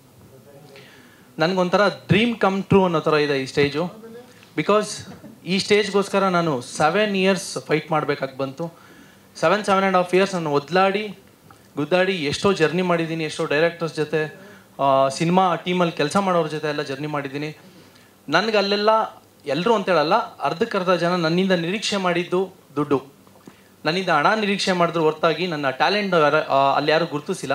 ನನಗೊಂಥರ ಡ್ರೀಮ್ ಕಮ್ ಟ್ರೂ ಅನ್ನೋ ಥರ ಇದೆ ಈ ಸ್ಟೇಜು ಬಿಕಾಸ್ ಈ ಸ್ಟೇಜ್ಗೋಸ್ಕರ ನಾನು ಸೆವೆನ್ ಇಯರ್ಸ್ ಫೈಟ್ ಮಾಡಬೇಕಾಗಿ ಬಂತು seven seven and half years ನಾನು ಒದ್ಲಾಡಿ ಗುದ್ದಾಡಿ ಎಷ್ಟೋ ಜರ್ನಿ ಮಾಡಿದ್ದೀನಿ ಎಷ್ಟೋ ಡೈರೆಕ್ಟರ್ಸ್ ಜೊತೆ ಸಿನಿಮಾ ಟೀಮಲ್ಲಿ ಕೆಲಸ ಮಾಡೋರ ಜೊತೆ ಎಲ್ಲ ಜರ್ನಿ ಮಾಡಿದ್ದೀನಿ ನನಗೆ ಅಲ್ಲೆಲ್ಲ ಎಲ್ಲರೂ ಅಂತ ಹೇಳಲ್ಲ ಅರ್ಧಕ್ಕರ್ಧ ಜನ ನನ್ನಿಂದ ನಿರೀಕ್ಷೆ ಮಾಡಿದ್ದು ದುಡ್ಡು ನನ್ನಿಂದ ಹಣ ನಿರೀಕ್ಷೆ ಮಾಡಿದ್ರು ಹೊರತಾಗಿ ನನ್ನ ಟ್ಯಾಲೆಂಟ್ ಅಲ್ಲಿ ಯಾರು ಗುರುತಿಸಿಲ್ಲ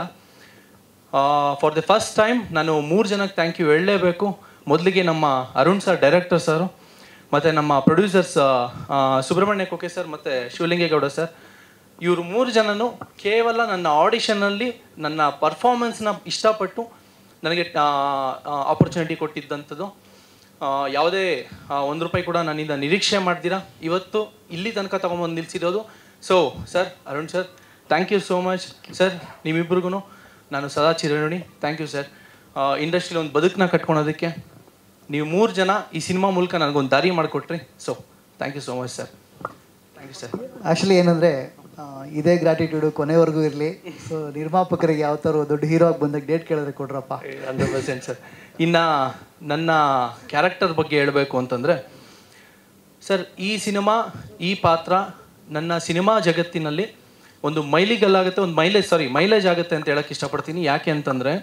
ಫಾರ್ ದಿ ಫಸ್ಟ್ ಟೈಮ್ ನಾನು ಮೂರು ಜನಕ್ಕೆ ಥ್ಯಾಂಕ್ ಯು ಹೇಳಲೇಬೇಕು ಮೊದಲಿಗೆ ನಮ್ಮ ಅರುಣ್ ಸರ್ ಡೈರೆಕ್ಟರ್ ಸರು ಮತ್ತು ನಮ್ಮ ಪ್ರೊಡ್ಯೂಸರ್ಸ್ ಸುಬ್ರಹ್ಮಣ್ಯ ಕೊಕೆ ಸರ್ ಮತ್ತು ಶಿವಲಿಂಗೇಗೌಡ ಸರ್ ಇವರು ಮೂರು ಜನನು ಕೇವಲ ನನ್ನ ಆಡಿಷನಲ್ಲಿ ನನ್ನ ಪರ್ಫಾರ್ಮೆನ್ಸ್ನ ಇಷ್ಟಪಟ್ಟು ನನಗೆ ಆಪರ್ಚುನಿಟಿ ಕೊಟ್ಟಿದ್ದಂಥದ್ದು ಆ, ಯಾವುದೇ ಆ, ಒಂದು ರೂಪಾಯಿ ಕೂಡ ನನ್ನಿಂದ ನಿರೀಕ್ಷೆ ಮಾಡ್ದಿರಾ ಇವತ್ತು ಇಲ್ಲಿ ತನಕ ತೊಗೊಂಬಂದು ನಿಲ್ಸಿರೋದು so sir Arun sir thank you so much sir ನಿಮ್ಮಿಬ್ರಿಗೂ ನಾನು ಸದಾ ಚಿರಋಣಿ ಥ್ಯಾಂಕ್ ಯು ಸರ್ ಇಂಡಸ್ಟ್ರಿಲಿ ಒಂದು ಬದುಕನ್ನ ಕಟ್ಕೊಳೋದಕ್ಕೆ ನೀವು ಮೂರು ಜನ ಈ ಸಿನಿಮಾ ಮೂಲಕ ನನಗೊಂದು ದಾರಿ ಮಾಡಿಕೊಟ್ರಿ so thank you so much sir thank you sir actually ಏನಂದರೆ ಇದೇ ಗ್ರಾಟಿಟ್ಯೂಡು ಕೊನೆವರೆಗೂ ಇರಲಿ ಸೊ ನಿರ್ಮಾಪಕರಿಗೆ ಯಾವ ಥರ ದೊಡ್ಡ ಹೀರೋ ಆಗಿ ಬಂದಾಗ ಡೇಟ್ ಕೇಳಿದ್ರೆ ಕೊಡ್ರಪ್ಪ ಹಂಡ್ರೆಡ್ ಪರ್ಸೆಂಟ್ ಸರ್ ಇನ್ನು ನನ್ನ ಕ್ಯಾರೆಕ್ಟರ್ ಬಗ್ಗೆ ಹೇಳಬೇಕು ಅಂತಂದರೆ ಸರ್ ಈ ಸಿನಿಮಾ ಈ ಪಾತ್ರ ನನ್ನ ಸಿನಿಮಾ ಜಗತ್ತಿನಲ್ಲಿ ಒಂದು ಮೈಲಿಗಲ್ಲಾಗುತ್ತೆ ಒಂದು ಮೈಲೇಜ್ ಸಾರಿ ಮೈಲೇಜ್ ಆಗುತ್ತೆ ಅಂತ ಹೇಳಕ್ಕೆ ಇಷ್ಟಪಡ್ತೀನಿ ಯಾಕೆ ಅಂತಂದರೆ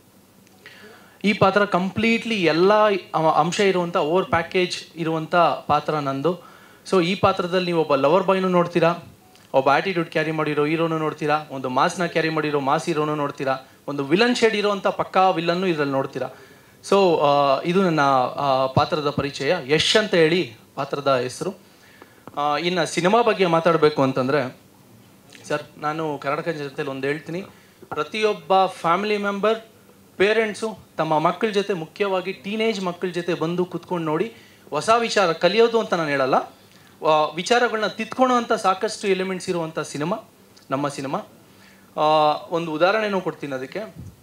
ಈ ಪಾತ್ರ ಕಂಪ್ಲೀಟ್ಲಿ ಎಲ್ಲ ಅ- ಅಂಶ ಇರುವಂಥ ಓವರ್ ಪ್ಯಾಕೇಜ್ ಇರುವಂಥ ಪಾತ್ರ ನಂದು ಸೊ ಈ ಪಾತ್ರದಲ್ಲಿ ನೀವು ಒಬ್ಬ ಲವರ್ ಬಾಯ್ನು ನೋಡ್ತೀರಾ ಒಬ್ಬ ಆಟಿಟ್ಯೂಡ್ ಕ್ಯಾರಿ ಮಾಡಿರೋ ಹೀರೋನು ನೋಡ್ತೀರಾ ಒಂದು ಮಾಸ್ನ ಕ್ಯಾರಿ ಮಾಡಿರೋ ಮಾಸ್ ಹೀರೋನು ನೋಡ್ತೀರಾ ಒಂದು ವಿಲನ್ ಶೇಡ್ ಇರೋವಂಥ ಪಕ್ಕಾ ವಿಲನ್ನು ಇದರಲ್ಲಿ ನೋಡ್ತೀರಾ ಸೊ ಇದು ನನ್ನ ಆ, ಪಾತ್ರದ ಪರಿಚಯ ಯಶ್ ಅಂತ ಹೇಳಿ ಪಾತ್ರದ ಹೆಸರು ಇನ್ನು ಸಿನಿಮಾ ಬಗ್ಗೆ ಮಾತಾಡಬೇಕು ಅಂತಂದರೆ ಸರ್ ನಾನು ಕರ್ನಾಟಕ ಜನತೆಯಲ್ಲಿ ಒಂದು ಹೇಳ್ತೀನಿ ಪ್ರತಿಯೊಬ್ಬ ಫ್ಯಾಮಿಲಿ ಮೆಂಬರ್ ಪೇರೆಂಟ್ಸು ತಮ್ಮ ಮಕ್ಕಳ ಜೊತೆ ಮುಖ್ಯವಾಗಿ ಟೀನೇಜ್ ಮಕ್ಕಳ ಜೊತೆ ಬಂದು ಕುತ್ಕೊಂಡು ನೋಡಿ ಹೊಸ ವಿಚಾರ ಕಲಿಯೋದು ಅಂತ ನಾನು ಹೇಳಲ್ಲ ಆ, ವಿಚಾರಗಳನ್ನ ತಿತ್ಕೊಳ್ಳೋ ಅಂತ ಸಾಕಷ್ಟು ಎಲಿಮೆಂಟ್ಸ್ ಇರುವಂಥ ಸಿನಿಮಾ ನಮ್ಮ ಸಿನಿಮಾ ಆ, ಒಂದು ಉದಾಹರಣೆನೂ ಕೊಡ್ತೀನಿ ಅದಕ್ಕೆ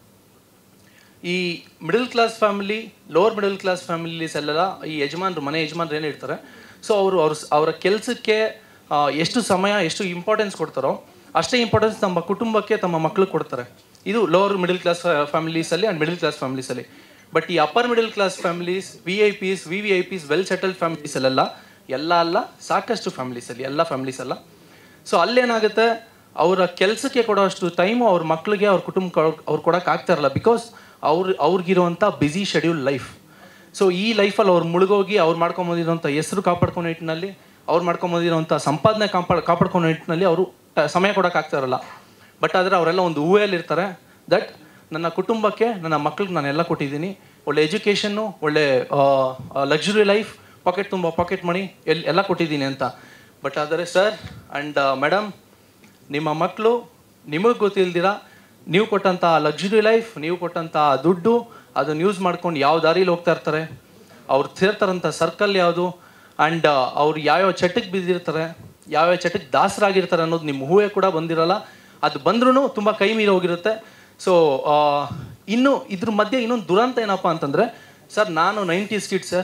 ಈ middle class family lower middle class families ಎಲ್ಲ ಈ ಯಜಮಾನ್ರು ಮನೆ ಯಜಮಾನ್ರು ಏನು ಇರ್ತಾರೆ ಸೊ ಅವರು ಅವ್ರ ಅವರ ಕೆಲಸಕ್ಕೆ ಎಷ್ಟು ಸಮಯ ಎಷ್ಟು ಇಂಪಾರ್ಟೆನ್ಸ್ ಕೊಡ್ತಾರೋ ಅಷ್ಟೇ ಇಂಪಾರ್ಟೆನ್ಸ್ ನಮ್ಮ ಕುಟುಂಬಕ್ಕೆ ತಮ್ಮ ಮಕ್ಕಳು ಕೊಡ್ತಾರೆ ಇದು ಲೋವರ್ ಮಿಡಲ್ ಕ್ಲಾಸ್ ಫ್ಯಾಮಿಲೀಸಲ್ಲಿ ಆ್ಯಂಡ್ ಮಿಡಲ್ ಕ್ಲಾಸ್ ಫ್ಯಾಮಿಲೀಸಲ್ಲಿ ಬಟ್ ಈ upper middle class families V I Ps V V I Ps well settled ಫ್ಯಾಮಿಲೀಸಲ್ಲೆಲ್ಲ ಎಲ್ಲ ಅಲ್ಲ ಸಾಕಷ್ಟು ಫ್ಯಾಮಿಲೀಸಲ್ಲಿ ಎಲ್ಲ ಫ್ಯಾಮಿಲೀಸ್ ಅಲ್ಲ ಸೊ ಅಲ್ಲೇನಾಗುತ್ತೆ ಅವರ ಕೆಲಸಕ್ಕೆ ಕೊಡೋಷ್ಟು ಟೈಮು ಅವ್ರ ಮಕ್ಕಳಿಗೆ ಅವ್ರ ಕುಟುಂಬಕ್ಕೆ ಅವ್ರು ಕೊಡೋಕೆ ಆಗ್ತಾ ಇರಲ್ಲ ಬಿಕಾಸ್ ಅವ್ರ ಅವ್ರಿಗಿರುವಂಥ ಬ್ಯುಸಿ ಶೆಡ್ಯೂಲ್ ಲೈಫ್ ಸೊ ಈ ಲೈಫಲ್ಲಿ ಅವ್ರು ಮುಳುಗೋಗಿ ಅವ್ರು ಮಾಡ್ಕೊಂಬಂದಿರೋಂಥ ಹೆಸರು ಕಾಪಾಡ್ಕೊಳೋ ನಿಟ್ಟಿನಲ್ಲಿ ಅವ್ರು ಮಾಡ್ಕೊಂಬಂದಿರೋಂಥ ಸಂಪಾದನೆ ಕಾಪಾಡ್ ಕಾಪಾಡ್ಕೊಳೋ ನಿಟ್ಟಿನಲ್ಲಿ ಅವರು ಸಮಯ ಕೊಡೋಕೆ ಆಗ್ತಾ ಇರಲ್ಲ ಬಟ್ ಆದರೆ ಅವರೆಲ್ಲ ಒಂದು ಹೂವೆಯಲ್ಲಿ ಇರ್ತಾರೆ ದಟ್ ನನ್ನ ಕುಟುಂಬಕ್ಕೆ ನನ್ನ ಮಕ್ಳಿಗೆ ನಾನು ಎಲ್ಲ ಕೊಟ್ಟಿದ್ದೀನಿ ಒಳ್ಳೆ ಎಜುಕೇಷನ್ನು ಒಳ್ಳೆ ಲಕ್ಸುರಿ ಲೈಫ್ ಪಾಕೆಟ್ ತುಂಬ ಪಾಕೆಟ್ ಮನಿ ಎಲ್ ಎಲ್ಲ ಕೊಟ್ಟಿದ್ದೀನಿ ಅಂತ ಬಟ್ ಆದರೆ ಸರ್ ಆ್ಯಂಡ್ ಮೇಡಮ್ ನಿಮ್ಮ ಮಕ್ಕಳು ನಿಮಗೆ ಗೊತ್ತಿಲ್ದಿರ ನೀವು ಕೊಟ್ಟಂಥ ಲಕ್ಸುರಿ ಲೈಫ್ ನೀವು ಕೊಟ್ಟಂಥ ದುಡ್ಡು ಅದನ್ನು ಯೂಸ್ ಮಾಡ್ಕೊಂಡು ಯಾವ ದಾರಿಲಿ ಹೋಗ್ತಾ ಇರ್ತಾರೆ ಅವ್ರು ಸೇರ್ತಾರಂಥ ಸರ್ಕಲ್ ಯಾವುದು ಆ್ಯಂಡ್ ಅವ್ರು ಯಾವ್ಯಾವ ಚಟಕ್ಕೆ ಬಿದ್ದಿರ್ತಾರೆ ಯಾವ್ಯಾವ ಚಟಕ್ಕೆ ದಾಸರಾಗಿರ್ತಾರೆ ಅನ್ನೋದು ನಿಮ್ಮ ಹೂವೇ ಕೂಡ ಬಂದಿರಲ್ಲ ಅದು ಬಂದ್ರೂ ತುಂಬ ಕೈ ಮೀರಿ ಹೋಗಿರುತ್ತೆ ಸೊ ಇನ್ನು ಇದ್ರ ಮಧ್ಯೆ ಇನ್ನೊಂದು ದುರಂತ ಏನಪ್ಪ ಅಂತಂದರೆ ಸರ್ ನಾನು ನೈಂಟೀಸ್ ಕಿಡ್ ಸರ್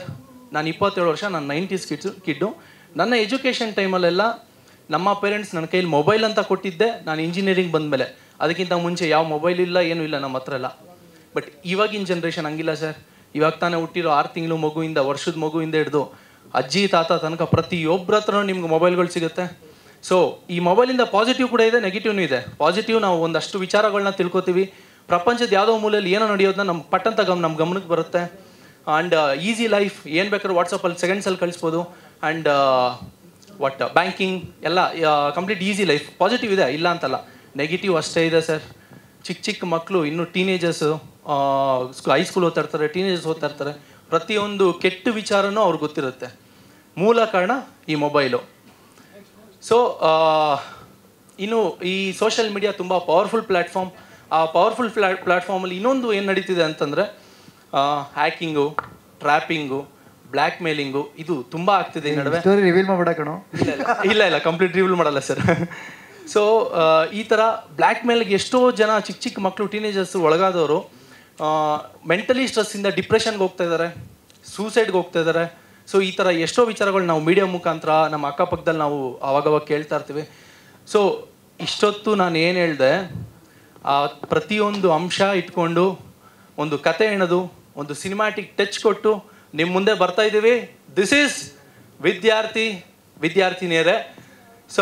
ನಾನು ಇಪ್ಪತ್ತೇಳು ವರ್ಷ ನಾನು ನೈಂಟೀಸ್ ಕಿಡ್ಸು ಕಿಡ್ಡು ನನ್ನ ಎಜುಕೇಷನ್ ಟೈಮಲ್ಲೆಲ್ಲ ನಮ್ಮ ಪೇರೆಂಟ್ಸ್ ನನ್ನ ಕೈಯಲ್ಲಿ ಮೊಬೈಲ್ ಅಂತ ಕೊಟ್ಟಿದ್ದೆ ನಾನು ಇಂಜಿನಿಯರಿಂಗ್ ಬಂದಮೇಲೆ ಅದಕ್ಕಿಂತ ಮುಂಚೆ ಯಾವ ಮೊಬೈಲ್ ಇಲ್ಲ ಏನೂ ಇಲ್ಲ ನಮ್ಮ ಹತ್ರ ಎಲ್ಲ ಬಟ್ ಇವಾಗಿನ ಜನ್ರೇಷನ್ ಹಂಗಿಲ್ಲ ಸರ್ ಇವಾಗ ತಾನೇ ಹುಟ್ಟಿರೋ ಆರು ತಿಂಗಳು ಮಗುವಿಂದ ವರ್ಷದ ಮಗುವಿಂದ ಹಿಡಿದು ಅಜ್ಜಿ ತಾತ ತನಕ ಪ್ರತಿಯೊಬ್ಬರ ಹತ್ರನೂ ನಿಮ್ಗೆ ಮೊಬೈಲ್ಗಳು ಸಿಗುತ್ತೆ ಸೊ ಈ ಮೊಬೈಲಿಂದ ಪಾಸಿಟಿವ್ ಕೂಡ ಇದೆ ನೆಗೆಟಿವ್ನೂ ಇದೆ ಪಾಸಿಟಿವ್ ನಾವು ಒಂದಷ್ಟು ವಿಚಾರಗಳನ್ನ ತಿಳ್ಕೊತೀವಿ ಪ್ರಪಂಚದ ಯಾವುದೋ ಮೂಲೆಯಲ್ಲಿ ಏನೋ ನಡೆಯೋದನ್ನ ನಮ್ಮ ಪಟ್ಟಂತ ಗಮ್ ನಮ್ಮ ಗಮನಕ್ಕೆ ಬರುತ್ತೆ ಆ್ಯಂಡ್ ಈಸಿ ಲೈಫ್ ಏನು ಬೇಕಾದ್ರೂ ವಾಟ್ಸಪ್ಪಲ್ಲಿ ಸೆಕೆಂಡ್ಸಲ್ಲಿ ಕಳಿಸ್ಬೋದು ಆ್ಯಂಡ್ ವಾಟ್ ಬ್ಯಾಂಕಿಂಗ್ ಎಲ್ಲ ಕಂಪ್ಲೀಟ್ ಈಸಿ ಲೈಫ್ ಪಾಸಿಟಿವ್ ಇದೆ ಇಲ್ಲ ಅಂತಲ್ಲ ನೆಗೆಟಿವ್ ಅಷ್ಟೇ ಇದೆ ಸರ್ ಚಿಕ್ಕ ಚಿಕ್ಕ ಮಕ್ಕಳು ಇನ್ನೂ ಟೀನೇಜರ್ಸು ಹೈಸ್ಕೂಲ್ ಓದ್ತಾ ಇರ್ತಾರೆ ಟೀನೇಜರ್ಸ್ ಓದ್ತಾ ಇರ್ತಾರೆ ಪ್ರತಿಯೊಂದು ಕೆಟ್ಟ ವಿಚಾರನೂ ಅವ್ರಿಗೆ ಗೊತ್ತಿರುತ್ತೆ ಮೂಲ ಕಾರಣ ಈ ಮೊಬೈಲು ಸೊ ಇನ್ನು ಈ ಸೋಷಿಯಲ್ ಮೀಡಿಯಾ ತುಂಬ ಪವರ್ಫುಲ್ ಪ್ಲ್ಯಾಟ್ಫಾರ್ಮ್ ಆ ಪವರ್ಫುಲ್ ಫ್ಲಾ ಪ್ಲ್ಯಾಟ್ಫಾರ್ಮಲ್ಲಿ ಇನ್ನೊಂದು ಏನು ನಡೀತಿದೆ ಅಂತಂದರೆ ಹ್ಯಾಕಿಂಗು ಟ್ರ್ಯಾಪಿಂಗು ಬ್ಲ್ಯಾಕ್ ಮೇಲಿಂಗು ಇದು ತುಂಬ ಆಗ್ತಿದೆ ಈ ನಡುವೆ ಸ್ಟೋರಿ ರಿವೀಲ್ ಮಾಡ್ಬಿಡ ಕಣೋ ಇಲ್ಲ ಇಲ್ಲ ಇಲ್ಲ ಇಲ್ಲ ಕಂಪ್ಲೀಟ್ ರಿವೀಲ್ ಮಾಡಲ್ಲ ಸರ್ ಸೊ ಈ ಥರ ಬ್ಲ್ಯಾಕ್ ಮೇಲ್ಗೆ ಎಷ್ಟೋ ಜನ ಚಿಕ್ಕ ಚಿಕ್ಕ ಮಕ್ಕಳು ಟೀನೇಜರ್ಸ್ ಒಳಗಾದವರು ಮೆಂಟಲಿ ಸ್ಟ್ರೆಸ್ಸಿಂದ ಡಿಪ್ರೆಷನ್ಗೆ ಹೋಗ್ತಾ ಇದ್ದಾರೆ ಸೂಸೈಡ್ಗೆ ಹೋಗ್ತಾ ಇದ್ದಾರೆ ಸೊ ಈ ಥರ ಎಷ್ಟೋ ವಿಚಾರಗಳು ನಾವು ಮೀಡಿಯಾ ಮುಖಾಂತರ ನಮ್ಮ ಅಕ್ಕಪಕ್ಕದಲ್ಲಿ ನಾವು ಅವಾಗವಾಗ ಕೇಳ್ತಾ ಇರ್ತೀವಿ ಸೊ ಇಷ್ಟೊತ್ತು ನಾನು ಏನು ಹೇಳಿದೆ ಆ ಪ್ರತಿಯೊಂದು ಅಂಶ ಇಟ್ಕೊಂಡು ಒಂದು ಕತೆ ಎಣದು ಒಂದು ಸಿನಿಮ್ಯಾಟಿಕ್ ಟಚ್ ಕೊಟ್ಟು ನಿಮ್ಮ ಮುಂದೆ ಬರ್ತಾ ಇದ್ದೀವಿ this is Vidyarthi Vidyarthiniyare so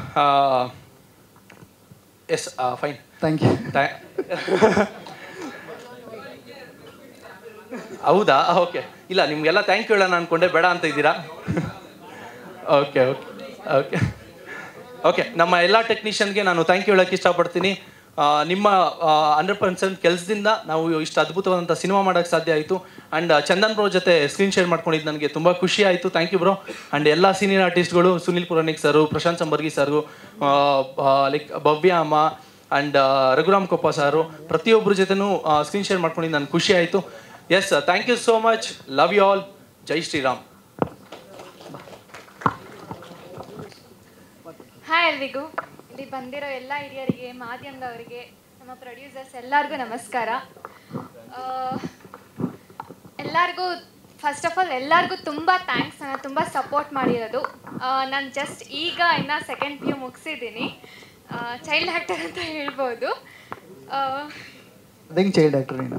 yes fine thank you ಹೌದಾ ಓಕೆ ಇಲ್ಲ ನಿಮಗೆಲ್ಲ ಥ್ಯಾಂಕ್ ಯು ಹೇಳೋಣ ಅನ್ಕೊಂಡೆ ಬೇಡ ಅಂತ ಇದ್ದೀರಾ ಓಕೆ ಓಕೆ ಓಕೆ ಓಕೆ ನಮ್ಮ ಎಲ್ಲ ಟೆಕ್ನಿಷಿಯನ್ಗೆ ನಾನು ಥ್ಯಾಂಕ್ ಯು ಹೇಳೋಕ್ಕೆ ಇಷ್ಟಪಡ್ತೀನಿ ಆ, ನಿಮ್ಮ ಹಂಡ್ರೆಡ್ ಪರ್ಸೆಂಟ್ ಕೆಲಸದಿಂದ ನಾವು ಇಷ್ಟು ಅದ್ಭುತವಾದಂಥ ಸಿನಿಮಾ ಮಾಡೋಕ್ಕೆ ಸಾಧ್ಯ ಆಯಿತು ಆ್ಯಂಡ್ ಚಂದನ್ ಬ್ರೋ ಜೊತೆ ಸ್ಕ್ರೀನ್ ಶೇರ್ ಮಾಡ್ಕೊಂಡಿದ್ದು ನನಗೆ ತುಂಬ ಖುಷಿ ಆಯಿತು ಥ್ಯಾಂಕ್ ಯು ಬ್ರೋ ಆ್ಯಂಡ್ ಎಲ್ಲ ಸೀನಿಯರ್ ಆರ್ಟಿಸ್ಟ್ಗಳು Sunil Puranik sir Prashanth Sambargi sir like Bhavya ಅಮ್ಮ ಆ್ಯಂಡ್ ರಘುರಾಮ್ ಕೊಪ್ಪ ಸಾರು ಪ್ರತಿಯೊಬ್ಬರ ಜೊತೆನೂ ಸ್ಕ್ರೀನ್ ಶೇರ್ ಮಾಡ್ಕೊಂಡಿದ್ದು ನನಗೆ ಖುಷಿ ಆಯಿತು yes thank you so much love you all ಜೈ ಶ್ರೀರಾಮ್ ಹಾಯ್ ಎಲ್ರಿಗೂ ಇಲ್ಲಿ ಬಂದಿರೋ ಎಲ್ಲ ಹಿರಿಯರಿಗೆ ಮಾಧ್ಯಮದವರಿಗೆ ನಮ್ಮ ಪ್ರೊಡ್ಯೂಸರ್ಸ್ ಎಲ್ಲರಿಗೂ ನಮಸ್ಕಾರ ಆ, ಎಲ್ಲರಿಗೂ ಫಸ್ಟ್ ಆಫ್ ಆಲ್ ಎಲ್ಲರಿಗೂ ತುಂಬ ಥ್ಯಾಂಕ್ಸ್ ನನ್ನ ತುಂಬ ಸಪೋರ್ಟ್ ಮಾಡಿರೋದು ನಾನು ಜಸ್ಟ್ ಈಗ ಇನ್ನು ಸೆಕೆಂಡ್ ಪಿ ಯು ಮುಗಿಸಿದ್ದೀನಿ ಚೈಲ್ಡ್ ಆ್ಯಕ್ಟರ್ ಅಂತ ಹೇಳ್ಬೋದು ಆ, ಅದಂಗೆ ಚೈಲ್ಡ್ ಆ್ಯಕ್ಟರ್ ನೀನು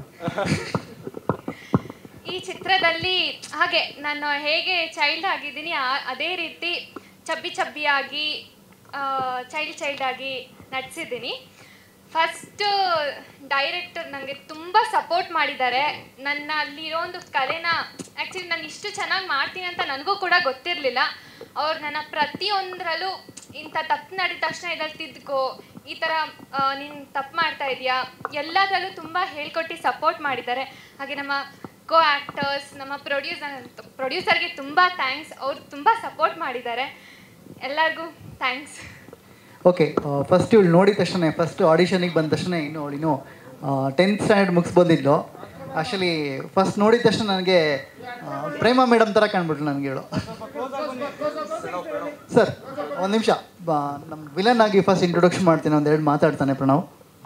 ಈ ಚಿತ್ರದಲ್ಲಿ ಹಾಗೆ ನಾನು ಹೇಗೆ ಚೈಲ್ಡ್ ಆಗಿದ್ದೀನಿ ಆ- ಅದೇ ರೀತಿ ಚಬ್ಬಿ ಚಬ್ಬಿಯಾಗಿ ಚೈಲ್ಡ್ ಚೈಲ್ಡ್ ಆಗಿ ನಟಿಸಿದ್ದೀನಿ ಫಸ್ಟು ಡೈರೆಕ್ಟರ್ ನನಗೆ ತುಂಬ ಸಪೋರ್ಟ್ ಮಾಡಿದ್ದಾರೆ ನನ್ನ ಅಲ್ಲಿರೋ ಒಂದು ಕಲೆನ ಆ್ಯಕ್ಚುಲಿ ನಾನು ಇಷ್ಟು ಚೆನ್ನಾಗಿ ಮಾಡ್ತೀನಿ ಅಂತ ನನಗೂ ಕೂಡ ಗೊತ್ತಿರಲಿಲ್ಲ ಅವ್ರು ನನ್ನ ಪ್ರತಿಯೊಂದರಲ್ಲೂ ಇಂಥ ತಪ್ಪು ನಡೆದ ತಕ್ಷಣ ಇದ್ರಲ್ಲಿ ತಿದ್ಕೋ ಈ ಥರ ನೀನು ತಪ್ಪು ಮಾಡ್ತಾ ಇದೆಯಾ ಎಲ್ಲದರಲ್ಲೂ ತುಂಬ ಹೇಳ್ಕೊಟ್ಟು ಸಪೋರ್ಟ್ ಮಾಡಿದ್ದಾರೆ ಹಾಗೆ ನಮ್ಮ ಕೋ ಆ್ಯಕ್ಟರ್ಸ್ ನಮ್ಮ ಪ್ರೊಡ್ಯೂಸರ್ ಪ್ರೊಡ್ಯೂಸರ್ಗೆ ತುಂಬ ಥ್ಯಾಂಕ್ಸ್ ಅವ್ರು ತುಂಬ ಸಪೋರ್ಟ್ ಮಾಡಿದ್ದಾರೆ ಎಲ್ಲರಿಗೂ ಥ್ಯಾಂಕ್ಸ್ ಓಕೆ ಫಸ್ಟ್ ಇವಳು ನೋಡಿದ ತಕ್ಷಣ ಫಸ್ಟ್ ಆಡಿಷನಿಗೆ ಬಂದ ತಕ್ಷಣ ಇನ್ನು ಅವಳು ಇನ್ನು ಟೆಂತ್ ಸ್ಟ್ಯಾಂಡರ್ಡ್ ಮುಗಿಸ್ ಬಂದಿದ್ಲು ಆ್ಯಕ್ಚುಲಿ ಫಸ್ಟ್ ನೋಡಿದ ತಕ್ಷಣ ನನಗೆ ಪ್ರೇಮ ಮೇಡಮ್ ಥರ ಕಾಣ್ಬಿಟ್ಲು ನನಗೆ ಹೇಳು ಸರ್ ಒಂದು ನಿಮಿಷ ನಮ್ಮ ವಿಲನ್ ಆಗಿ ಫಸ್ಟ್ ಇಂಟ್ರೊಡಕ್ಷನ್ ಮಾಡ್ತೀನಿ ಒಂದೆರಡು ಮಾತಾಡ್ತಾನೆ ಪ್ರಣವ್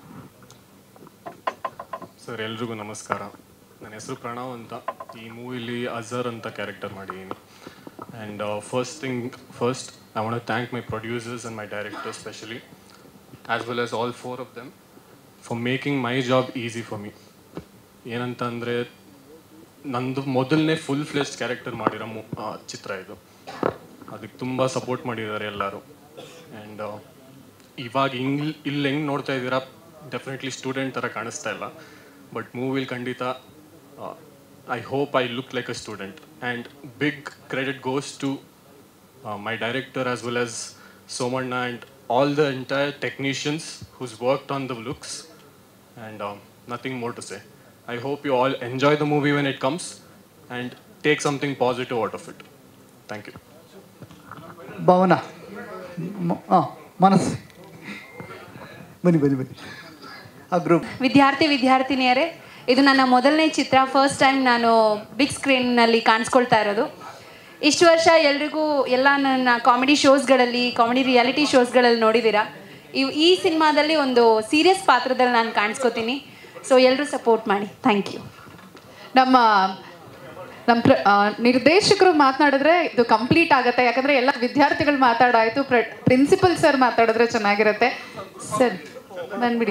ಸರ್ ಎಲ್ರಿಗೂ ನಮಸ್ಕಾರ ನನ್ನ ಹೆಸರು ಪ್ರಣವ್ ಅಂತ ಈ ಮೂವಿಲಿ ಅಜರ್ ಅಂತ ಕ್ಯಾರೆಕ್ಟರ್ ಮಾಡಿದ್ದೀನಿ and first thing first I want thank my producers and my director specially as well as all four of them for making my job easy for me ಏನಂತ ಅಂದರೆ ನಂದು ಮೊದಲನೇ ಫುಲ್ ಫ್ಲೆಸ್ಟ್ ಕ್ಯಾರೆಕ್ಟರ್ ಮಾಡಿರೋ ಮು ಆ, ಚಿತ್ರ ಇದು ಅದಕ್ಕೆ ತುಂಬ ಸಪೋರ್ಟ್ ಮಾಡಿದ್ದಾರೆ ಎಲ್ಲರೂ ಆ್ಯಂಡ್ ಇವಾಗ ಹಿಂಗ್ ಇಲ್ಲಿ ಹೆಂಗೆ ನೋಡ್ತಾ ಇದ್ದೀರಾ ಡೆಫಿನೆಟ್ಲಿ ಸ್ಟೂಡೆಂಟ್ ಥರ ಕಾಣಿಸ್ತಾ ಇಲ್ಲ ಬಟ್ ಮೂವಿಲಿ ಖಂಡಿತ I hope I look like a student and big credit goes to my director as well as Somanna and all the entire technicians who's worked on the looks and nothing more to say I hope you all enjoy the movie when it comes and take something positive out of it thank you Bhavana ಹಾಂ ಮನಸ್ಸು ಬನ್ನಿ ಬನ್ನಿ ಬನ್ನಿ ಆ group ವಿದ್ಯಾರ್ಥಿ ವಿದ್ಯಾರ್ಥಿನಿಯರೇ ಇದು ನನ್ನ ಮೊದಲನೇ ಚಿತ್ರ ಫಸ್ಟ್ ಟೈಮ್ ನಾನು ಬಿಗ್ ಸ್ಕ್ರೀನ್ನಲ್ಲಿ ಕಾಣಿಸ್ಕೊಳ್ತಾ ಇರೋದು ಇಷ್ಟು ವರ್ಷ ಎಲ್ರಿಗೂ ಎಲ್ಲ ನನ್ನ ಕಾಮಿಡಿ ಶೋಸ್ಗಳಲ್ಲಿ ಕಾಮಿಡಿ ರಿಯಾಲಿಟಿ ಶೋಸ್ಗಳಲ್ಲಿ ನೋಡಿದ್ದೀರಾ ಇವ್ ಈ ಸಿನಿಮಾದಲ್ಲಿ ಒಂದು ಸೀರಿಯಸ್ ಪಾತ್ರದಲ್ಲಿ ನಾನು ಕಾಣಿಸ್ಕೊತೀನಿ ಸೊ ಎಲ್ಲರೂ ಸಪೋರ್ಟ್ ಮಾಡಿ ಥ್ಯಾಂಕ್ ಯು ನಮ್ಮ ನಮ್ಮ ಪ್ರ ಆ, ನಿರ್ದೇಶಕರು ಮಾತನಾಡಿದ್ರೆ ಇದು ಕಂಪ್ಲೀಟ್ ಆಗುತ್ತೆ ಯಾಕಂದ್ರೆ ಎಲ್ಲ ವಿದ್ಯಾರ್ಥಿಗಳು ಮಾತಾಡಾಯ್ತು ಪ್ರಿನ್ಸಿಪಲ್ ಸರ್ ಮಾತಾಡಿದ್ರೆ ಚೆನ್ನಾಗಿರುತ್ತೆ ಸರ್ ಬಂದ್ಬಿಡಿ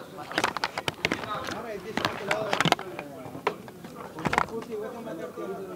ಮಾತಾಡ್ತೀನಿ